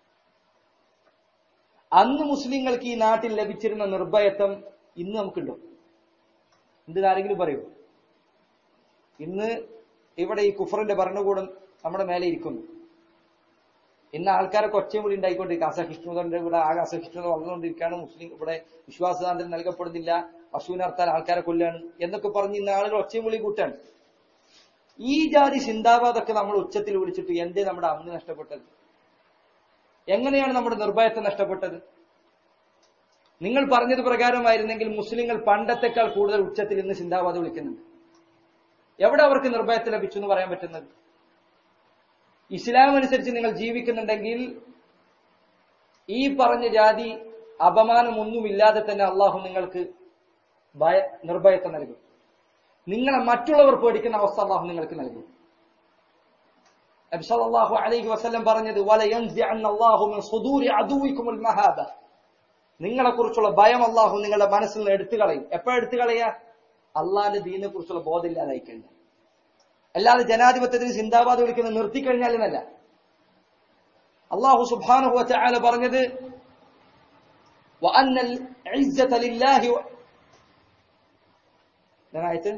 അന്ന് മുസ്ലിങ്ങൾക്ക് ഈ നാട്ടിൽ ലഭിച്ചിരുന്ന നിർഭയത്വം ഇന്ന് നമുക്കുണ്ടോ എന്ത് ആരെങ്കിലും പറയൂ ഇന്ന് ഇവിടെ ഈ കുഫറിന്റെ ഭരണകൂടം നമ്മുടെ മേലെ ഇരിക്കുന്നു ഇന്ന് ആൾക്കാരൊക്കെ ഒച്ചയും കൂടി ഉണ്ടായിക്കൊണ്ടിരിക്കുക അസഹിഷ്ണുതന്റെ ഇവിടെ ആകെ അസഹിഷ്ണുത വളർന്നുകൊണ്ടിരിക്കുകയാണ് മുസ്ലിം ഇവിടെ വിശ്വാസസ്വാതന്ത്ര്യം നൽകപ്പെടുന്നില്ല പശുവിനർത്താൽ ആൾക്കാരെ കൊല്ലാണ് എന്നൊക്കെ പറഞ്ഞ് ഇന്ന് ആളുകൾ ഒച്ചയും വിളി കൂട്ടാണ് ഈ ജാതി ചിന്താവാദമൊക്കെ നമ്മൾ ഉച്ചത്തിൽ വിളിച്ചിട്ട് എന്തേ നമ്മുടെ അന്ന് നഷ്ടപ്പെട്ടത് എങ്ങനെയാണ് നമ്മുടെ നിർഭയത്വം നഷ്ടപ്പെട്ടത് നിങ്ങൾ പറഞ്ഞത് പ്രകാരമായിരുന്നെങ്കിൽ മുസ്ലിങ്ങൾ പണ്ടത്തെക്കാൾ കൂടുതൽ ഉച്ചത്തിൽ ഇന്ന് ചിന്താവാദം വിളിക്കുന്നുണ്ട് എവിടെ അവർക്ക് നിർഭയത്വം ലഭിച്ചു എന്ന് പറയാൻ പറ്റുന്നത് ഇസ്ലാം അനുസരിച്ച് നിങ്ങൾ ജീവിക്കുന്നുണ്ടെങ്കിൽ ഈ പറഞ്ഞ ജാതി അപമാനമൊന്നുമില്ലാതെ തന്നെ അള്ളാഹു നിങ്ങൾക്ക് ഭയ നിർഭയത്വം നൽകും നിങ്ങളെ മറ്റുള്ളവർ പേടിക്കുന്ന അവസ്ഥ അള്ളാഹു നിങ്ങൾക്ക് നൽകും നബി സല്ലല്ലാഹു അലൈഹി വസല്ലം പറഞ്ഞത് വല യൻസിഅന്ന അല്ലാഹു മിൻ സുദൂരി അദുവിക്കുമുൽ മഹാബ നിങ്ങളെ കുറിച്ചുള്ള ഭയം അള്ളാഹു നിങ്ങളുടെ മനസ്സിൽ നിന്ന് എടുത്തു കളയും എപ്പോഴാ എടുത്തു കളയാ അള്ളാഹിന്റെ ദീനെ കുറിച്ചുള്ള ബോധം ഇല്ലാതായിക്കഴിഞ്ഞ അല്ലാതെ ജനാധിപത്യത്തിന് സിന്ദാബാദ് വിളിക്കുന്നത് നിർത്തിക്കഴിഞ്ഞാലുമല്ല അള്ളാഹു സുബ്ഹാനഹു വതആല പറഞ്ഞത് وأن العزة لله و... ആയത്ത്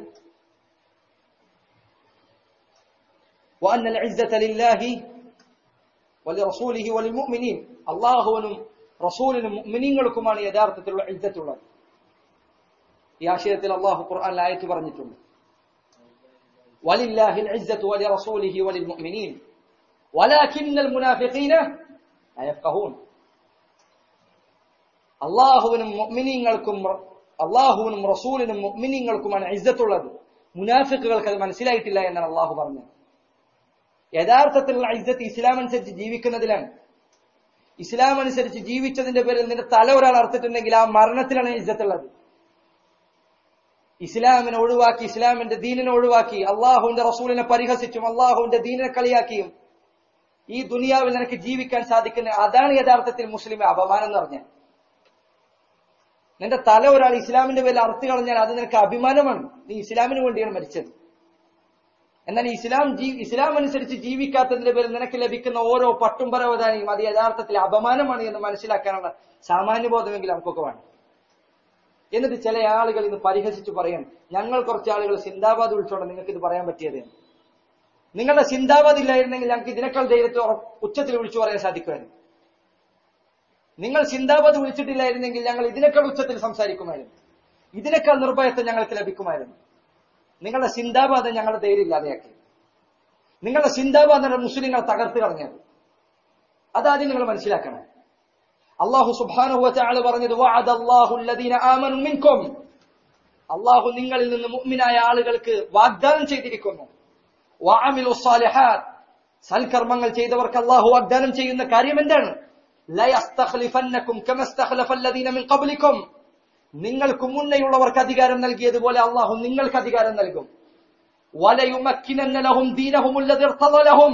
وأن العزة لله ولرسوله وللمؤمنين അള്ളാഹുവിനും റസൂലിനും മുഅ്മിനീങ്ങൾക്കുമാണ് യഥാർത്ഥത്തിലുള്ള ഇജ്ജത്തുള്ളത് ഈ ആശയത്തിൽ അള്ളാഹു ഖുർആൻ ആയത്ത് പറഞ്ഞിട്ടുണ്ട് ولله العزة ولرسوله وللمؤمنين ولكن المنافقين لا يفقهون അള്ളാഹുവിനും മുഅ്മിനീങ്ങൾക്കും അള്ളാഹുവിനും റസൂലിനും മുഅ്മിനീങ്ങൾക്കുമാണ് ഇജ്ജത്തുള്ളത് മുനാഫിക്കുകൾക്ക് അത് മനസ്സിലായിട്ടില്ല എന്നാണ് അള്ളാഹു പറഞ്ഞത് യഥാർത്ഥത്തിലുള്ള ഇജ്ജത്ത് ഇസ്ലാം അനുസരിച്ച് ജീവിക്കുന്നതിലാണ് ഇസ്ലാം അനുസരിച്ച് ജീവിച്ചതിന്റെ പേരിൽ നിന്റെ തല ഒരാൾ അറുത്തിട്ടുണ്ടെങ്കിൽ ആ മരണത്തിലാണ് ഇജ്ജത്തുള്ളത് ഇസ്ലാമിനെ ഒഴിവാക്കി ഇസ്ലാമിന്റെ ദീനിനെ ഒഴിവാക്കി അള്ളാഹുവിന്റെ റസൂലിനെ പരിഹസിച്ചും അള്ളാഹുവിന്റെ ദീനിനെ കളിയാക്കിയും ഈ ദുനിയാവിൽ നിനക്ക് ജീവിക്കാൻ സാധിക്കുന്ന അതാണ് യഥാർത്ഥത്തിൽ മുസ്ലിം അപമാനം എന്ന് പറഞ്ഞാൽ നിന്റെ തല ഒരാൾ ഇസ്ലാമിന്റെ പേരിൽ അറുത്തു കളഞ്ഞാൽ അത് നിനക്ക് അഭിമാനമാണ് നീ ഇസ്ലാമിന് വേണ്ടിയാണ് മരിച്ചത് എന്നാൽ ഇസ്ലാം ജീ ഇസ്ലാം അനുസരിച്ച് ജീവിക്കാത്തതിന്റെ പേരിൽ നിനക്ക് ലഭിക്കുന്ന ഓരോ പട്ടും പരവതാനിയും അത് യഥാർത്ഥത്തിൽ അപമാനമാണ് എന്ന് മനസ്സിലാക്കാനുള്ള സാമാന്യബോധമെങ്കിലും നമുക്കൊക്കെ വേണം എന്നിട്ട് ചില ആളുകൾ ഇന്ന് പരിഹസിച്ച് പറയും ഞങ്ങൾ കുറച്ച് ആളുകൾ സിന്ദാബാദ് വിളിച്ചോണ്ട് നിങ്ങൾക്ക് ഇത് പറയാൻ പറ്റിയത് നിങ്ങളുടെ സിന്ദാബാദ് ഇല്ലായിരുന്നെങ്കിൽ ഞങ്ങൾക്ക് ഇതിനേക്കാൾ ധൈര്യത്തെ ഉച്ചത്തിൽ വിളിച്ചു പറയാൻ സാധിക്കുമായിരുന്നു നിങ്ങൾ സിന്ദാബാദ് വിളിച്ചിട്ടില്ലായിരുന്നെങ്കിൽ ഞങ്ങൾ ഇതിനേക്കാൾ ഉച്ചത്തിൽ സംസാരിക്കുമായിരുന്നു ഇതിനേക്കാൾ നിർഭയത്വം ഞങ്ങൾക്ക് ലഭിക്കുമായിരുന്നു നിങ്ങളുടെ സിന്ദാബാദ് ഞങ്ങളുടെ ധൈര്യം ഇല്ലാതെയാക്കി നിങ്ങളുടെ സിന്ദാബാദ് മുസ്ലിങ്ങൾ തകർത്ത് കളഞ്ഞത് അതാദ്യം നിങ്ങൾ മനസ്സിലാക്കണം അള്ളാഹു സുബ്ഹാനഹു വതആല പറഞ്ഞത് വഅദല്ലാഹു അല്ലദീന ആമനു മിൻകും അള്ളാഹു നിങ്ങളിൽ നിന്ന് മുഅ്മിനായ ആളുകൾക്ക് വാഗ്ദാനം ചെയ്തിരിക്കുന്നു വഅമിലു സാലിഹാത്ത് സൽക്കർമ്മങ്ങൾ ചെയ്തവർക്ക് അള്ളാഹു വാഗ്ദാനം ചെയ്യുന്ന കാര്യം എന്താണ് ലയസ്തഖ്ലിഫന്നകും കമസ്തഖ്ലഫ അല്ലദീന മിൻ ഖബ്ലികും നിങ്ങൾക്ക് മുന്നേയുള്ളവർക്ക് അധികാരം നൽകിയതുപോലെ അള്ളാഹു നിങ്ങൾക്ക് അധികാരം നൽകും വലയുമക്കിനന്ന ലഹും ദീനഹും ഉല്ലദി ഇർതദ ലഹും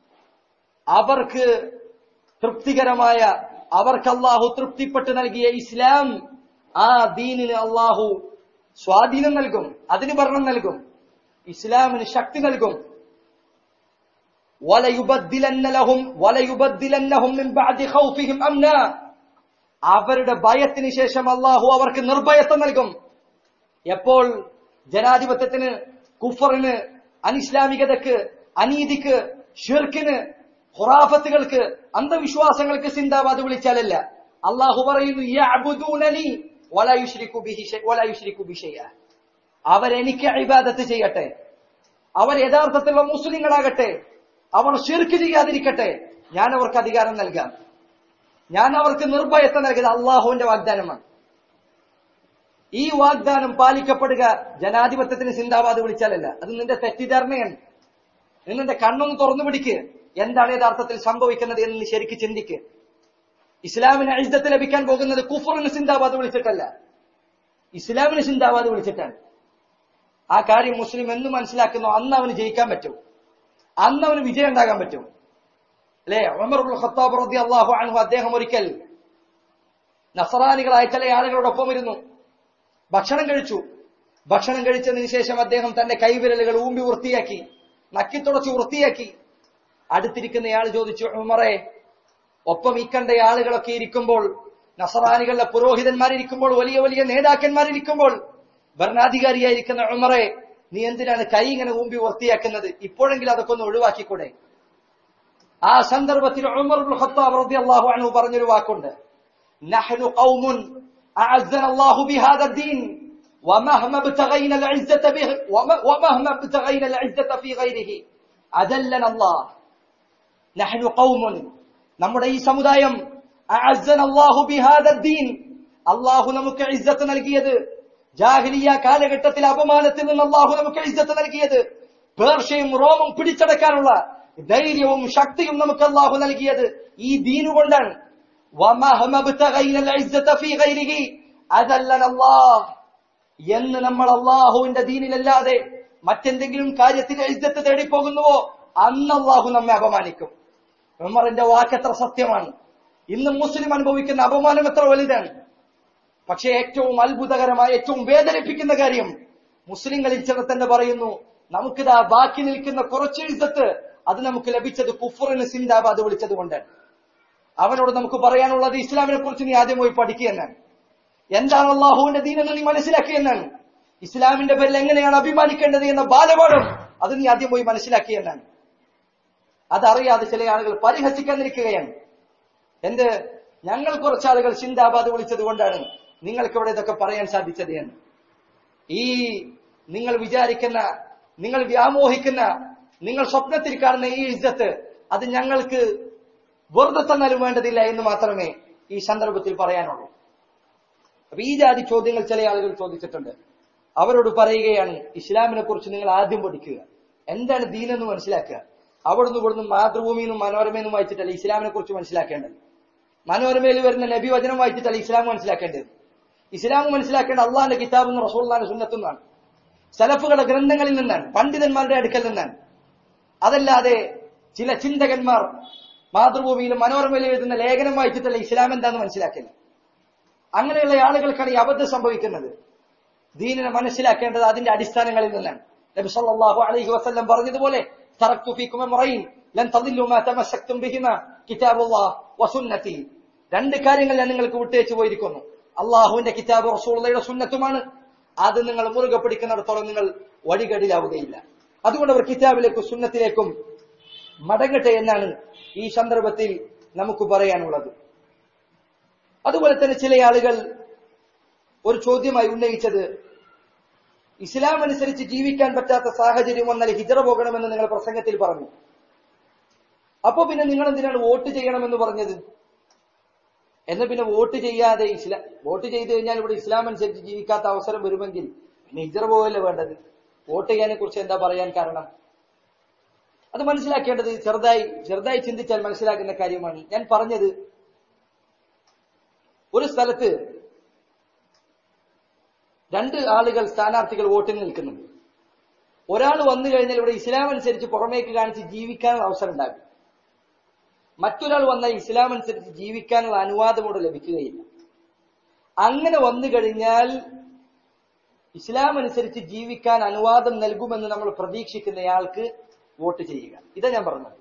അവർക്ക് തൃപ്തികരമായ അവർക്ക് അള്ളാഹു തൃപ്തിപ്പെട്ട് നൽകിയ ഇസ്ലാം ആ ദീനിന് അള്ളാഹു സ്വാധീനം നൽകും അതിന് ഭരണം നൽകും ഇസ്ലാമിന് ശക്തി നൽകും അവരുടെ ഭയത്തിന് ശേഷം അള്ളാഹു അവർക്ക് നിർഭയത്വം നൽകും എപ്പോൾ ജനാധിപത്യത്തിന് കുഫറിന് അനിസ്ലാമികതക്ക് അനീതിക്ക് ഷിർക്കിന് ഹുറാഫത്തുകൾക്ക് അന്ധവിശ്വാസങ്ങൾക്ക് സിന്ദാബാദ് വിളിച്ചാലല്ല അള്ളാഹു പറയുന്നു യഅ്ബുദൂനനി വലാ യുശ്രികു ബിഹി ഷൈ- വലാ യുശ്രികു ബി ഷൈഅ. അവരെനിക്ക് ഇബാദത്ത് ചെയ്യട്ടെ അവർ യഥാർത്ഥത്തിലുള്ള മുസ്ലിങ്ങളാകട്ടെ അവർ ഷിർക്ക് ചെയ്യാതിരിക്കട്ടെ ഞാൻ അവർക്ക് അധികാരം നൽകാം ഞാൻ അവർക്ക് നിർഭയത്വം നൽകുന്നത് അള്ളാഹുവിന്റെ വാഗ്ദാനമാണ് ഈ വാഗ്ദാനം പാലിക്കപ്പെടുക ജനാധിപത്യത്തിന് സിന്ദാബാദ് വിളിച്ചാലല്ല അത് നിന്റെ തെറ്റിദ്ധാരണയാണ് നീ നിന്റെ കണ്ണൊന്ന് തുറന്നു പിടിക്ക് എന്താണ് യഥാർത്ഥത്തിൽ സംഭവിക്കുന്നത് എന്ന് നീ ശരിക്ക് ചിന്തിക്ക് ഇസ്ലാമിന് അഴിതത്ത് ലഭിക്കാൻ പോകുന്നത് കുഫറിന് സിന്ദാബാദ് വിളിച്ചിട്ടല്ല ഇസ്ലാമിന് സിന്ദാബാദ് വിളിച്ചിട്ടാണ് ആ കാര്യം മുസ്ലിം എന്ന് മനസ്സിലാക്കുന്നു അന്ന് അവന് ജയിക്കാൻ പറ്റും അന്ന് അവന് വിജയം ഉണ്ടാകാൻ പറ്റും അല്ലെ ഉമറുൽ ഖത്താബ് റതി അള്ളാഹു അൻഹു അദ്ദേഹം ഒരിക്കൽ നസറാനികളായ ചില ആളുകളോടൊപ്പം ഇരുന്നു ഭക്ഷണം കഴിച്ചു ഭക്ഷണം കഴിച്ചതിന് ശേഷം അദ്ദേഹം തന്റെ കൈവിരലുകൾ ഊമ്പി വൃത്തിയാക്കി നക്കിത്തുടച്ച് വൃത്തിയാക്കി അടുത്തിരിക്കുന്നയാൾ ചോദിച്ചു ഉമറെ ഒപ്പം ഈ കണ്ട ആളുകളൊക്കെ ഇരിക്കുമ്പോൾ നസറാനികളുടെ പുരോഹിതന്മാരിയ്ക്കുമ്പോൾ വലിയ വലിയ നേതാക്കന്മാരിയ്ക്കുമ്പോൾ ഭരണാധികാരിയായിരിക്കുന്ന ഉമറെ നീ എന്തിനാണ് കൈ ഇങ്ങനെ ഊമ്പി വൃത്തിയാക്കുന്നത് ഇപ്പോഴെങ്കിലും അതൊക്കെ ഒന്ന് ഒഴിവാക്കിക്കൂടെ ആ സന്ദർഭത്തിൽ ഉമർ ഇബ്നുൽ ഖത്താബ് റളിയല്ലാഹു അൻഹു പറഞ്ഞൊരു വാക്കുണ്ട് നഹ്നു ഖൗമുൻ അഅസ്സന അല്ലാഹു ബിഹാദ الدين ومهما ابتغينا العزة به وم- ومهما ابتغينا العزة في غيره أذلنا الله നഹ്നു ഖൗമുൻ നമ്മുടെ ഈ സമുദായം അഅസ്സന അല്ലാഹു ബിഹാദ الدين അല്ലാഹു നമുക്ക് ഇസ്സത്ത് നൽകിയത് ജാഹിലിയ കാലഘട്ടത്തിൽ അപമാനത്തിൽ നിന്ന് അല്ലാഹു നമുക്ക് ഇസ്സത്ത് നൽകിയത് പേർഷ്യയും റോമും പിടിച്ചടക്കാനുള്ള ധൈര്യവും ശക്തിയും നമുക്ക് അല്ലാഹു നൽകിയത് ഈ ദീനു കൊണ്ടാണ് ومهما ابتغينا العزة في غيره أذلنا الله എന്ന് നമ്മൾ അള്ളാഹുവിന്റെ ദീനിലല്ലാതെ മറ്റെന്തെങ്കിലും കാര്യത്തിൽ ഇജ്ജത്ത് തേടിപ്പോകുന്നുവോ അന്ന് അള്ളാഹു നമ്മെ അപമാനിക്കും ഉമറിന്റെ വാക്കെത്ര സത്യമാണ് ഇന്ന് മുസ്ലിം അനുഭവിക്കുന്ന അപമാനം എത്ര വലുതാണ് പക്ഷേ ഏറ്റവും അത്ഭുതകരമായ ഏറ്റവും വേദനിപ്പിക്കുന്ന കാര്യം മുസ്ലിങ്ങളിൽ ചിലർ തന്നെ പറയുന്നു നമുക്കിതാ ബാക്കി നിൽക്കുന്ന കുറച്ച് ഇജ്ജത്ത് അത് നമുക്ക് ലഭിച്ചത് കുഫറിന് സിന്ദാബാദ് വിളിച്ചത് കൊണ്ടാണ് അവനോട് നമുക്ക് പറയാനുള്ളത് ഇസ്ലാമിനെ കുറിച്ച് നീ ആദ്യം പോയി പഠിക്കുക എന്നാണ് എന്താണ് അള്ളാഹുവിന്റെ ദീനെന്ന് നീ മനസ്സിലാക്കുക എന്നാണ് ഇസ്ലാമിന്റെ പേരിൽ എങ്ങനെയാണ് അഭിമാനിക്കേണ്ടത് എന്ന ബാലപാഠം അത് നീ ആദ്യം പോയി മനസ്സിലാക്കുക എന്നാണ് അതറിയാതെ ചില ആളുകൾ പരിഹസിക്കാൻ നിൽക്കുകയാണ് എന്ത് ഞങ്ങൾ കുറച്ചാളുകൾ സിന്ദാബാദ് വിളിച്ചത് കൊണ്ടാണ് നിങ്ങൾക്ക് ഇവിടെ ഇതൊക്കെ പറയാൻ സാധിച്ചത് എന്ന് ഈ നിങ്ങൾ വിചാരിക്കുന്ന നിങ്ങൾ വ്യാമോഹിക്കുന്ന നിങ്ങൾ സ്വപ്നത്തിൽ കാണുന്ന ഈ ഇജ്ജത്ത് അത് ഞങ്ങൾക്ക് വെറുതെ തന്നാലും വേണ്ടതില്ല എന്ന് മാത്രമേ ഈ സന്ദർഭത്തിൽ പറയാനുള്ളൂ അപ്പൊ ഈ ജാതി ചോദ്യങ്ങൾ ചില ആളുകൾ ചോദിച്ചിട്ടുണ്ട് അവരോട് പറയുകയാണ് ഇസ്ലാമിനെ കുറിച്ച് നിങ്ങൾ ആദ്യം പഠിക്കുക എന്താണ് ദീനെന്ന് മനസ്സിലാക്കുക അവിടുന്ന് ഇവിടുന്ന് മാതൃഭൂമിയിൽ നിന്നും മനോരമയിൽ നിന്നും വായിച്ചിട്ടല്ല ഇസ്ലാമിനെ കുറിച്ച് മനസ്സിലാക്കേണ്ടത് മനോരമയിൽ വരുന്ന നബി വചനം വായിച്ചിട്ടല്ല ഇസ്ലാം മനസ്സിലാക്കേണ്ടത് ഇസ്ലാം മനസ്സിലാക്കേണ്ട അള്ളാന്റെ കിതാബെന്ന് റസൂള്ളാന്റെ സുന്നത്തുനിന്നാണ് സലഫുകളുടെ ഗ്രന്ഥങ്ങളിൽ നിന്നാണ് പണ്ഡിതന്മാരുടെ അടുക്കൽ നിന്നാണ് അതല്ലാതെ ചില ചിന്തകന്മാർ മാതൃഭൂമിയിലും മനോരമയിൽ എഴുതുന്ന ലേഖനം വായിച്ചിട്ടല്ല ഇസ്ലാം എന്താന്ന് മനസ്സിലാക്കില്ല അങ്ങനെയുള്ള ആളുകൾക്കാണ് ഈ അബദ്ധം സംഭവിക്കുന്നത് ദീനിനെ മനസ്സിലാക്കേണ്ടത് അതിന്റെ അടിസ്ഥാനങ്ങളിൽ നിന്നാണ് നബി സല്ലല്ലാഹു അലൈഹി വസല്ലം പറഞ്ഞതുപോലെ തറക്തു ഫീക്കും അംറൈൻ ലൻ തദില്ലു മാ തമസ്സക്തും ബിഹിമാ കിതാബുല്ലാഹ് വസുന്നതി രണ്ട് കാര്യങ്ങൾ ഞാൻ നിങ്ങൾക്ക് വിട്ടേച്ചു പോയിരിക്കുന്നു അള്ളാഹുവിന്റെ കിതാബ് റസൂലുള്ളയുടെ സുന്നത്തുമാണ് അത് നിങ്ങൾ മുറുകെ പിടിക്കുന്നിടത്തോളം നിങ്ങൾ വഴികടിലാവുകയില്ല അതുകൊണ്ട് അവർ കിതാബിലേക്കും സുന്നത്തിലേക്കും മടങ്ങട്ടെ എന്നാണ് ഈ സന്ദർഭത്തിൽ നമുക്ക് പറയാനുള്ളത് അതുപോലെ തന്നെ ചില ആളുകൾ ഒരു ചോദ്യമായി ഉന്നയിച്ചത് ഇസ്ലാം അനുസരിച്ച് ജീവിക്കാൻ പറ്റാത്ത സാഹചര്യം വന്നാൽ ഹിജറ പോകണമെന്ന് നിങ്ങൾ പ്രസംഗത്തിൽ പറഞ്ഞു അപ്പോ പിന്നെ നിങ്ങൾ എന്തിനാണ് വോട്ട് ചെയ്യണമെന്ന് പറഞ്ഞത് എന്ന് പിന്നെ വോട്ട് ചെയ്യാതെ ഇസ്ലാം വോട്ട് ചെയ്ത് കഴിഞ്ഞാൽ ഇവിടെ ഇസ്ലാം അനുസരിച്ച് ജീവിക്കാത്ത അവസരം വരുമെങ്കിൽ പിന്നെ ഹിജറ പോകല്ലേ വേണ്ടത് വോട്ട് ചെയ്യാനെ കുറിച്ച് എന്താ പറയാൻ കാരണം അത് മനസ്സിലാക്കേണ്ടത് ചെറുതായി ചെറുതായി ചിന്തിച്ചാൽ മനസ്സിലാക്കുന്ന കാര്യമാണ് ഞാൻ പറഞ്ഞത് ഒരു സ്ഥലത്ത് രണ്ട് ആളുകൾ സ്ഥാനാർത്ഥികൾ വോട്ടിന് നിൽക്കുന്നുണ്ട് ഒരാൾ വന്നു കഴിഞ്ഞാൽ ഇവിടെ ഇസ്ലാം അനുസരിച്ച് പുറമേക്ക് കാണിച്ച് ജീവിക്കാനുള്ള അവസരം ഉണ്ടാകും മറ്റൊരാൾ വന്നാൽ ഇസ്ലാം അനുസരിച്ച് ജീവിക്കാനുള്ള അനുവാദം കൂടെ ലഭിക്കുകയില്ല അങ്ങനെ വന്നു കഴിഞ്ഞാൽ ഇസ്ലാം അനുസരിച്ച് ജീവിക്കാൻ അനുവാദം നൽകുമെന്ന് നമ്മൾ പ്രതീക്ഷിക്കുന്നയാൾക്ക് വോട്ട് ചെയ്യുക ഇതാ ഞാൻ പറഞ്ഞത്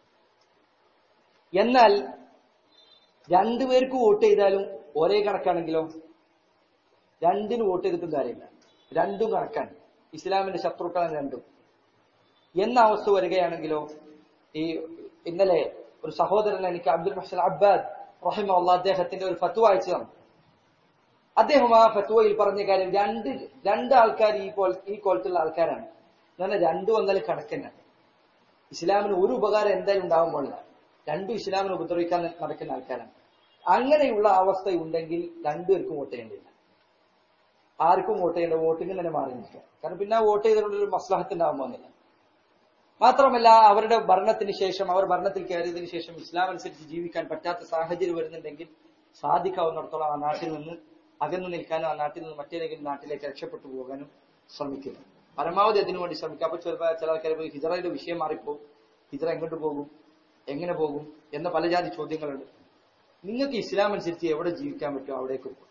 എന്നാൽ രണ്ടുപേർക്ക് വോട്ട് ചെയ്താലും ഒരേ കണക്കാണെങ്കിലോ രണ്ടിന് വോട്ട് ചെയ്തിട്ടും കാര്യമില്ല രണ്ടും കണക്കാണ് ഇസ്ലാമിന്റെ ശത്രുക്കളാണ് രണ്ടും എന്ന അവസ്ഥ വരികയാണെങ്കിലോ ഈ ഇന്നലെ ഒരു സഹോദരൻ എനിക്ക് അബ്ദുൽ മഹ്സൻ അബ്ബാദ് റഹിമുള്ള അദ്ദേഹത്തിന്റെ ഒരു ഫത്വ അയച്ചു തന്നു അദ്ദേഹം ആ ഫത്വയിൽ പറഞ്ഞ കാര്യം രണ്ട് രണ്ട് ആൾക്കാർ ഈ കോൽ ഈ കോലത്തുള്ള ആൾക്കാരാണ് എന്നാൽ രണ്ടു വന്നാൽ കണക്കന്നാണ് ഇസ്ലാമിന് ഒരു ഉപകാരം എന്തായാലും ഉണ്ടാവാൻ പാടില്ല രണ്ടും ഇസ്ലാമിനെ ഉപദ്രവിക്കാൻ നടക്കുന്ന ആൾക്കാരാണ് അങ്ങനെയുള്ള അവസ്ഥ ഉണ്ടെങ്കിൽ രണ്ടുപേർക്കും വോട്ട് ചെയ്യേണ്ടില്ല ആർക്കും വോട്ട് ചെയ്യേണ്ട വോട്ടിംഗ് തന്നെ മാറി നിൽക്കുക കാരണം പിന്നെ ആ വോട്ട് ചെയ്തുകൊണ്ട് ഒരു മസ്ലഹത്ത് ഉണ്ടാവാൻ പോകുന്നില്ല മാത്രമല്ല അവരുടെ ഭരണത്തിന് ശേഷം അവർ ഭരണത്തിൽ കയറിയതിനു ശേഷം ഇസ്ലാം അനുസരിച്ച് ജീവിക്കാൻ പറ്റാത്ത സാഹചര്യം വരുന്നുണ്ടെങ്കിൽ സാധിക്കാവുന്നിടത്തോളം ആ നാട്ടിൽ നിന്ന് അകന്നു നിൽക്കാനും ആ നാട്ടിൽ നിന്ന് മറ്റേതെങ്കിലും നാട്ടിലേക്ക് രക്ഷപ്പെട്ടു പോകാനും ശ്രമിക്കുന്നു പരമാവധി അതിനു വേണ്ടി ശ്രമിക്കുക അപ്പൊ ചില ചില ആൾക്കാർ പോയി ഹിജറയുടെ വിഷയം മാറിപ്പോകും ഹിജറ എങ്ങോട്ട് പോകും എങ്ങനെ പോകും എന്ന പല ജാതി ചോദ്യങ്ങളുണ്ട് നിങ്ങൾക്ക് ഇസ്ലാം അനുസരിച്ച് എവിടെ ജീവിക്കാൻ പറ്റുമോ അവിടേക്ക് പോകും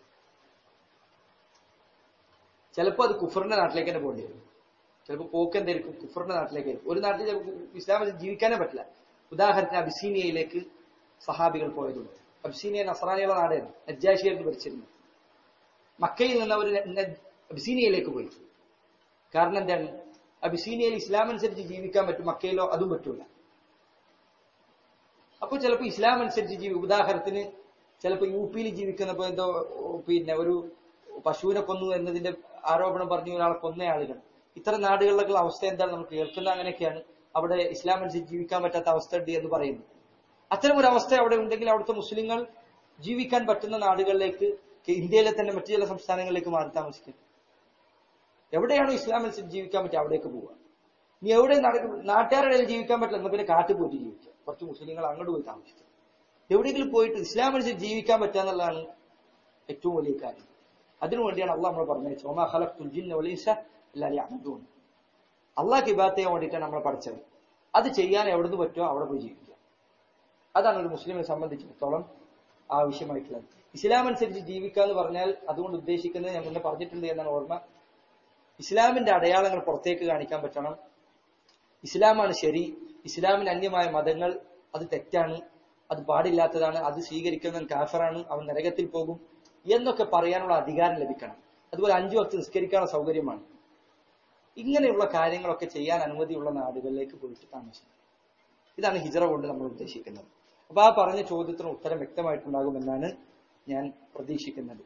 ചിലപ്പോൾ അത് കുഫറിന്റെ നാട്ടിലേക്ക് തന്നെ പോകേണ്ടി വരും ചിലപ്പോൾ പോക്ക് എന്തായിരിക്കും കുഫറിന്റെ നാട്ടിലേക്ക് ആയിരിക്കും ഒരു നാട്ടിൽ ചിലപ്പോൾ ഇസ്ലാം അനുസരിച്ച് ജീവിക്കാനേ പറ്റില്ല ഉദാഹരണത്തിന് അബിസീനിയയിലേക്ക് സഹാബികൾ പോയതുണ്ട് അബിസീനിയ നസറാനിയുള്ള നാടായിരുന്നു നജ്ജാഷിയായിട്ട് ഭരിച്ചിരുന്നു മക്കയിൽ നിന്ന് അവർ അബിസീനിയയിലേക്ക് പോയി കാരണം എന്താണ് അബിസീനിയയിൽ ഇസ്ലാം അനുസരിച്ച് ജീവിക്കാൻ പറ്റും മക്കയിലോ അതും പറ്റൂല അപ്പോൾ ചിലപ്പോൾ ഇസ്ലാം അനുസരിച്ച് ജീവി ഉദാഹരണത്തിന് ചിലപ്പോൾ യു പിയിൽ ജീവിക്കുന്നപ്പോ എന്തോ പിന്നെ ഒരു പശുവിനെ കൊന്നു എന്നതിന്റെ ആരോപണം പറഞ്ഞു ഒരാളെ കൊന്ന ആളുകൾ ഇത്തരം നാടുകളിലൊക്കെ അവസ്ഥ എന്താണ് നമുക്ക് കേൾക്കുന്ന അങ്ങനെയൊക്കെയാണ് അവിടെ ഇസ്ലാം അനുസരിച്ച് ജീവിക്കാൻ പറ്റാത്ത അവസ്ഥ ഉണ്ട് എന്ന് പറയുന്നു അത്തരം ഒരു അവസ്ഥ അവിടെ ഉണ്ടെങ്കിൽ അവിടുത്തെ മുസ്ലിങ്ങൾ ജീവിക്കാൻ പറ്റുന്ന നാടുകളിലേക്ക് ഇന്ത്യയിലെ തന്നെ മറ്റു ചില സംസ്ഥാനങ്ങളിലേക്ക് മാറി താമസിക്കും എവിടെയാണോ ഇസ്ലാം അനുസരിച്ച് ജീവിക്കാൻ പറ്റുക അവിടേക്ക് പോവുക നീ എവിടെ നാട്ടുകാരുടെ ഇടയിൽ ജീവിക്കാൻ പറ്റില്ല എന്നാൽ പിന്നെ കാട്ടിൽ പോയിട്ട് ജീവിക്കുക കുറച്ച് മുസ്ലിങ്ങൾ അങ്ങോട്ട് പോയി താമസിക്കുക എവിടെയെങ്കിലും പോയിട്ട് ഇസ്ലാം അനുസരിച്ച് ജീവിക്കാൻ പറ്റുക എന്നുള്ളതാണ് ഏറ്റവും വലിയ കാര്യം അതിനുവേണ്ടിയാണ് അള്ളാഹ് നമ്മൾ പറഞ്ഞത് സോമാ ഖലഖ്തുൽ ജിന്ന വൽ ഇൻസ ഇല്ലാ ലിയഅബ്ദൂൻ അള്ളാഹ് ഇബാദത്ത് ചെയ്യാൻ വേണ്ടിയിട്ടാണ് നമ്മളെ പഠിച്ചത് അത് ചെയ്യാൻ എവിടുന്ന് പറ്റുമോ അവിടെ പോയി ജീവിക്കുക അതാണ് ഒരു മുസ്ലിമിനെ സംബന്ധിച്ചിടത്തോളം ആവശ്യമായിട്ടുള്ളത് ഇസ്ലാം അനുസരിച്ച് ജീവിക്കുക എന്ന് പറഞ്ഞാൽ അതുകൊണ്ട് ഉദ്ദേശിക്കുന്നത് ഞാൻ മുന്നേ പറഞ്ഞിട്ടുണ്ട് എന്നാണ് ഓർമ്മ ഇസ്ലാമിന്റെ അടയാളങ്ങൾ പുറത്തേക്ക് കാണിക്കാൻ പറ്റണം ഇസ്ലാമാണ് ശരി ഇസ്ലാമിന് അന്യമായ മതങ്ങൾ അത് തെറ്റാണ് അത് പാടില്ലാത്തതാണ് അത് സ്വീകരിക്കുന്നവൻ കാഫറാണ് അവൻ നരകത്തിൽ പോകും എന്നൊക്കെ പറയാനുള്ള അധികാരം ലഭിക്കണം അതുപോലെ അഞ്ചു വക്ത് നിസ്കരിക്കാനുള്ള സൗകര്യമാണ് ഇങ്ങനെയുള്ള കാര്യങ്ങളൊക്കെ ചെയ്യാൻ അനുമതിയുള്ള നാടുകളിലേക്ക് പോയിട്ട് താമസിക്കും ഇതാണ് ഹിജറ കൊണ്ട് നമ്മൾ ഉദ്ദേശിക്കുന്നത് അപ്പൊ ആ പറഞ്ഞ ചോദ്യത്തിന് ഉത്തരം വ്യക്തമായിട്ടുണ്ടാകുമെന്നാണ് ഞാൻ പ്രതീക്ഷിക്കുന്നത്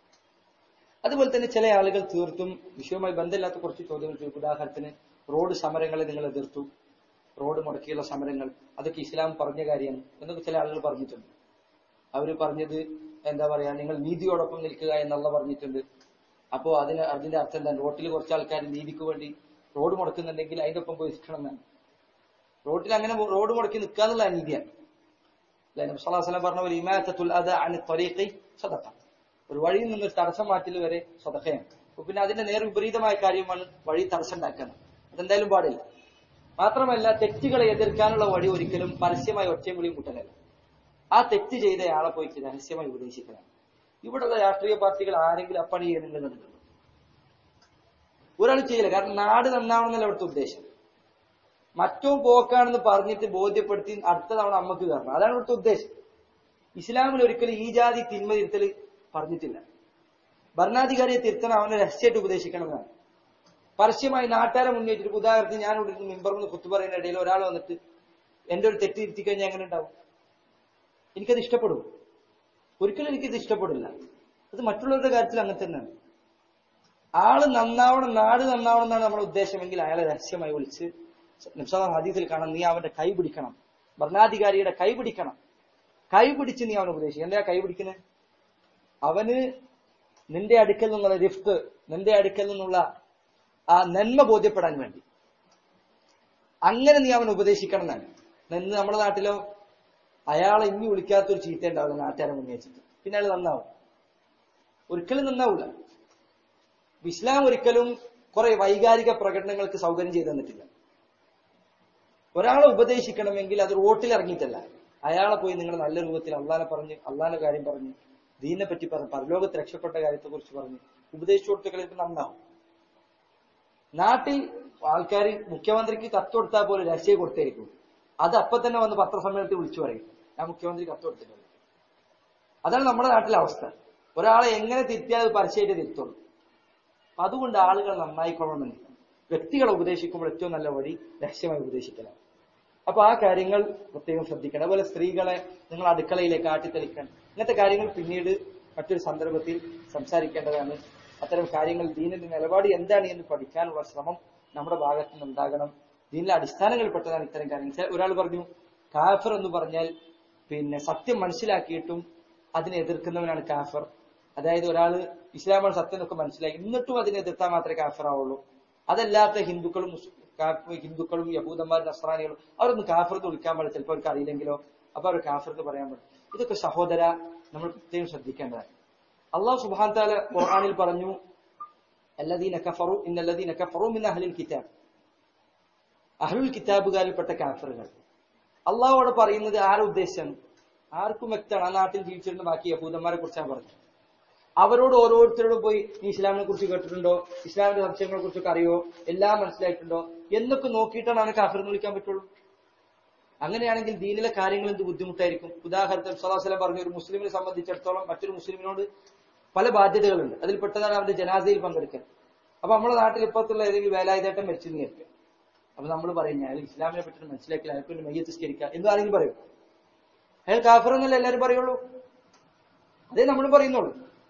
അതുപോലെ തന്നെ ചില ആളുകൾ തീർത്തും വിഷയവുമായി ബന്ധമില്ലാത്ത കുറച്ച് ചോദ്യങ്ങൾ ചോദിക്കും ഉദാഹരണത്തിന് റോഡ് സമരങ്ങളെ നിങ്ങൾ എതിർത്തു റോഡ് മുടക്കിയുള്ള സമരങ്ങൾ അതൊക്കെ ഇസ്ലാം പറഞ്ഞ കാര്യമാണ് എന്നൊക്കെ ചില ആളുകൾ പറഞ്ഞിട്ടുണ്ട് അവർ പറഞ്ഞത് എന്താ പറയാ നിങ്ങൾ നീതിയോടൊപ്പം നിൽക്കുക എന്നുള്ള പറഞ്ഞിട്ടുണ്ട് അപ്പോ അതിന് അതിന്റെ അർത്ഥം എന്താണ് റോട്ടിൽ കുറച്ച് ആൾക്കാർ നീതിക്ക് വേണ്ടി റോഡ് മുടക്കുന്നുണ്ടെങ്കിൽ അതിന്റെ ഒപ്പം പോയി നിൽക്കണം എന്നാണ് റോട്ടിൽ അങ്ങനെ റോഡ് മുടക്കി നിൽക്കുക എന്നുള്ള നീതിയാണ് അല്ലെ നബ്സലാസ്ലം പറഞ്ഞ പോലെ ഇമാത്തുൽ അദ അനി ത്വരീഖി സദഖ ഒരു വഴിയിൽ നിന്ന് ഒരു തടസ്സം മാറ്റൽ വരെ സദഖയാണ് അപ്പൊ പിന്നെ അതിന്റെ നേർ വിപരീതമായ കാര്യമാണ് വഴി തടസ്സം ഉണ്ടാക്കുന്നത് അതെന്തായാലും പാടില്ല മാത്രമല്ല തെറ്റുകളെ എതിർക്കാനുള്ള വഴി ഒരിക്കലും പരസ്യമായി ഒറ്റയും വിളിയും കൂട്ടലല്ല ആ തെറ്റ് ചെയ്ത ആളെ പോയിട്ട് രഹസ്യമായി ഉപദേശിക്കണം ഇവിടെയുള്ള രാഷ്ട്രീയ പാർട്ടികൾ ആരെങ്കിലും അപ്പണി ചെയ്യുന്നുണ്ട് കണ്ടിട്ടുണ്ടോ ഒരാൾ ചെയ്യില്ല കാരണം നാട് നന്നാവണമെന്നല്ല അവിടുത്തെ ഉദ്ദേശം മറ്റവും പോക്കാണെന്ന് പറഞ്ഞിട്ട് ബോധ്യപ്പെടുത്തി അടുത്ത തവണ അമ്മക്ക് കയറണം അതാണ് ഇവിടുത്തെ ഉദ്ദേശം ഇസ്ലാമിൽ ഒരിക്കലും ഈ ജാതി തിന്മ തിരുത്തൽ പറഞ്ഞിട്ടില്ല ഭരണാധികാരിയെ തിരുത്തണം അവനെ രഹസ്യമായിട്ട് ഉപദേശിക്കണമെന്നാണ് പരസ്യമായി നാട്ടുകാരെ മുന്നേറ്റിട്ട് ഉദാഹരണത്തിന് ഞാൻ ഇവിടെ മെമ്പറിന് കുത്തു പറയുന്ന ഇടയിൽ ഒരാൾ വന്നിട്ട് എന്റെ ഒരു തെറ്റ് തിരുത്തി കഴിഞ്ഞാൽ എങ്ങനെ ഉണ്ടാവും എനിക്കത് ഇഷ്ടപ്പെടും ഒരിക്കലും എനിക്കിത് ഇഷ്ടപ്പെടില്ല അത് മറ്റുള്ളവരുടെ കാര്യത്തിൽ അങ്ങനെ തന്നെയാണ് ആള് നന്നാവണം നാട് നന്നാവണം എന്നാണ് നമ്മുടെ ഉദ്ദേശമെങ്കിൽ അയാളെ രഹസ്യമായി വിളിച്ച് നിംസാദ ഹദീസിൽ കാണാം നീ അവന്റെ കൈ പിടിക്കണം ഭരണാധികാരിയുടെ കൈ പിടിക്കണം കൈ പിടിച്ച് നീ അവനെ ഉപദേശിക്കും എന്താ കൈ പിടിക്കുന്നത് അവന് നിന്റെ അടുക്കൽ നിന്നുള്ള റിഫ്റ്റ് നിന്റെ അടുക്കൽ നിന്നുള്ള ആ നന്മ ബോധ്യപ്പെടാൻ വേണ്ടി അങ്ങനെ നീ അവൻ ഉപദേശിക്കണം എന്നാണ് നിന്ന് നമ്മുടെ നാട്ടിലോ അയാളെ ഇനി വിളിക്കാത്തൊരു ചീത്ത ഉണ്ടാവില്ല നാട്ടുകാരെ മുന്നേ വെച്ചിട്ട് പിന്നെ അയാൾ നന്നാവും ഒരിക്കലും നന്നാവൂല ഇസ്ലാം ഒരിക്കലും കുറെ വൈകാരിക പ്രകടനങ്ങൾക്ക് സൗകര്യം ചെയ്തു തന്നിട്ടില്ല ഒരാളെ ഉപദേശിക്കണമെങ്കിൽ അത് റോട്ടിൽ ഇറങ്ങിയിട്ടല്ല അയാളെ പോയി നിങ്ങൾ നല്ല രൂപത്തിൽ അള്ളാനെ പറഞ്ഞ് അള്ളാന്റെ കാര്യം പറഞ്ഞ് ദീനെ പറ്റി പറഞ്ഞ് പരലോകത്ത് രക്ഷപ്പെട്ട കാര്യത്തെ കുറിച്ച് പറഞ്ഞ് ഉപദേശിച്ചു കൊടുത്ത നന്നാവും നാട്ടിൽ ആൾക്കാർ മുഖ്യമന്ത്രിക്ക് കത്ത് കൊടുത്താൽ പോലും രഹസ്യം കൊടുത്തായിരിക്കും അത് അപ്പൊ തന്നെ വന്ന് പത്രസമ്മേളനത്തിൽ വിളിച്ചു പറയും ഞാൻ മുഖ്യമന്ത്രി കത്ത് കൊടുത്തിട്ടുണ്ട് അതാണ് നമ്മുടെ നാട്ടിലെ അവസ്ഥ ഒരാളെ എങ്ങനെ തിരുത്തിയാൽ അത് പരസ്യമായിട്ട് തിരുത്തുള്ളൂ അപ്പൊ അതുകൊണ്ട് ആളുകൾ നന്നായിക്കൊള്ളണമെന്നില്ല വ്യക്തികളെ ഉപദേശിക്കുമ്പോൾ ഏറ്റവും നല്ല വഴി രഹസ്യമായി ഉപദേശിക്കലാണ് അപ്പൊ ആ കാര്യങ്ങൾ പ്രത്യേകം ശ്രദ്ധിക്കണം അതുപോലെ സ്ത്രീകളെ നിങ്ങൾ അടുക്കളയിലേക്ക് ആട്ടിത്തെളിക്കണം ഇങ്ങനത്തെ കാര്യങ്ങൾ പിന്നീട് മറ്റൊരു സന്ദർഭത്തിൽ സംസാരിക്കേണ്ടതാണ് അത്തരം കാര്യങ്ങൾ ദീനിന്റെ നിലപാട് എന്താണ് എന്ന് പഠിക്കാനുള്ള ശ്രമം നമ്മുടെ ഭാഗത്ത് നിന്ന് ഉണ്ടാകണം ദീനിലെ അടിസ്ഥാനങ്ങളിൽപ്പെട്ടതാണ് ഇത്തരം കാര്യങ്ങൾ ചെ- ഒരാൾ പറഞ്ഞു കാഫർ എന്ന് പറഞ്ഞാൽ പിന്നെ സത്യം മനസ്സിലാക്കിയിട്ടും അതിനെ എതിർക്കുന്നവനാണ് കാഫർ അതായത് ഒരാൾ ഇസ്ലാമാണ് സത്യം എന്നൊക്കെ മനസ്സിലാക്കി എന്നിട്ടും അതിനെ എതിർത്താൽ മാത്രമേ കാഫർ ആവുള്ളൂ അതല്ലാത്ത ഹിന്ദുക്കളും മുസ്- കാ- ഹിന്ദുക്കളും യഹൂദന്മാരും നസ്രാനികളും അവരൊന്നും കാഫർ എന്ന് വിളിക്കാൻ പാടില്ല ചിലപ്പോൾ അവർക്ക് അറിയില്ലെങ്കിലോ അപ്പൊ അവർ കാഫർ എന്ന് പറയാൻ പാടില്ല ഇതൊക്കെ സഹോദര നമ്മൾ പ്രത്യേകം ശ്രദ്ധിക്കേണ്ടതാണ് അള്ളാഹു സുബാൻ താല ഖുർആനിൽ പറഞ്ഞു അല്ലദീന കഫറു ഇന്നല്ലദീന കഫറു മിൻ അഹ്ലിൽ കിതാബ് അഹ്ലുൽ കിതാബുകാരിൽപ്പെട്ട കാഫറുകൾ അള്ളാഹു അവിടെ പറയുന്നത് ആരെ ഉദ്ദേശിച്ചാണ് ആർക്കും വ്യക്തമാണ് ആ നാട്ടിൽ ജീവിച്ചിരുന്ന ബാക്കി യഹൂദന്മാരെ കുറിച്ചാണ് പറഞ്ഞത് അവരോട് ഓരോരുത്തരോടും പോയി നീ ഇസ്ലാമിനെ കുറിച്ച് കേട്ടിട്ടുണ്ടോ ഇസ്ലാമിന്റെ സംശയങ്ങളെ കുറിച്ചൊക്കെ അറിയോ എല്ലാം മനസ്സിലായിട്ടുണ്ടോ എന്നൊക്കെ നോക്കിയിട്ടാണ് അവനെ കാഫർ എന്ന് വിളിക്കാൻ പറ്റുള്ളൂ അങ്ങനെയാണെങ്കിൽ ദീനിലെ കാര്യങ്ങൾ എന്ത് ബുദ്ധിമുട്ടായിരിക്കും ഉദാഹരണത്തിന് സലാഹുലം പറഞ്ഞ ഒരു മുസ്ലിമിനെ സംബന്ധിച്ചിടത്തോളം മറ്റൊരു മുസ്ലിമിനോട് പല ബാധ്യതകളുണ്ട് അതിൽ പെട്ടതാണ് അവന്റെ ജനാസയിൽ പങ്കെടുക്കൽ അപ്പൊ നമ്മുടെ നാട്ടിൽ ഇപ്പത്തുള്ള ഏതെങ്കിലും വേലായുധേട്ടം മരിച്ചെന്ന് കേൾക്കുക അപ്പൊ നമ്മൾ പറയും അയാൾ ഇസ്ലാമിനെ പറ്റി മനസ്സിലാക്കില്ല അയാൾക്ക് വേണ്ടി മയ്യത്ത് സ്കരിക്കുക എന്ന് ആരെങ്കിലും പറയും അയാൾ കാഫർ എന്നല്ല എല്ലാവരും പറയുള്ളൂ അതേ നമ്മൾ പറയുന്നുള്ളൂ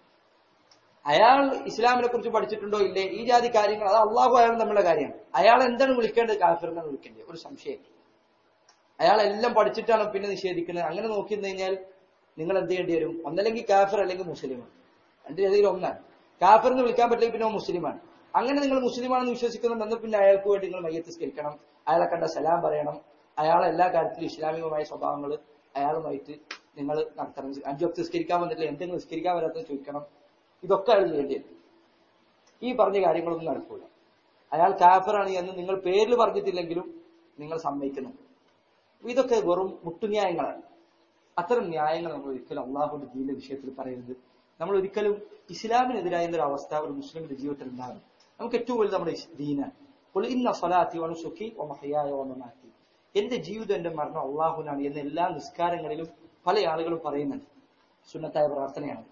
അയാൾ ഇസ്ലാമിനെ കുറിച്ച് പഠിച്ചിട്ടുണ്ടോ ഇല്ലേ ഈ ജാതി കാര്യങ്ങൾ അത് അള്ളാഹു അയാൾ നമ്മളുടെ കാര്യമാണ് അയാൾ എന്താണ് വിളിക്കേണ്ടത് കാഫർ എന്നാണ് വിളിക്കേണ്ടത് ഒരു സംശയം അയാൾ എല്ലാം പഠിച്ചിട്ടാണ് പിന്നെ നിഷേധിക്കുന്നത് അങ്ങനെ നോക്കി കഴിഞ്ഞാൽ നിങ്ങൾ എന്ത് ചെയ്യേണ്ടി വരും ഒന്നല്ലെങ്കിൽ കാഫർ അല്ലെങ്കിൽ മുസ്ലിമാണ് രണ്ട് ഏതെങ്കിലും ഒന്നാണ് കാഫർ എന്ന് വിളിക്കാൻ പറ്റില്ലെങ്കിൽ പിന്നെ അവൻ മുസ്ലിമാണ് അങ്ങനെ നിങ്ങൾ മുസ്ലിമാണെന്ന് വിശ്വസിക്കുന്നുണ്ടെന്ന് പിന്നെ അയാൾക്ക് വേണ്ടി നിങ്ങൾ മയ്യത്ത് സ്കരിക്കണം അയാളെ കണ്ട സലാം പറയണം അയാളെ എല്ലാ കാര്യത്തിലും ഇസ്ലാമികമായ സ്വഭാവങ്ങൾ അയാളുമായിട്ട് നിങ്ങൾ നടത്തണം അഞ്ചു വക്ത് നിസ്കരിക്കാൻ വന്നിട്ടില്ല എന്തെങ്കിലും നിസ്കരിക്കാൻ വരാത്തത് ചോദിക്കണം ഇതൊക്കെ അയാൾ ചെയ്യേണ്ടി വരും ഈ പറഞ്ഞ കാര്യങ്ങളൊന്നും നടക്കൂല അയാൾ കാഫറാണ് എന്ന് നിങ്ങൾ പേരിൽ പറഞ്ഞിട്ടില്ലെങ്കിലും നിങ്ങൾ സമ്മതിക്കുന്നുണ്ട് ഇതൊക്കെ വെറും മുട്ടുന്യായങ്ങളാണ് അത്തരം ന്യായങ്ങൾ നമ്മൾ ഒരിക്കലും അള്ളാഹുന്റെ ദീന്റെ വിഷയത്തിൽ പറയരുത് നമ്മൾ ഒരിക്കലും ഇസ്ലാമിനെതിരായ ഒരു അവസ്ഥ ഒരു മുസ്ലിമിന്റെ ജീവിതത്തിൽ ഉണ്ടാകും നമുക്ക് ഏറ്റവും വലുത് നമ്മുടെ ഇസ് ദീനാണ് അപ്പോൾ ഇന്ന സ്വലാത്തി വണുസുഖി ഒമഹയായ ഓമമാറ്റി എന്റെ ജീവിതം എന്റെ മരണം അള്ളാഹുനാണ് എന്ന് എല്ലാ നിസ്കാരങ്ങളിലും പല ആളുകളും പറയുന്നുണ്ട് സുന്നത്തായ പ്രാർത്ഥനയാണ്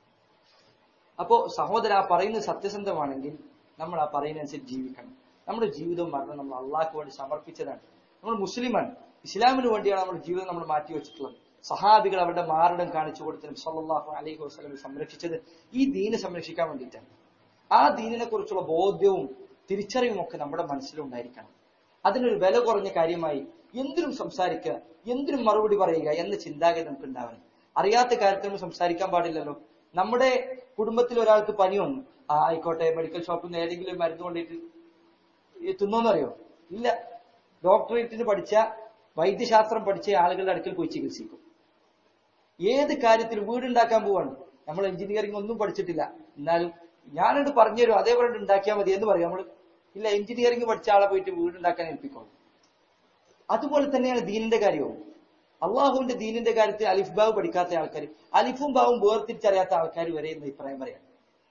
അപ്പോ സഹോദര ആ പറയുന്നത് സത്യസന്ധമാണെങ്കിൽ നമ്മൾ ആ പറയുന്നതനുസരിച്ച് ജീവിക്കണം നമ്മുടെ ജീവിതവും മരണം നമ്മൾ അള്ളാഹ്ക്ക് വേണ്ടി സമർപ്പിച്ചതാണ് നമ്മൾ മുസ്ലിമാണ് ഇസ്ലാമിന് വേണ്ടിയാണ് നമ്മുടെ ജീവിതം നമ്മൾ മാറ്റി വെച്ചിട്ടുള്ളത് സഹാബികൾ അവരുടെ മാറിടം കാണിച്ചു കൊടുത്തത് സല്ലാഹു അലൈഹി വസ്ലം സംരക്ഷിച്ചത് ഈ ദീന് സംരക്ഷിക്കാൻ വേണ്ടിയിട്ടാണ് ആ ദീനിനെ കുറിച്ചുള്ള ബോധ്യവും തിരിച്ചറിവും ഒക്കെ നമ്മുടെ മനസ്സിലുണ്ടായിരിക്കണം അതിനൊരു വില കുറഞ്ഞ കാര്യമായി എന്തിനും സംസാരിക്കുക എന്തിനും മറുപടി പറയുക എന്ന ചിന്താഗതി നമുക്ക് ഉണ്ടാവണം അറിയാത്ത കാര്യത്തിൽ നമ്മൾ സംസാരിക്കാൻ പാടില്ലല്ലോ നമ്മുടെ കുടുംബത്തിൽ ഒരാൾക്ക് പനി വന്നു ആ ആയിക്കോട്ടെ മെഡിക്കൽ ഷോപ്പിൽ നിന്ന് ഏതെങ്കിലും ഒരു മരുന്ന് കൊണ്ടിട്ട് തിന്നോന്നറിയോ ഇല്ല ഡോക്ടറേറ്റിന് പഠിച്ച വൈദ്യശാസ്ത്രം പഠിച്ച ആളുകളുടെ അടുക്കൽ പോയി ചികിത്സിക്കും ഏത് കാര്യത്തിലും വീടുണ്ടാക്കാൻ പോവാണ് നമ്മൾ എഞ്ചിനീയറിംഗ് ഒന്നും പഠിച്ചിട്ടില്ല എന്നാലും ഞാനത് പറഞ്ഞുതരും അതേപോലെ ഉണ്ടാക്കിയാൽ മതി എന്ന് പറയും നമ്മൾ ഇല്ല എഞ്ചിനീയറിംഗ് പഠിച്ച ആളെ പോയിട്ട് വീടുണ്ടാക്കാൻ ഏൽപ്പിക്കണം അതുപോലെ തന്നെയാണ് ദീനിന്റെ കാര്യവും അള്ളാഹുവിന്റെ ദീനിന്റെ കാര്യത്തിൽ അലിഫ് ബാവ് പഠിക്കാത്ത ആൾക്കാർ അലിഫും ബാവും വേർതിരിച്ചറിയാത്ത ആൾക്കാർ വരെ എന്ന് അഭിപ്രായം പറയാം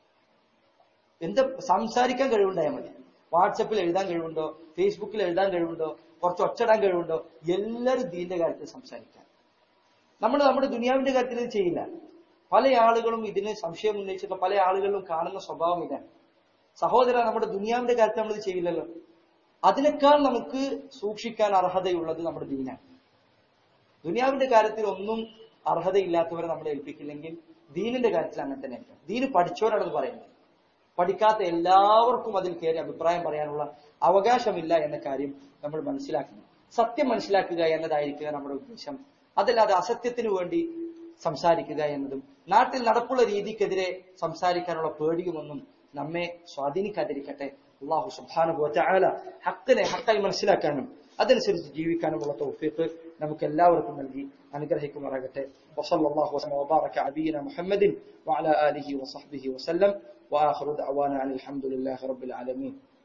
എന്താ സംസാരിക്കാൻ കഴിവുണ്ടായാൽ മതി വാട്സപ്പിൽ എഴുതാൻ കഴിവുണ്ടോ ഫേസ്ബുക്കിൽ എഴുതാൻ കഴിവുണ്ടോ കുറച്ച് ഒച്ചടാൻ കഴിവുണ്ടോ എല്ലാവരും ദീനിന്റെ കാര്യത്തിൽ സംസാരിക്കാം നമ്മൾ നമ്മുടെ ദുനിയാവിന്റെ കാര്യത്തിൽ ഇത് ചെയ്യില്ല പല ആളുകളും ഇതിന് സംശയം ഉന്നയിച്ചിട്ട് പല ആളുകളിലും കാണുന്ന സ്വഭാവം ഇതാണ് സഹോദര നമ്മുടെ ദുനിയാവിന്റെ കാര്യത്തിൽ നമ്മൾ ഇത് ചെയ്യില്ലല്ലോ അതിനേക്കാൾ നമുക്ക് സൂക്ഷിക്കാൻ അർഹതയുള്ളത് നമ്മുടെ ദീനാണ് ദുനിയാവിന്റെ കാര്യത്തിൽ ഒന്നും അർഹതയില്ലാത്തവരെ നമ്മളെ ഏൽപ്പിക്കില്ലെങ്കിൽ ദീനിന്റെ കാര്യത്തിൽ അങ്ങനെ തന്നെ ആയിരിക്കും ദീന് പഠിച്ചവരാണെന്ന് പറയുന്നത് പഠിക്കാത്ത എല്ലാവർക്കും അതിൽ കയറി അഭിപ്രായം പറയാനുള്ള അവകാശമില്ല എന്ന കാര്യം നമ്മൾ മനസ്സിലാക്കണം സത്യം മനസ്സിലാക്കുക എന്നതായിരിക്കുക നമ്മുടെ ഉദ്ദേശം അതല്ലാതെ അസത്യത്തിനു വേണ്ടി സംസാരിക്കുക എന്നതും നാട്ടിൽ നടപ്പുള്ള രീതിക്കെതിരെ സംസാരിക്കാനുള്ള പേടിയുമൊന്നും നമ്മെ സ്വാധീനിക്കാതിരിക്കട്ടെ അള്ളാഹു സുബാനുഭവല ഹക്കിനെ ഹക്കായി മനസ്സിലാക്കാനും അതനുസരിച്ച് ജീവിക്കാനുമുള്ള തൗഫീഖ് നമുക്ക് എല്ലാവർക്കും നൽകി അനുഗ്രഹിക്കുമാറാകട്ടെ വസല്ലല്ലാഹു വസല്ലം വബാറക അബീന മുഹമ്മദിൻ വഅലാ ആലിഹി വസഹ്ബിഹി വസല്ലം وآخر دعوانا أن الحمد لله رب العالمين